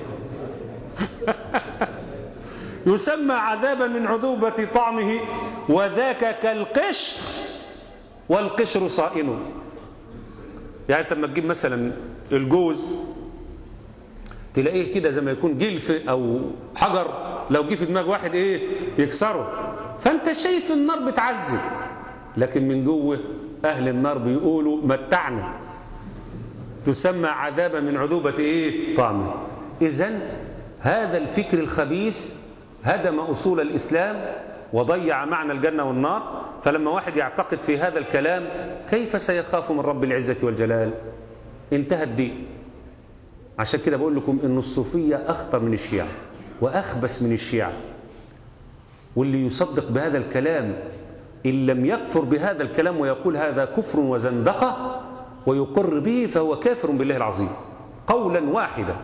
Speaker 2: يسمى عذابا من عذوبة طعمه وذاك كالقشر والقشر صائن يعني انت لما تجيب مثلا الجوز تلاقيه كده زي ما يكون جلف او حجر لو جه في دماغ واحد ايه يكسره فانت شايف النار بتعذب لكن من جوه اهل النار بيقولوا متعنا تسمى عذابا من عذوبة ايه طعمه اذا هذا الفكر الخبيث هدم اصول الاسلام وضيع معنى الجنة والنار فلما واحد يعتقد في هذا الكلام كيف سيخاف من رب العزة والجلال انتهى الدين عشان كده بقول لكم ان الصوفية اخطر من الشيعة واخبث من الشيعة واللي يصدق بهذا الكلام ان لم يكفر بهذا الكلام ويقول هذا كفر وزندقة ويقر به فهو كافر بالله العظيم قولا واحدا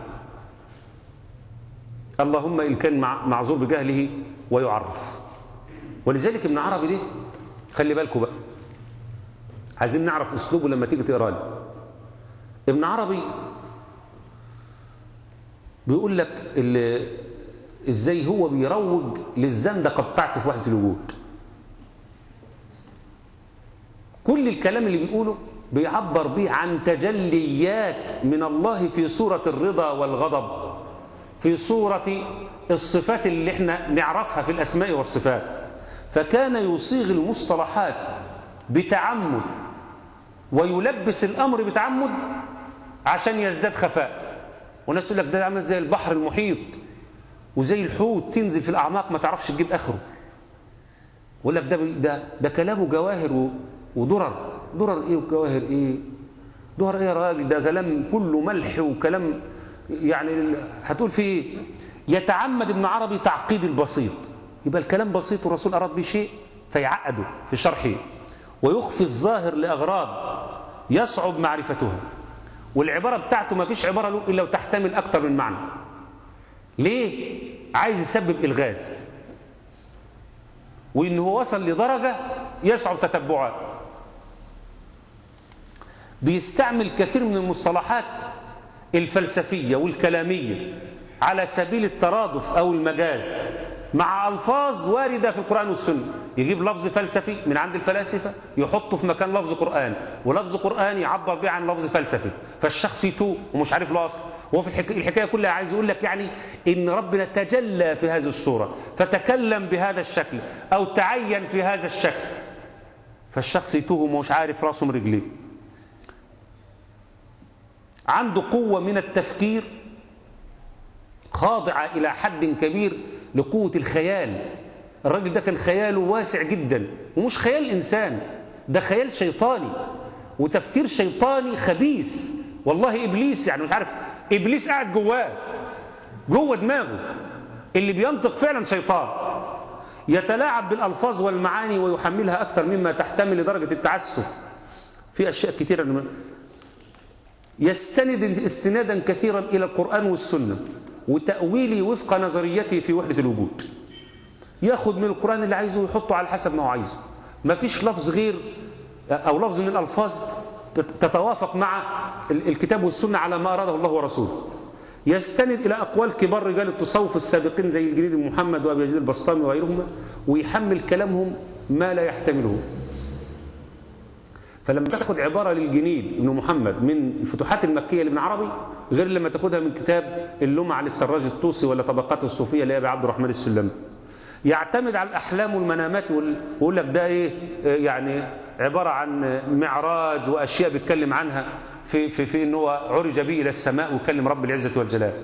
Speaker 2: اللهم ان كان معذور بجهله ويعرف ولذلك ابن عربي ده خلي بالكم بقى عايزين نعرف اسلوبه لما تيجي تقرا لي ابن عربي بيقول لك ازاي هو بيروج للزندقه بتاعته في وحده الوجود كل الكلام اللي بيقوله بيعبر به عن تجليات من الله في صورة الرضا والغضب في صورة الصفات اللي احنا نعرفها في الأسماء والصفات فكان يصيغ المصطلحات بتعمد ويلبس الأمر بتعمد عشان يزداد خفاء وناس يقول لك ده عامل زي البحر المحيط وزي الحوت تنزل في الأعماق ما تعرفش تجيب آخره يقول لك ده, ده, ده كلامه جواهر ودرر درر ايه وجواهر ايه درر ايه يا راجل ده كلام كله ملح وكلام يعني هتقول فيه ايه يتعمد ابن عربي تعقيد البسيط يبقى الكلام بسيط والرسول أراد به شيء فيعقده في شرحه ويخفي الظاهر لأغراض يصعب معرفتها والعبارة بتاعته ما فيش عبارة له إلا وتحتمل أكثر من معنى ليه؟ عايز يسبب إلغاز وإن هو وصل لدرجة يصعب تتبعها بيستعمل كثير من المصطلحات الفلسفية والكلامية على سبيل الترادف أو المجاز مع ألفاظ واردة في القرآن والسنة يجيب لفظ فلسفي من عند الفلاسفة يحطه في مكان لفظ قرآن ولفظ قرآن يعبر به عن لفظ فلسفي فالشخص يتوه ومش عارف له أصل وهو في الحكاية, الحكاية كلها عايز يقول لك يعني إن ربنا تجلى في هذه الصورة فتكلم بهذا الشكل أو تعين في هذا الشكل فالشخص يتوه ومش عارف راسه من رجليه عنده قوة من التفكير خاضعة إلى حد كبير لقوة الخيال الراجل ده كان خياله واسع جدا ومش خيال إنسان ده خيال شيطاني وتفكير شيطاني خبيث والله إبليس يعني مش عارف إبليس قاعد جواه جوه دماغه اللي بينطق فعلا شيطان يتلاعب بالألفاظ والمعاني ويحملها أكثر مما تحتمل لدرجة التعسف في أشياء كثيرة يستند استنادا كثيرا إلى القرآن والسنة وتأويله وفق نظريته في وحدة الوجود ياخد من القرآن اللي عايزه ويحطه على حسب ما هو عايزه ما فيش لفظ غير أو لفظ من الألفاظ تتوافق مع الكتاب والسنة على ما أراده الله ورسوله يستند إلى أقوال كبار رجال التصوف السابقين زي الجنيد محمد وأبي يزيد البسطامي وغيرهما ويحمل كلامهم ما لا يحتمله فلما تاخد عبارة للجنيد ابن محمد من الفتوحات المكية لابن عربي غير لما تاخدها من كتاب اللمعة للسراج الطوسي ولا طبقات الصوفية لأبي عبد الرحمن السلمي يعتمد على الأحلام والمنامات ويقول لك ده إيه يعني عبارة عن معراج وأشياء بيتكلم عنها في, في, في إن هو عرج به إلى السماء ويكلم رب العزة والجلال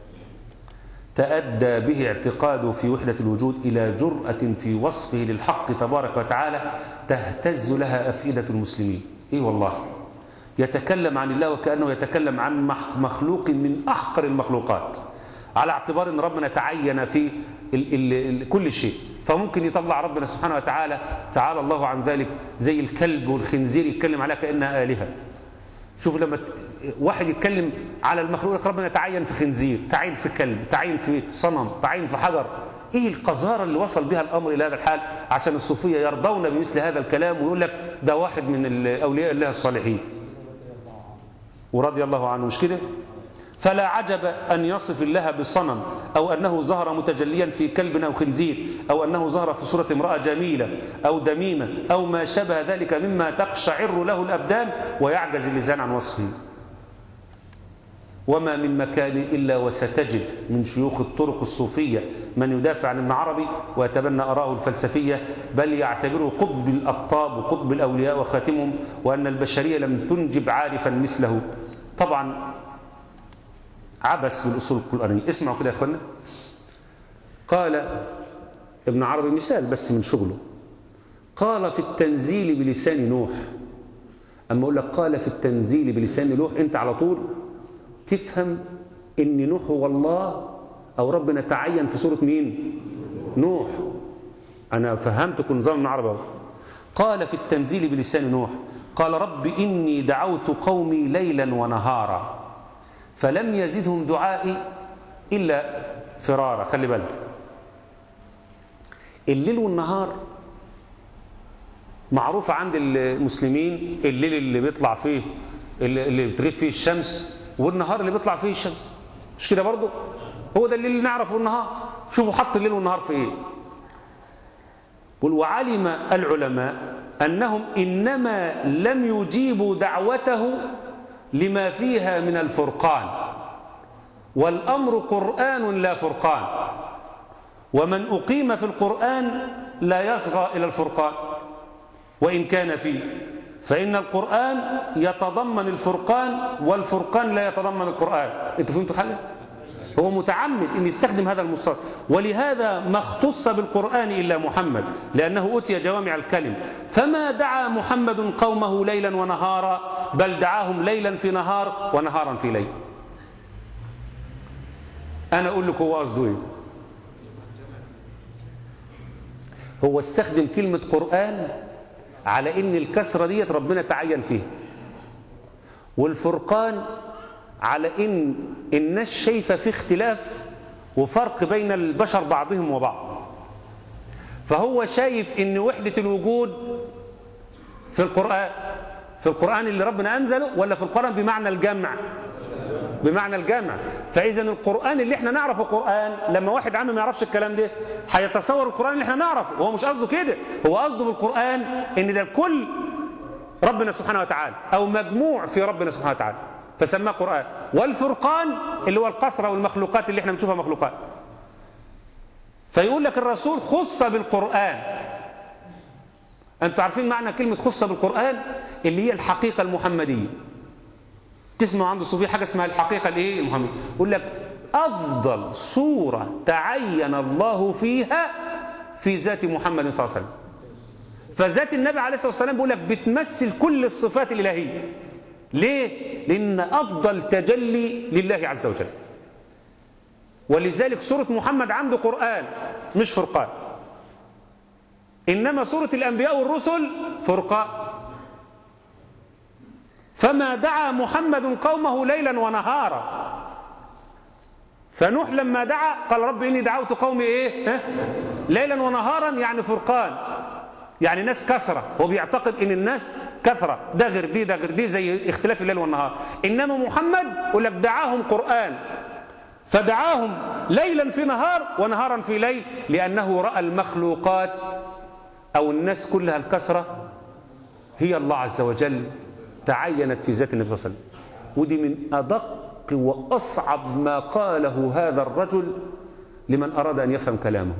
Speaker 2: تأدى به اعتقاده في وحدة الوجود إلى جرأة في وصفه للحق تبارك وتعالى تهتز لها أفئدة المسلمين إيه والله يتكلم عن الله وكأنه يتكلم عن مخلوق من أحقر المخلوقات على اعتبار أن ربنا تعين في ال ال ال كل شيء فممكن يطلع ربنا سبحانه وتعالى تعالى الله عن ذلك زي الكلب والخنزير يتكلم عليها كأنها آلهة شوف لما واحد يتكلم على المخلوق ربنا تعين في خنزير تعين في كلب تعين في صنم تعين في حجر ايه القذارة اللي وصل بها الامر الى هذا الحال عشان الصوفيه يرضون بمثل هذا الكلام ويقول لك ده واحد من اولياء الله الصالحين ورضي الله عنه مش كده فلا عجب أن يصف الله بصنم أو أنه ظهر متجليا في كلب أو خنزير أو أنه ظهر في صورة امرأة جميلة أو دميمة أو ما شابه ذلك مما تقشعر له الأبدان ويعجز اللسان عن وصفه وما من مكان إلا وستجد من شيوخ الطرق الصوفية من يدافع عن ابن عربي ويتبنى آراءه الفلسفية بل يعتبره قطب الأقطاب وقطب الأولياء وخاتمهم وأن البشرية لم تنجب عارفا مثله طبعا عبث بالأصول القرآنية اسمعوا كده يا أخوانا قال ابن عربي مثال بس من شغله قال في التنزيل بلسان نوح أما أقول لك قال في التنزيل بلسان نوح أنت على طول تفهم ان نوح هو الله او ربنا تعين في سوره مين نوح انا فهمتكم نظام العربي قال في التنزيل بلسان نوح قال رب اني دعوت قومي ليلا ونهارا فلم يزدهم دعائي الا فرارا خلي بالك الليل والنهار معروفة عند المسلمين الليل اللي بيطلع فيه اللي بتغيب فيه الشمس والنهار اللي بيطلع فيه الشمس مش كده برضه هو ده الليل اللي نعرفه النهار شوفوا حط الليل والنهار في ايه وعلم العلماء انهم انما لم يجيبوا دعوته لما فيها من الفرقان والامر قران لا فرقان ومن اقيم في القران لا يصغى الى الفرقان وان كان فيه فإن القرآن يتضمن الفرقان والفرقان لا يتضمن القرآن انتوا فهمتوا حاجة؟ هو متعمد أن يستخدم هذا المصطلح ولهذا ما اختص بالقرآن إلا محمد لأنه أوتي جوامع الكلم فما دعا محمد قومه ليلا ونهارا بل دعاهم ليلا في نهار ونهارا في ليل انا اقول لك هو قصده ايه هو استخدم كلمة قرآن على ان الكسرة ديت ربنا تعين فيها والفرقان على ان الناس شايفة في اختلاف وفرق بين البشر بعضهم وبعض فهو شايف ان وحدة الوجود في القرآن في القرآن اللي ربنا أنزله ولا في القرآن بمعنى الجمع بمعنى الجمع فإذا القرآن اللي احنا نعرفه قرآن لما واحد عام ما يعرفش الكلام ده هيتصور القرآن اللي احنا نعرفه وهو مش قصده كده هو قصده بالقرآن ان ده الكل ربنا سبحانه وتعالى أو مجموع في ربنا سبحانه وتعالى فسماه قرآن والفرقان اللي هو القصر والمخلوقات اللي احنا بنشوفها مخلوقات فيقول لك الرسول خص بالقرآن أنتوا عارفين معنى كلمة خص بالقرآن اللي هي الحقيقة المحمدية تسمعوا عند الصوفية حاجة اسمها الحقيقة الايه المحمدية يقول لك أفضل صورة تعين الله فيها في ذات محمد صلى الله عليه وسلم فذات النبي عليه الصلاة والسلام بيقول لك بتمثل كل الصفات الإلهية ليه؟ لأن أفضل تجلي لله عز وجل ولذلك سورة محمد عنده قرآن مش فرقان إنما سورة الأنبياء والرسل فرقان فما دعا محمد قومه ليلا ونهارا فنوح لما دعا قال رب إني دعوت قومي إيه ها؟ ليلا ونهارا يعني فرقان يعني ناس كثرة هو بيعتقد ان الناس كثرة ده غير دي ده غير دي زي اختلاف الليل والنهار انما محمد يقول لك دعاهم قرآن فدعاهم ليلا في نهار ونهارا في ليل لأنه رأى المخلوقات أو الناس كلها الكثرة هي الله عز وجل تعينت في ذات النبي صلى الله عليه وسلم ودي من أدق وأصعب ما قاله هذا الرجل لمن أراد أن يفهم كلامه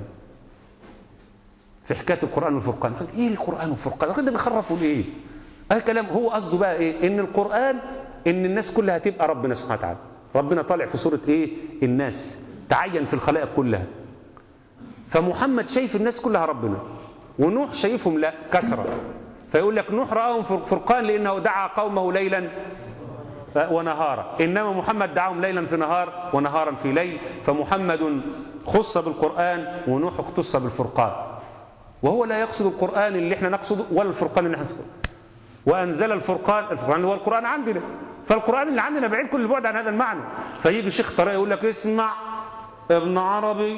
Speaker 2: في حكايه القران والفرقان قال ايه القران والفرقان ده بيخرفوا لايه اي كلام هو قصده بقى ايه ان القران ان الناس كلها تبقى ربنا سبحانه وتعالى ربنا طالع في سوره ايه الناس تعين في الخلائق كلها فمحمد شايف الناس كلها ربنا ونوح شايفهم لا كسرة فيقول لك نوح راهم فرقان لانه دعا قومه ليلا ونهارا انما محمد دعاهم ليلا في نهار ونهارا في ليل فمحمد خص بالقران ونوح اختص بالفرقان وهو لا يقصد القرآن اللي احنا نقصده ولا الفرقان اللي احنا نقصده وأنزل الفرقان الفرقان اللي هو القرآن عندنا فالقرآن اللي عندنا بعيد كل البعد عن هذا المعنى فيجي شيخ طريق يقول لك اسمع ابن عربي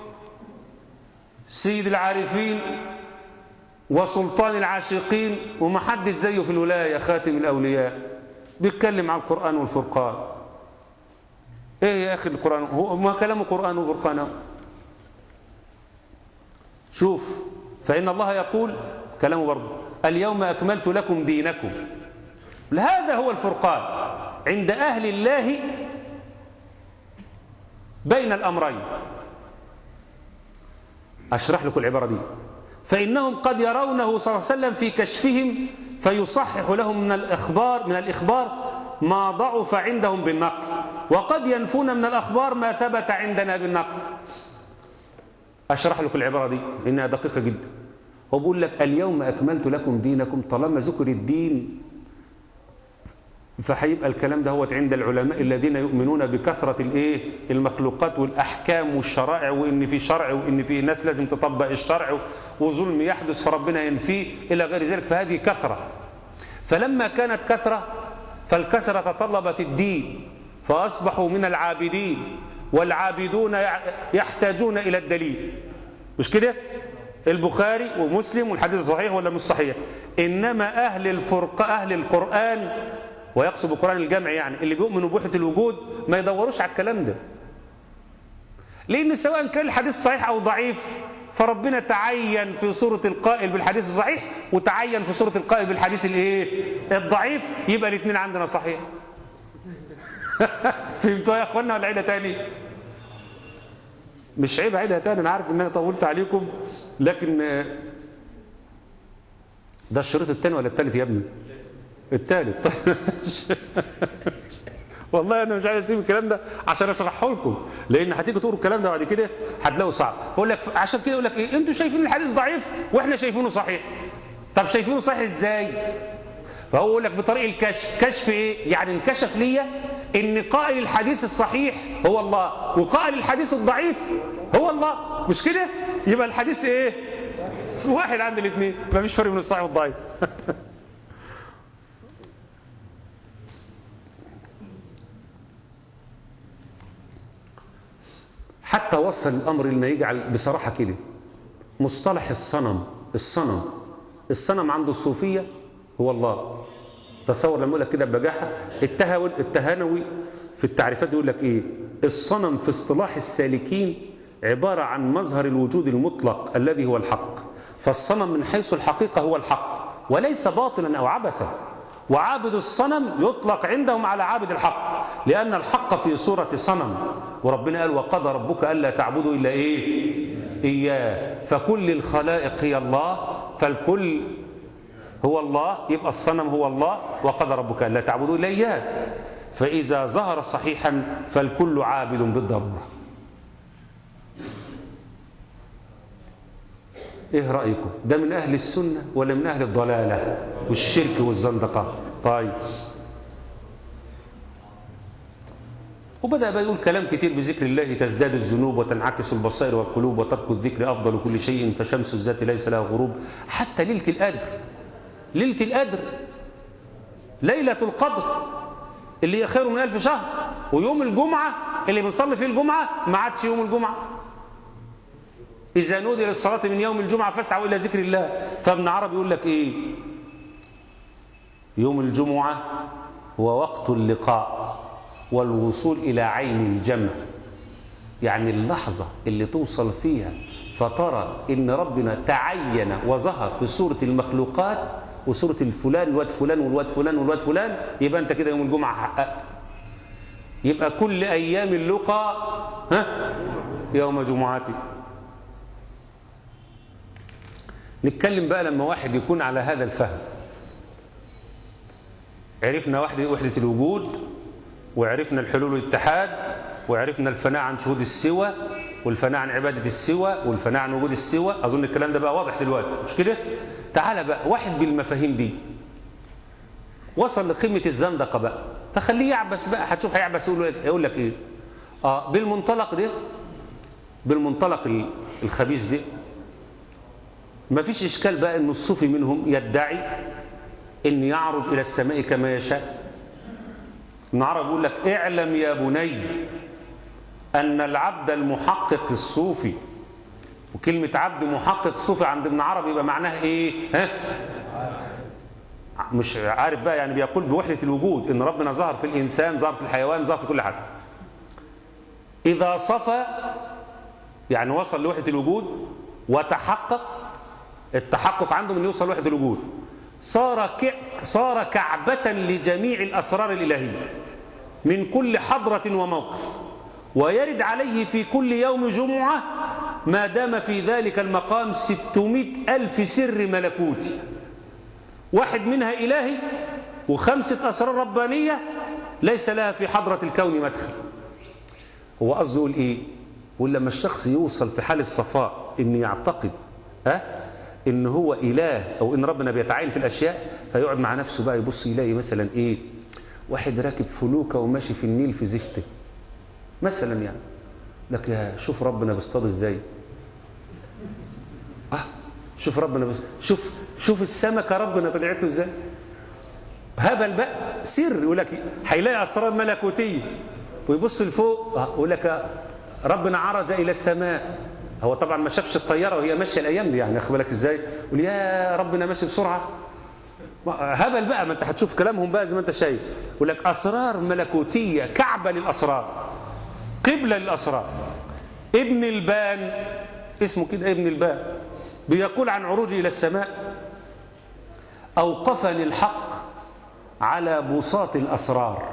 Speaker 2: سيد العارفين وسلطان العاشقين ومحدش زيه في الولاية خاتم الأولياء بيتكلم عن القرآن والفرقان ايه يا أخي القرآن هو ما كلامه قرآن وفرقان شوف فإن الله يقول كلامه برضه اليوم أكملت لكم دينكم هذا هو الفرقان عند أهل الله بين الأمرين أشرح لكم العبارة دي فإنهم قد يرونه صلى الله عليه وسلم في كشفهم فيصحح لهم من الإخبار من الإخبار ما ضعف عندهم بالنقل وقد ينفون من الأخبار ما ثبت عندنا بالنقل أشرح لكم العبارة دي إنها دقيقة جدا هو بيقول لك اليوم أكملت لكم دينكم طالما ذكر الدين فهيبقى الكلام ده هو عند العلماء الذين يؤمنون بكثرة الايه المخلوقات والأحكام والشرائع وإن في شرع وإن في ناس لازم تطبق الشرع وظلم يحدث فربنا ينفيه إلى غير ذلك فهذه كثرة فلما كانت كثرة فالكثرة تطلبت الدين فأصبحوا من العابدين والعابدون يحتاجون إلى الدليل مش كده البخاري ومسلم والحديث صحيح ولا مش صحيح إنما أهل الفرق أهل القرآن ويقصد بالقرآن الجمع يعني اللي بيؤمنوا بوحدة الوجود ما يدوروش على الكلام ده لأن سواء كان الحديث صحيح أو ضعيف فربنا تعين في سورة القائل بالحديث الصحيح وتعين في سورة القائل بالحديث الايه الضعيف يبقى الاثنين عندنا صحيح فهمتوا يا اخوانا ولا عيدها تاني مش عيب عيدها تاني انا عارف ان انا طولت عليكم لكن ده الشريط الثاني ولا الثالث يا ابني الثالث والله انا مش عايز اسيب الكلام ده عشان اشرحه لكم لان هتيجي تقولوا الكلام ده بعد كده هتلاقوا صعب فاقول لك عشان كده اقول لك ايه انتوا شايفين الحديث ضعيف واحنا شايفينه صحيح طب شايفينه صحيح ازاي فهو يقول لك بطريق الكشف كشف ايه يعني انكشف ليا ان قائل الحديث الصحيح هو الله وقائل الحديث الضعيف هو الله مش كده يبقى الحديث ايه واحد عند الاثنين ما فيش فرق بين الصحيح والضعيف حتى وصل الامر انه يجعل بصراحه كده مصطلح الصنم الصنم الصنم عند الصوفيه هو الله تصور لما يقول لك كده ببجاحه التهوي التهانوي في التعريفات يقول لك ايه الصنم في اصطلاح السالكين عباره عن مظهر الوجود المطلق الذي هو الحق فالصنم من حيث الحقيقه هو الحق وليس باطلا او عبثا وعابد الصنم يطلق عندهم على عابد الحق لأن الحق في صورة صنم وربنا قال وقضى ربك ألا تعبدوا إلا إيه إياه فكل الخلائق هي الله فالكل هو الله يبقى الصنم هو الله وقضى ربك ألا تعبدوا إلا إياه فإذا ظهر صحيحا فالكل عابد بالضرورة ايه رأيكم ده من اهل السنة ولا من اهل الضلالة والشرك والزندقة طيب وبدأ بقى يقول كلام كتير بذكر الله تزداد الذنوب وتنعكس البصائر والقلوب وترك الذكر أفضل كل شيء فشمس الذات ليس لها غروب حتى ليلة القدر ليلة القدر ليلة القدر اللي هي خير من ألف شهر ويوم الجمعة اللي بنصلي فيه الجمعة ما عادش يوم الجمعة إذا نودي للصلاة من يوم الجمعة فاسعوا إلى ذكر الله فابن عربي يقول لك إيه يوم الجمعة هو وقت اللقاء والوصول إلى عين الجمع يعني اللحظة اللي توصل فيها فترى إن ربنا تعين وظهر في سورة المخلوقات وسورة الفلان الواد فلان والواد فلان والواد فلان يبقى أنت كده يوم الجمعة حققت يبقى كل أيام اللقاء ها يوم جمعتي نتكلم بقى لما واحد يكون على هذا الفهم عرفنا وحدة, وحدة الوجود وعرفنا الحلول والاتحاد وعرفنا الفناء عن شهود السوى والفناء عن عبادة السوى والفناء عن وجود السوى أظن الكلام ده بقى واضح دلوقتي مش كده تعال بقى واحد بالمفاهيم دي وصل لقمة الزندقة بقى فخليه يعبس بقى هتشوف هيعبس يقول لك ايه اه بالمنطلق ده بالمنطلق الخبيث ده ما فيش إشكال بقى أن الصوفي منهم يدعي أن يعرج إلى السماء كما يشاء ابن عرب يقول لك اعلم يا بني أن العبد المحقق الصوفي وكلمة عبد محقق صوفي عند ابن عرب يبقى معناها إيه ها؟ مش عارف بقى يعني بيقول بوحدة الوجود إن ربنا ظهر في الإنسان ظهر في الحيوان ظهر في كل حاجة إذا صفى يعني وصل لوحدة الوجود وتحقق التحقق عنده من يوصل لوحدة الوجود صار ك... صار كعبة لجميع الأسرار الإلهية من كل حضرة وموقف ويرد عليه في كل يوم جمعة ما دام في ذلك المقام ستمائة ألف سر ملكوتي واحد منها إلهي وخمسة أسرار ربانية ليس لها في حضرة الكون مدخل هو قصده يقول إيه يقول لما الشخص يوصل في حال الصفاء إن يعتقد ها ان هو اله او ان ربنا بيتعين في الاشياء فيقعد مع نفسه بقى يبص يلاقي مثلا ايه واحد راكب فلوكه وماشي في النيل في زفته مثلا يعني لك يا شوف ربنا بيصطاد ازاي اه شوف ربنا بس شوف شوف السمكه ربنا طلعته ازاي هبل بقى سر يقول لك هيلاقي اسرار ملكوتيه ويبص لفوق يقول لك ربنا عرج الى السماء هو طبعا ما شافش الطياره وهي ماشيه الايام دي يعني اخد بالك ازاي يقول يا ربنا ماشي بسرعه هبل بقى ما انت هتشوف كلامهم بقى زي ما انت شايف يقول لك اسرار ملكوتيه كعبه للاسرار قبله للاسرار ابن البان اسمه كده ابن البان بيقول عن عروجه الى السماء اوقفني الحق على بساط الاسرار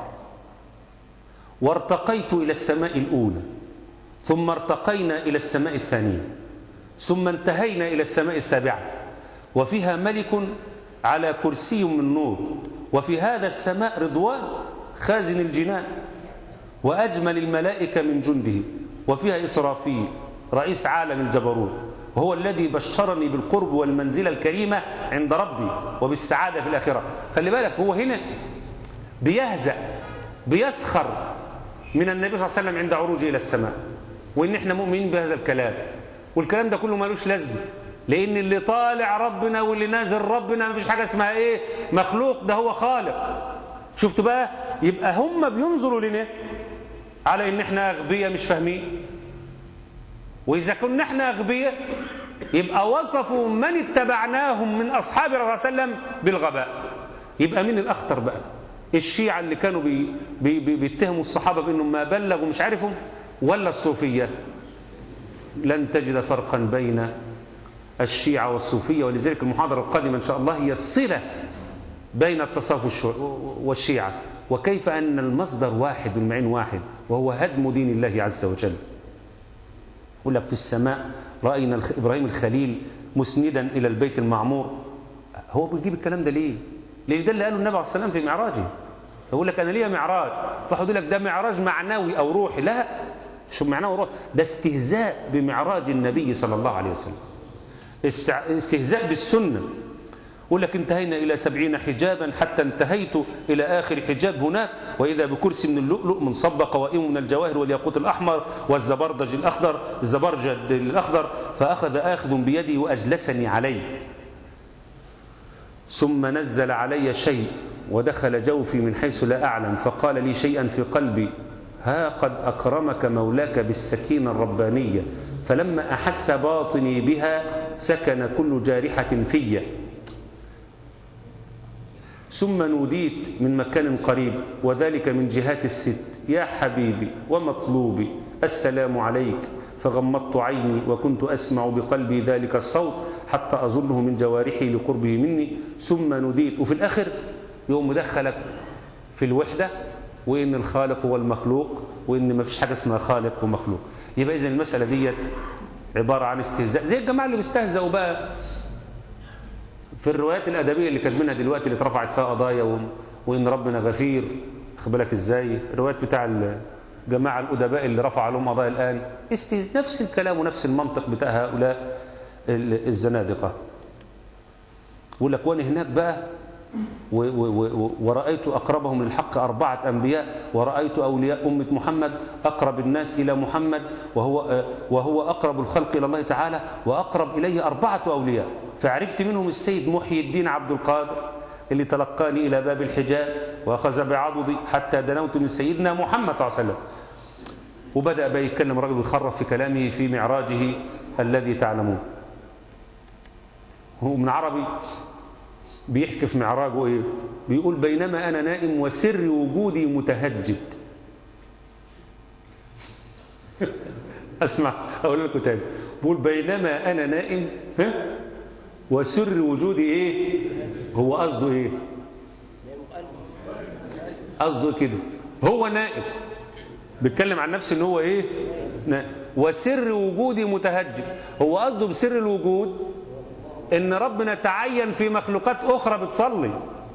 Speaker 2: وارتقيت الى السماء الاولى ثم ارتقينا إلى السماء الثانية ثم انتهينا إلى السماء السابعة وفيها ملك على كرسي من نور وفي هذا السماء رضوان خازن الجنان وأجمل الملائكة من جنده وفيها إسرافيل رئيس عالم الجبروت وهو الذي بشرني بالقرب والمنزلة الكريمة عند ربي وبالسعادة في الآخرة خلي بالك هو هنا بيهزأ بيسخر من النبي صلى الله عليه وسلم عند عروجه إلى السماء وإن إحنا مؤمنين بهذا الكلام والكلام ده كله مالوش لازمة لأن اللي طالع ربنا واللي نازل ربنا مفيش حاجة اسمها إيه مخلوق ده هو خالق شفت بقى يبقى هم بينظروا لنا على إن إحنا أغبياء مش فاهمين وإذا كنا إحنا أغبياء يبقى وصفوا من اتبعناهم من أصحاب الرسول صلى الله عليه وسلم بالغباء يبقى مين الأخطر بقى الشيعة اللي كانوا بي بي بي بيتهموا الصحابة بأنهم ما بلغوا مش عارفهم ولا الصوفية لن تجد فرقا بين الشيعة والصوفية ولذلك المحاضرة القادمة إن شاء الله هي الصلة بين التصوف والشيعة وكيف أن المصدر واحد والمعين واحد وهو هدم دين الله عز وجل يقول لك في السماء رأينا إبراهيم الخليل مسندا إلى البيت المعمور هو بيجيب الكلام ده ليه ليه ده اللي قاله النبي عليه الصلاة والسلام في معراجه فيقول لك أنا ليا معراج فحد لك ده معراج معنوي أو روحي لا شو معناه روح ده استهزاء بمعراج النبي صلى الله عليه وسلم استهزاء بالسنة يقول لك انتهينا إلى سبعين حجابا حتى انتهيت إلى آخر حجاب هناك وإذا بكرسي من اللؤلؤ منصب قوائم من الجواهر والياقوت الأحمر والزبردج الأخضر الزبرجد الأخضر فأخذ آخذ بيدي وأجلسني عليه ثم نزل علي شيء ودخل جوفي من حيث لا أعلم فقال لي شيئا في قلبي ها قد أكرمك مولاك بالسكينة الربانية فلما أحس باطني بها سكن كل جارحة في ثم نوديت من مكان قريب وذلك من جهات الست يا حبيبي ومطلوبي السلام عليك فغمضت عيني وكنت أسمع بقلبي ذلك الصوت حتى أظنه من جوارحي لقربه مني ثم نديت وفي الآخر يوم مدخلك في الوحدة وإن الخالق هو المخلوق وإن ما فيش حاجة اسمها خالق ومخلوق يبقى إذن المسألة ديت عبارة عن استهزاء زي الجماعة اللي بيستهزئوا بقى في الروايات الأدبية اللي كاتبينها دلوقتي اللي اترفعت فيها قضايا وإن ربنا غفير خد بالك إزاي الروايات بتاع الجماعة الأدباء اللي رفع لهم قضايا الآن استهز... نفس الكلام ونفس المنطق بتاع هؤلاء الزنادقة يقول لك وأنا هناك بقى و و و ورأيت أقربهم للحق أربعة أنبياء ورأيت أولياء أمة محمد أقرب الناس إلى محمد وهو, وهو أقرب الخلق إلى الله تعالى وأقرب إليه أربعة أولياء فعرفت منهم السيد محي الدين عبد القادر اللي تلقاني إلى باب الحجاب وأخذ بعضدي حتى دنوت من سيدنا محمد صلى الله عليه وسلم وبدأ بقى يتكلم الرجل ويخرف في كلامه في معراجه الذي تعلمون هو من عربي بيحكي في معراجه ايه بيقول بينما انا نائم وسر وجودي متهجد اسمع اقول لكم تاني بيقول بينما انا نائم ها وسر وجودي ايه هو قصده ايه قصده كده هو نائم بيتكلم عن نفسه ان هو ايه نائم وسر وجودي متهجد هو قصده بسر الوجود ان ربنا تعين في مخلوقات اخرى بتصلي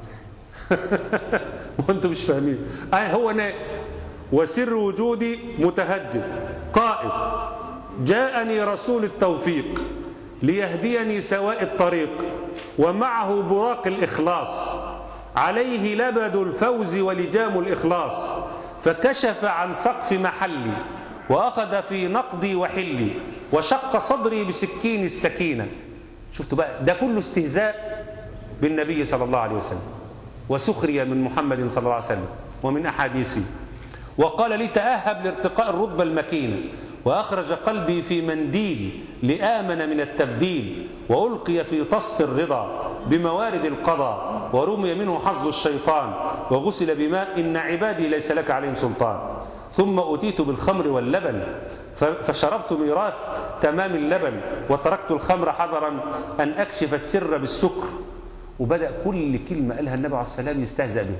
Speaker 2: وانتم مش فاهمين آه هو نائم وسر وجودي متهجد قائد جاءني رسول التوفيق ليهديني سواء الطريق ومعه براق الإخلاص عليه لبد الفوز ولجام الإخلاص فكشف عن سقف محلي وأخذ في نقدي وحلي وشق صدري بسكين السكينة شفتوا بقى ده كله استهزاء بالنبي صلى الله عليه وسلم وسخرية من محمد صلى الله عليه وسلم ومن أحاديثه وقال لي تأهب لارتقاء الرتبة المكينة وأخرج قلبي في منديل لآمن من التبديل وألقي في طست الرضا بموارد القضاء ورمي منه حظ الشيطان وغسل بماء إن عبادي ليس لك عليهم سلطان ثم أتيت بالخمر واللبن فشربت ميراث تمام اللبن وتركت الخمر حذرا أن أكشف السر بالسكر وبدأ كل كلمة قالها النبي عليه السلام يستهزأ به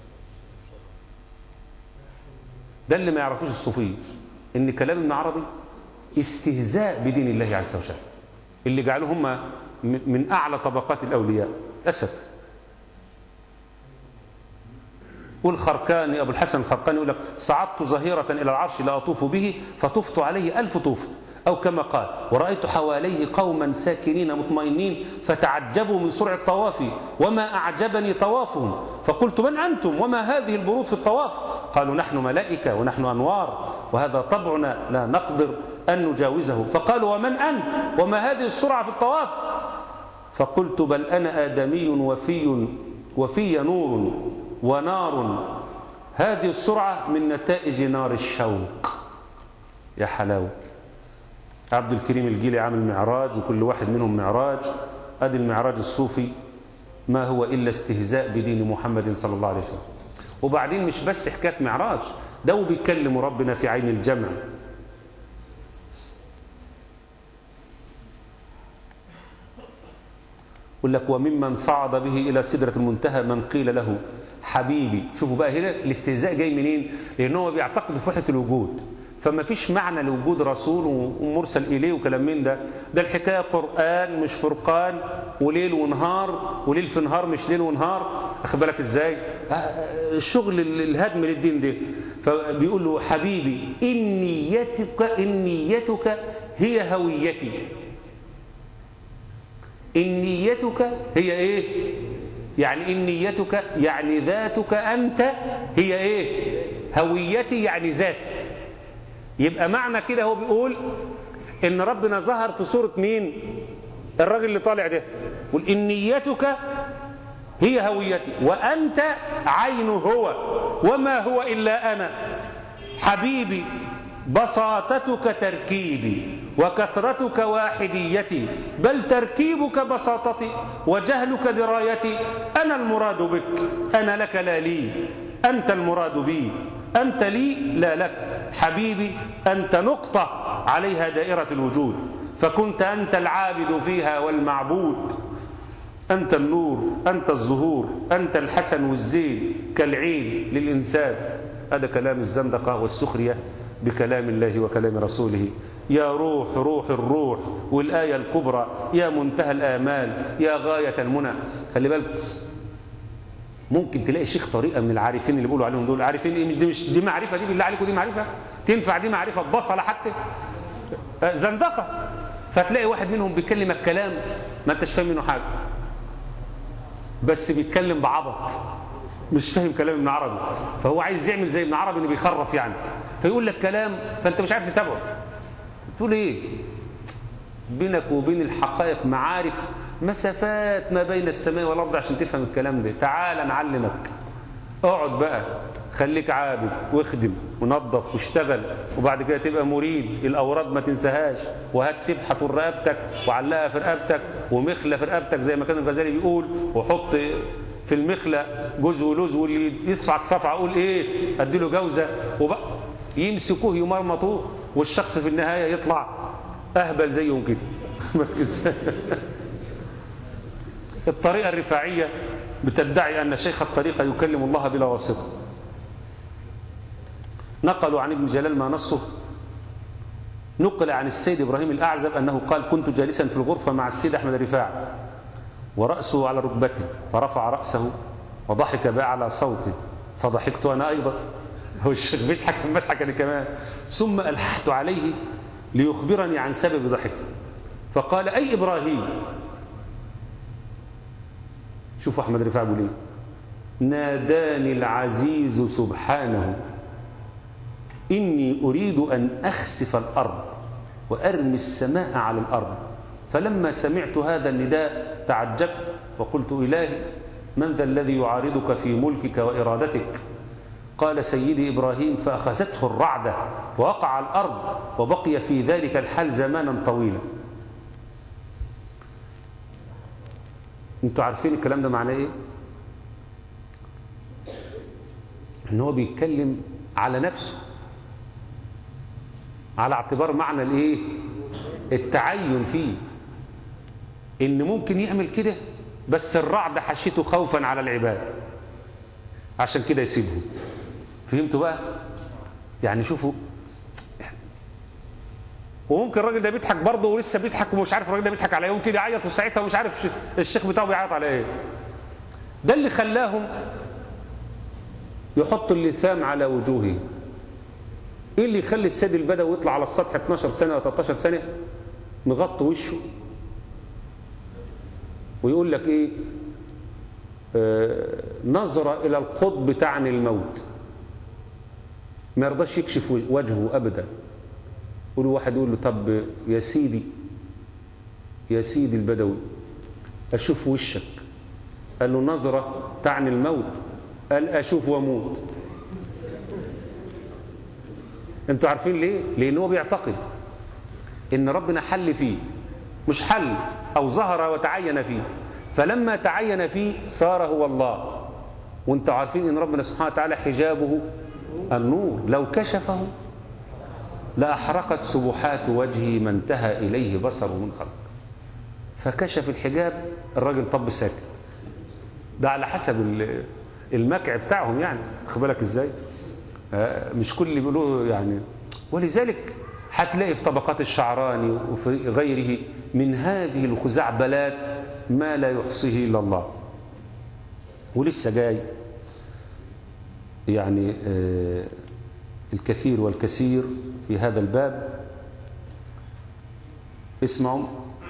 Speaker 2: ده اللي ما يعرفوش الصوفيه ان كلام ابن عربي استهزاء بدين الله عز وجل اللي جعلوه هم من اعلى طبقات الاولياء اسد والخركاني ابو الحسن الخرقاني يقول لك صعدت ظهيره الى العرش لا اطوف به فطفت عليه الف طوف أو كما قال ورأيت حواليه قوما ساكنين مطمئنين فتعجبوا من سرعة طوافي وما أعجبني طوافهم فقلت من أنتم وما هذه البرود في الطواف قالوا نحن ملائكة ونحن أنوار وهذا طبعنا لا نقدر أن نجاوزه فقالوا ومن أنت وما هذه السرعة في الطواف فقلت بل أنا آدمي وفي وفي نور ونار هذه السرعة من نتائج نار الشوق يا حلاوة عبد الكريم الجيلي عامل معراج وكل واحد منهم معراج ادي المعراج الصوفي ما هو الا استهزاء بدين محمد صلى الله عليه وسلم وبعدين مش بس حكايه معراج ده بيكلم ربنا في عين الجمع يقول لك وممن صعد به الى سدره المنتهى من قيل له حبيبي شوفوا بقى هنا الاستهزاء جاي منين لان هو بيعتقد في وحده الوجود فما فيش معنى لوجود رسول ومرسل إليه وكلام من ده ده الحكاية قرآن مش فرقان وليل ونهار وليل في نهار مش ليل ونهار أخد بالك إزاي الشغل الهدم للدين ده فبيقول له حبيبي إنيتك إنيتك هي هويتي إنيتك هي إيه يعني إنيتك يعني ذاتك أنت هي إيه هويتي يعني ذاتي يبقى معنى كده هو بيقول ان ربنا ظهر في صورة مين الراجل اللي طالع ده يقول ان نيتك هي هويتي وانت عين هو وما هو الا انا حبيبي بساطتك تركيبي وكثرتك واحديتي بل تركيبك بساطتي وجهلك درايتي انا المراد بك انا لك لا لي انت المراد بي أنت لي لا لك حبيبي أنت نقطة عليها دائرة الوجود فكنت أنت العابد فيها والمعبود أنت النور أنت الظهور أنت الحسن والزين كالعين للإنسان هذا كلام الزندقة والسخرية بكلام الله وكلام رسوله يا روح روح الروح والآية الكبرى يا منتهى الآمال يا غاية المنى خلي بالك ممكن تلاقي شيخ طريقه من العارفين اللي بيقولوا عليهم دول عارفين ايه دي مش دي معرفه دي بالله عليكم دي معرفه تنفع دي معرفه ببصله حتى زندقه فتلاقي واحد منهم بيكلمك كلام ما انتش فاهم منه حاجه بس بيتكلم بعبط مش فاهم كلام ابن عربي فهو عايز يعمل زي ابن عربي انه بيخرف يعني فيقول لك كلام فانت مش عارف تتابعه تقول ايه بينك وبين الحقائق معارف مسافات ما بين السماء والارض عشان تفهم الكلام ده تعال نعلمك اقعد بقى خليك عابد واخدم ونظف واشتغل وبعد كده تبقى مريد الاوراد ما تنساهاش وهات سبحه طول رقبتك وعلقها في رقبتك ومخله في رقبتك زي ما كان الغزالي بيقول وحط في المخله جوز ولوز واللي يصفعك صفعه اقول ايه اديله جوزه وبقى يمسكوه يمرمطوه والشخص في النهايه يطلع اهبل زيهم كده الطريقة الرفاعية بتدعي أن شيخ الطريقة يكلم الله بلا واسطة نقلوا عن ابن جلال ما نصه نقل عن السيد إبراهيم الأعزب أنه قال كنت جالسا في الغرفة مع السيد أحمد الرفاعي ورأسه على ركبته فرفع رأسه وضحك بأعلى صوته فضحكت أنا أيضا هو الشيخ بيضحك بضحك أنا كمان ثم ألححت عليه ليخبرني عن سبب ضحكه فقال أي إبراهيم شوفوا أحمد رفاعي بيقول إيه ناداني العزيز سبحانه إني أريد أن أخسف الأرض وأرمي السماء على الأرض فلما سمعت هذا النداء تعجبت وقلت إلهي من ذا الذي يعارضك في ملكك وإرادتك قال سيدي إبراهيم فأخذته الرعدة ووقع على الأرض وبقي في ذلك الحال زمانا طويلا انتوا عارفين الكلام ده معناه ايه ان هو بيتكلم على نفسه على اعتبار معنى الايه التعين فيه ان ممكن يعمل كده بس الرعد حشيته خوفا على العباد عشان كده يسيبهم فهمتوا بقى يعني شوفوا وممكن الراجل ده بيضحك برضه ولسه بيضحك ومش عارف الراجل ده بيضحك على ايه ممكن يعيط وساعتها ومش عارف الشيخ بتاعه بيعيط على ايه ده اللي خلاهم يحطوا اللثام على وجوههم ايه اللي يخلي السيد البدوي يطلع على السطح 12 سنه او 13 سنه مغطي وشه ويقول لك ايه آه نظرة الى القطب تعني الموت ما يرضاش يكشف وجهه ابدا يقول واحد يقول له طب يا سيدي يا سيدي البدوي اشوف وشك قال له نظرة تعني الموت قال اشوف واموت انتوا عارفين ليه لان هو بيعتقد ان ربنا حل فيه مش حل او ظهر وتعين فيه فلما تعين فيه صار هو الله وانتوا عارفين ان ربنا سبحانه وتعالى حجابه النور لو كشفه لاحرقت سبحات وجهه ما انتهى اليه بصره من خلق فكشف الحجاب الراجل طب ساكت ده على حسب المكع بتاعهم يعني خد بالك ازاي مش كل اللي بيقولوه يعني ولذلك هتلاقي في طبقات الشعراني وفي غيره من هذه الخزعبلات ما لا يحصيه الا الله ولسه جاي يعني آه الكثير والكثير في هذا الباب اسمعوا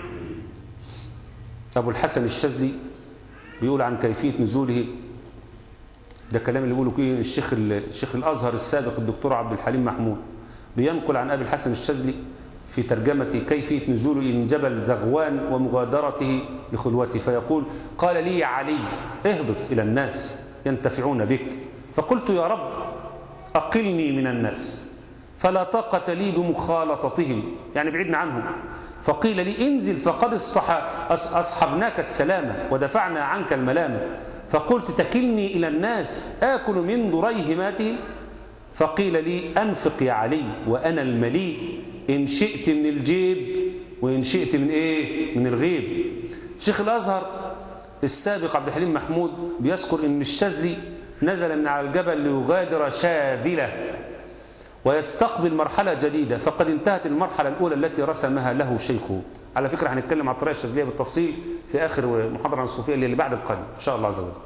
Speaker 2: أبو الحسن الشاذلي بيقول عن كيفية نزوله ده كلام اللي بيقوله فيه الشيخ الشيخ الازهر السابق الدكتور عبد الحليم محمود بينقل عن ابي الحسن الشاذلي في ترجمة كيفية نزوله من جبل زغوان ومغادرته لخلوته فيقول قال لي يا علي اهبط إلى الناس ينتفعون بك فقلت يا رب أقلني من الناس فلا طاقة لي بمخالطتهم يعني بعدنا عنهم فقيل لي انزل فقد أصحبناك السلامة ودفعنا عنك الملامة فقلت تكلني إلى الناس آكل من ضريهماتهم فقيل لي أنفق يا علي وأنا المليء إن شئت من الجيب وإن شئت من إيه من الغيب شيخ الأزهر السابق عبد الحليم محمود بيذكر إن الشاذلي نزل من على الجبل ليغادر شاذلة ويستقبل مرحلة جديدة فقد انتهت المرحلة الأولى التي رسمها له شيخه على فكرة هنتكلم عن الطريقة الشاذلية بالتفصيل في آخر محاضرة عن الصوفية اللي بعد القادم إن شاء الله عز وجل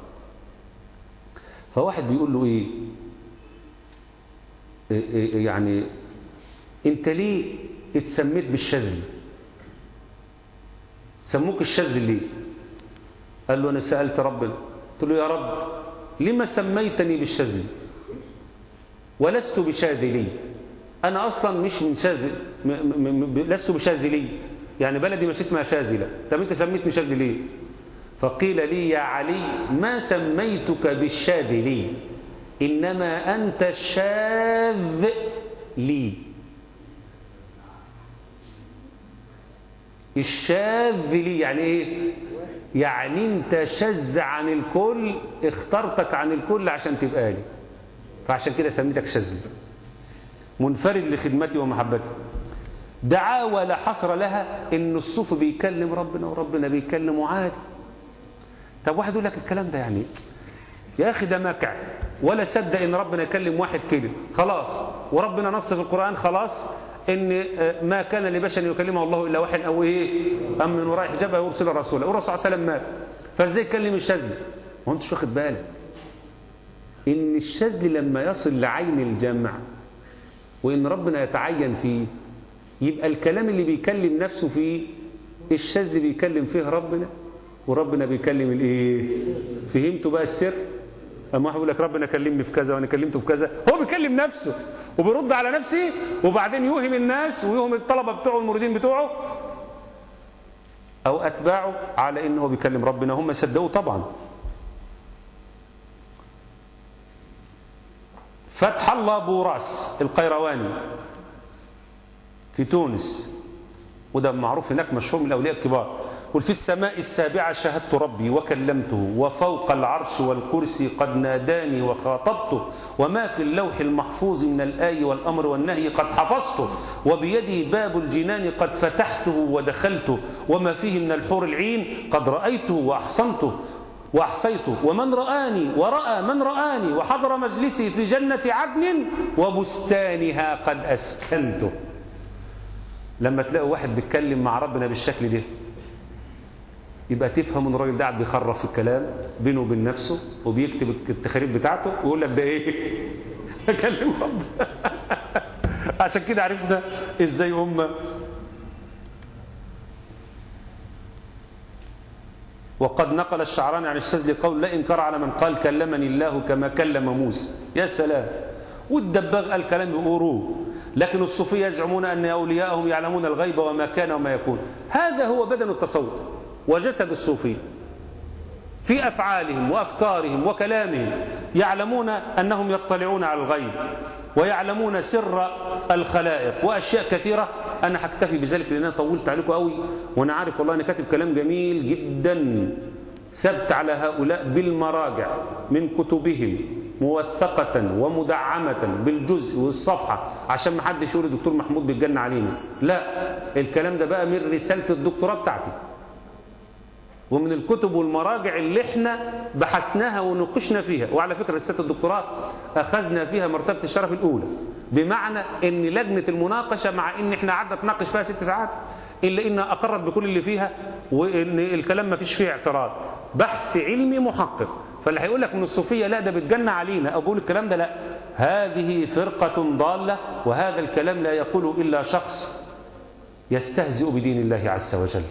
Speaker 2: فواحد بيقول له إيه يعني انت ليه اتسميت بالشاذلي سموك الشاذلي ليه قال له انا سالت ربنا قلت له يا رب لما سميتني بالشاذلي ولست بشاذلي انا اصلا مش من شاذل لست بشاذلي يعني بلدي مش اسمها شاذله طب انت سميتني شاذلي ليه فقيل لي يا علي ما سميتك بالشاذلي انما انت الشاذ لي الشاذ لي يعني ايه يعني انت شذ عن الكل اخترتك عن الكل عشان تبقى لي فعشان كده سميتك شاذ لي منفرد لخدمتي ومحبتي دعاوى لا حصر لها ان الصوفي بيكلم ربنا وربنا بيكلمه عادي طب واحد يقول لك الكلام ده يعني يا اخي ده مكع ولا صدق ان ربنا يكلم واحد كده خلاص وربنا نص في القران خلاص ان ما كان لبشر يكلمه الله الا وحي او ايه ام من وراء حجاب يرسل رسولا والرسول صلى الله عليه وسلم مات فازاي يكلم الشاذلي ما انتش واخد بالك ان الشاذلي لما يصل لعين الجمع وان ربنا يتعين فيه يبقى الكلام اللي بيكلم نفسه فيه الشاذلي بيكلم فيه ربنا وربنا بيكلم الايه فهمتوا بقى السر اما واحد يقول لك ربنا كلمني في كذا وانا كلمته في كذا هو بيكلم نفسه وبيرد على نفسه وبعدين يوهم الناس ويوهم الطلبه بتوعه المريدين بتوعه او اتباعه على انه بيكلم ربنا هم صدقوه طبعا فتح الله بوراس القيرواني في تونس وده معروف هناك مشهور من الاولياء الكبار قل في السماء السابعة شاهدت ربي وكلمته وفوق العرش والكرسي قد ناداني وخاطبته وما في اللوح المحفوظ من الآي والأمر والنهي قد حفظته وبيدي باب الجنان قد فتحته ودخلته وما فيه من الحور العين قد رأيته وأحصنته وأحصيته ومن رآني ورأى من رآني وحضر مجلسي في جنة عدن وبستانها قد أسكنته لما تلاقوا واحد بيتكلم مع ربنا بالشكل ده يبقى تفهم ان الراجل ده قاعد بيخرف في الكلام بينه وبين نفسه وبيكتب التخاريف بتاعته ويقول لك ده ايه؟ بكلم ربنا عشان كده عرفنا ازاي هم وقد نقل الشعراني عن الشاذلي قول لا إنكار على من قال كلمني الله كما كلم موسى يا سلام والدباغ قال كلام بأوروه لكن الصوفية يزعمون أن أولياءهم يعلمون الغيب وما كان وما يكون هذا هو بدن التصوف وجسد الصوفي في أفعالهم وأفكارهم وكلامهم يعلمون أنهم يطلعون على الغيب ويعلمون سر الخلائق وأشياء كثيرة أنا هكتفي بذلك لأن أنا طولت عليكم قوي وأنا عارف والله أنا كاتب كلام جميل جدا ثبت على هؤلاء بالمراجع من كتبهم موثقة ومدعمة بالجزء والصفحة عشان ما حدش يقول الدكتور محمود بيتجنى علينا لا الكلام ده بقى من رسالة الدكتوراه بتاعتي ومن الكتب والمراجع اللي احنا بحثناها ونقشنا فيها وعلى فكرة رسالة الدكتوراه أخذنا فيها مرتبة الشرف الأولى بمعنى ان لجنة المناقشة مع ان احنا قعدنا نتناقش فيها ست ساعات إلا إنها أقرت بكل اللي فيها وإن الكلام ما فيش فيه اعتراض بحث علمي محقق فاللي هيقول لك من الصوفية لا ده بتجنى علينا أقول الكلام ده لا هذه فرقة ضالة وهذا الكلام لا يقول إلا شخص يستهزئ بدين الله عز وجل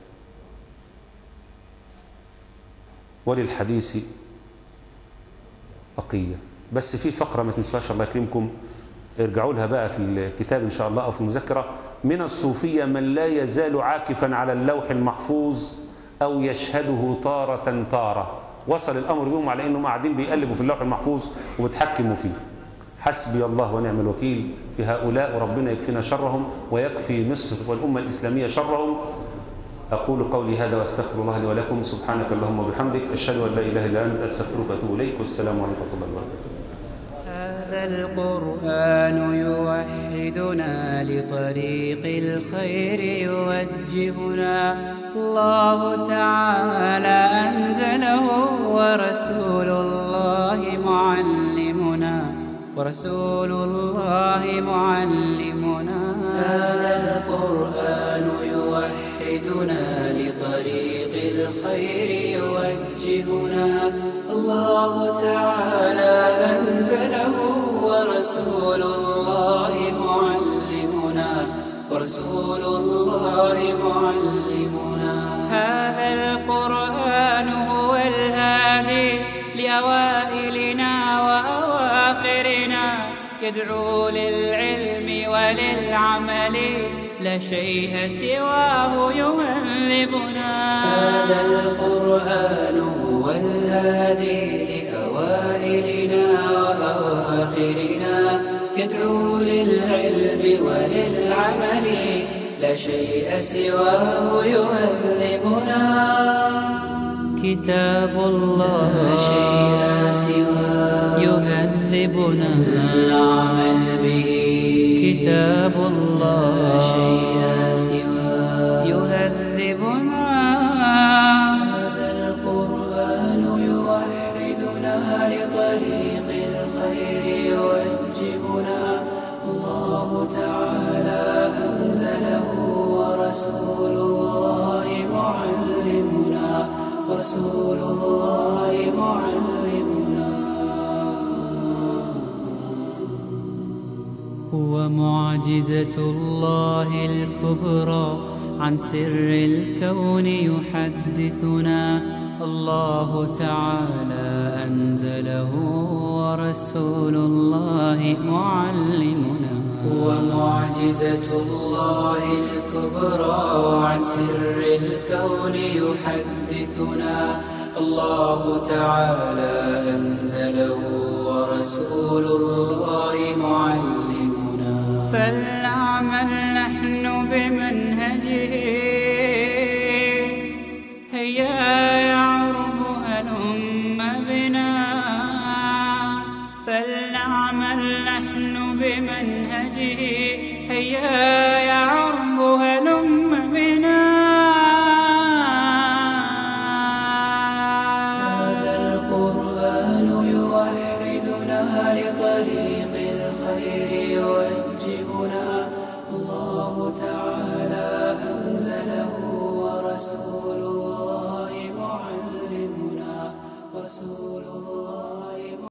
Speaker 2: وللحديث بقية بس في فقرة ما تنسوهاش الله يكرمكم ارجعوا لها بقى في الكتاب إن شاء الله أو في المذكرة من الصوفية من لا يزال عاكفا على اللوح المحفوظ أو يشهده طارة طارة وصل الأمر بهم على أنهم قاعدين بيقلبوا في اللوح المحفوظ وبتحكموا فيه حسبي الله ونعم الوكيل في هؤلاء وربنا يكفينا شرهم ويكفي مصر والأمة الإسلامية شرهم أقول قولي هذا وأستغفر الله لي ولكم سبحانك اللهم وبحمدك أشهد أن لا إله إلا أنت أستغفرك وأتوب إليك والسلام عليكم ورحمة الله وبركاته
Speaker 1: هذا القرآن يوحدنا لطريق الخير يوجهنا الله تعالى أنزله ورسول الله معلمنا ورسول الله معلمنا هذا القرآن يوحدنا لطريق الخير يوجهنا الله تعالى أنزله ورسول الله معلمنا ورسول الله معلمنا هذا القرآن هو الهادي لأوائلنا وأواخرنا يدعو للعلم وللعمل لا شيء سواه يهذبنا هذا القرآن هو الهادي لأوائلنا وأواخرنا يدعو للعلم وللعمل لا شيء سواه يهذبنا كتاب الله لا شيء سواه يهذبنا العمل به كتاب الله لا شيء سواه يهذبنا هذا القرآن يوحدنا لطريق الخير يوجهنا الله تعالى أنزله ورسول الله معلمنا ورسول الله معلمنا هو معجزة الله الكبرى عن سر الكون يحدثنا الله تعالى أنزله ورسول الله معلمنا هو معجزة الله الكبرى عن سر الكون يحدثنا الله تعالى أنزله ورسول الله معلمنا فلنعمل نحن بمنهجه هيا يعرب هلم بنا فلنعمل نحن بمنهجه هيا يعرب هلم بنا هذا القرآن يوحدنا لطريق الخير يوجهنا الله تعالى أنزله ورسوله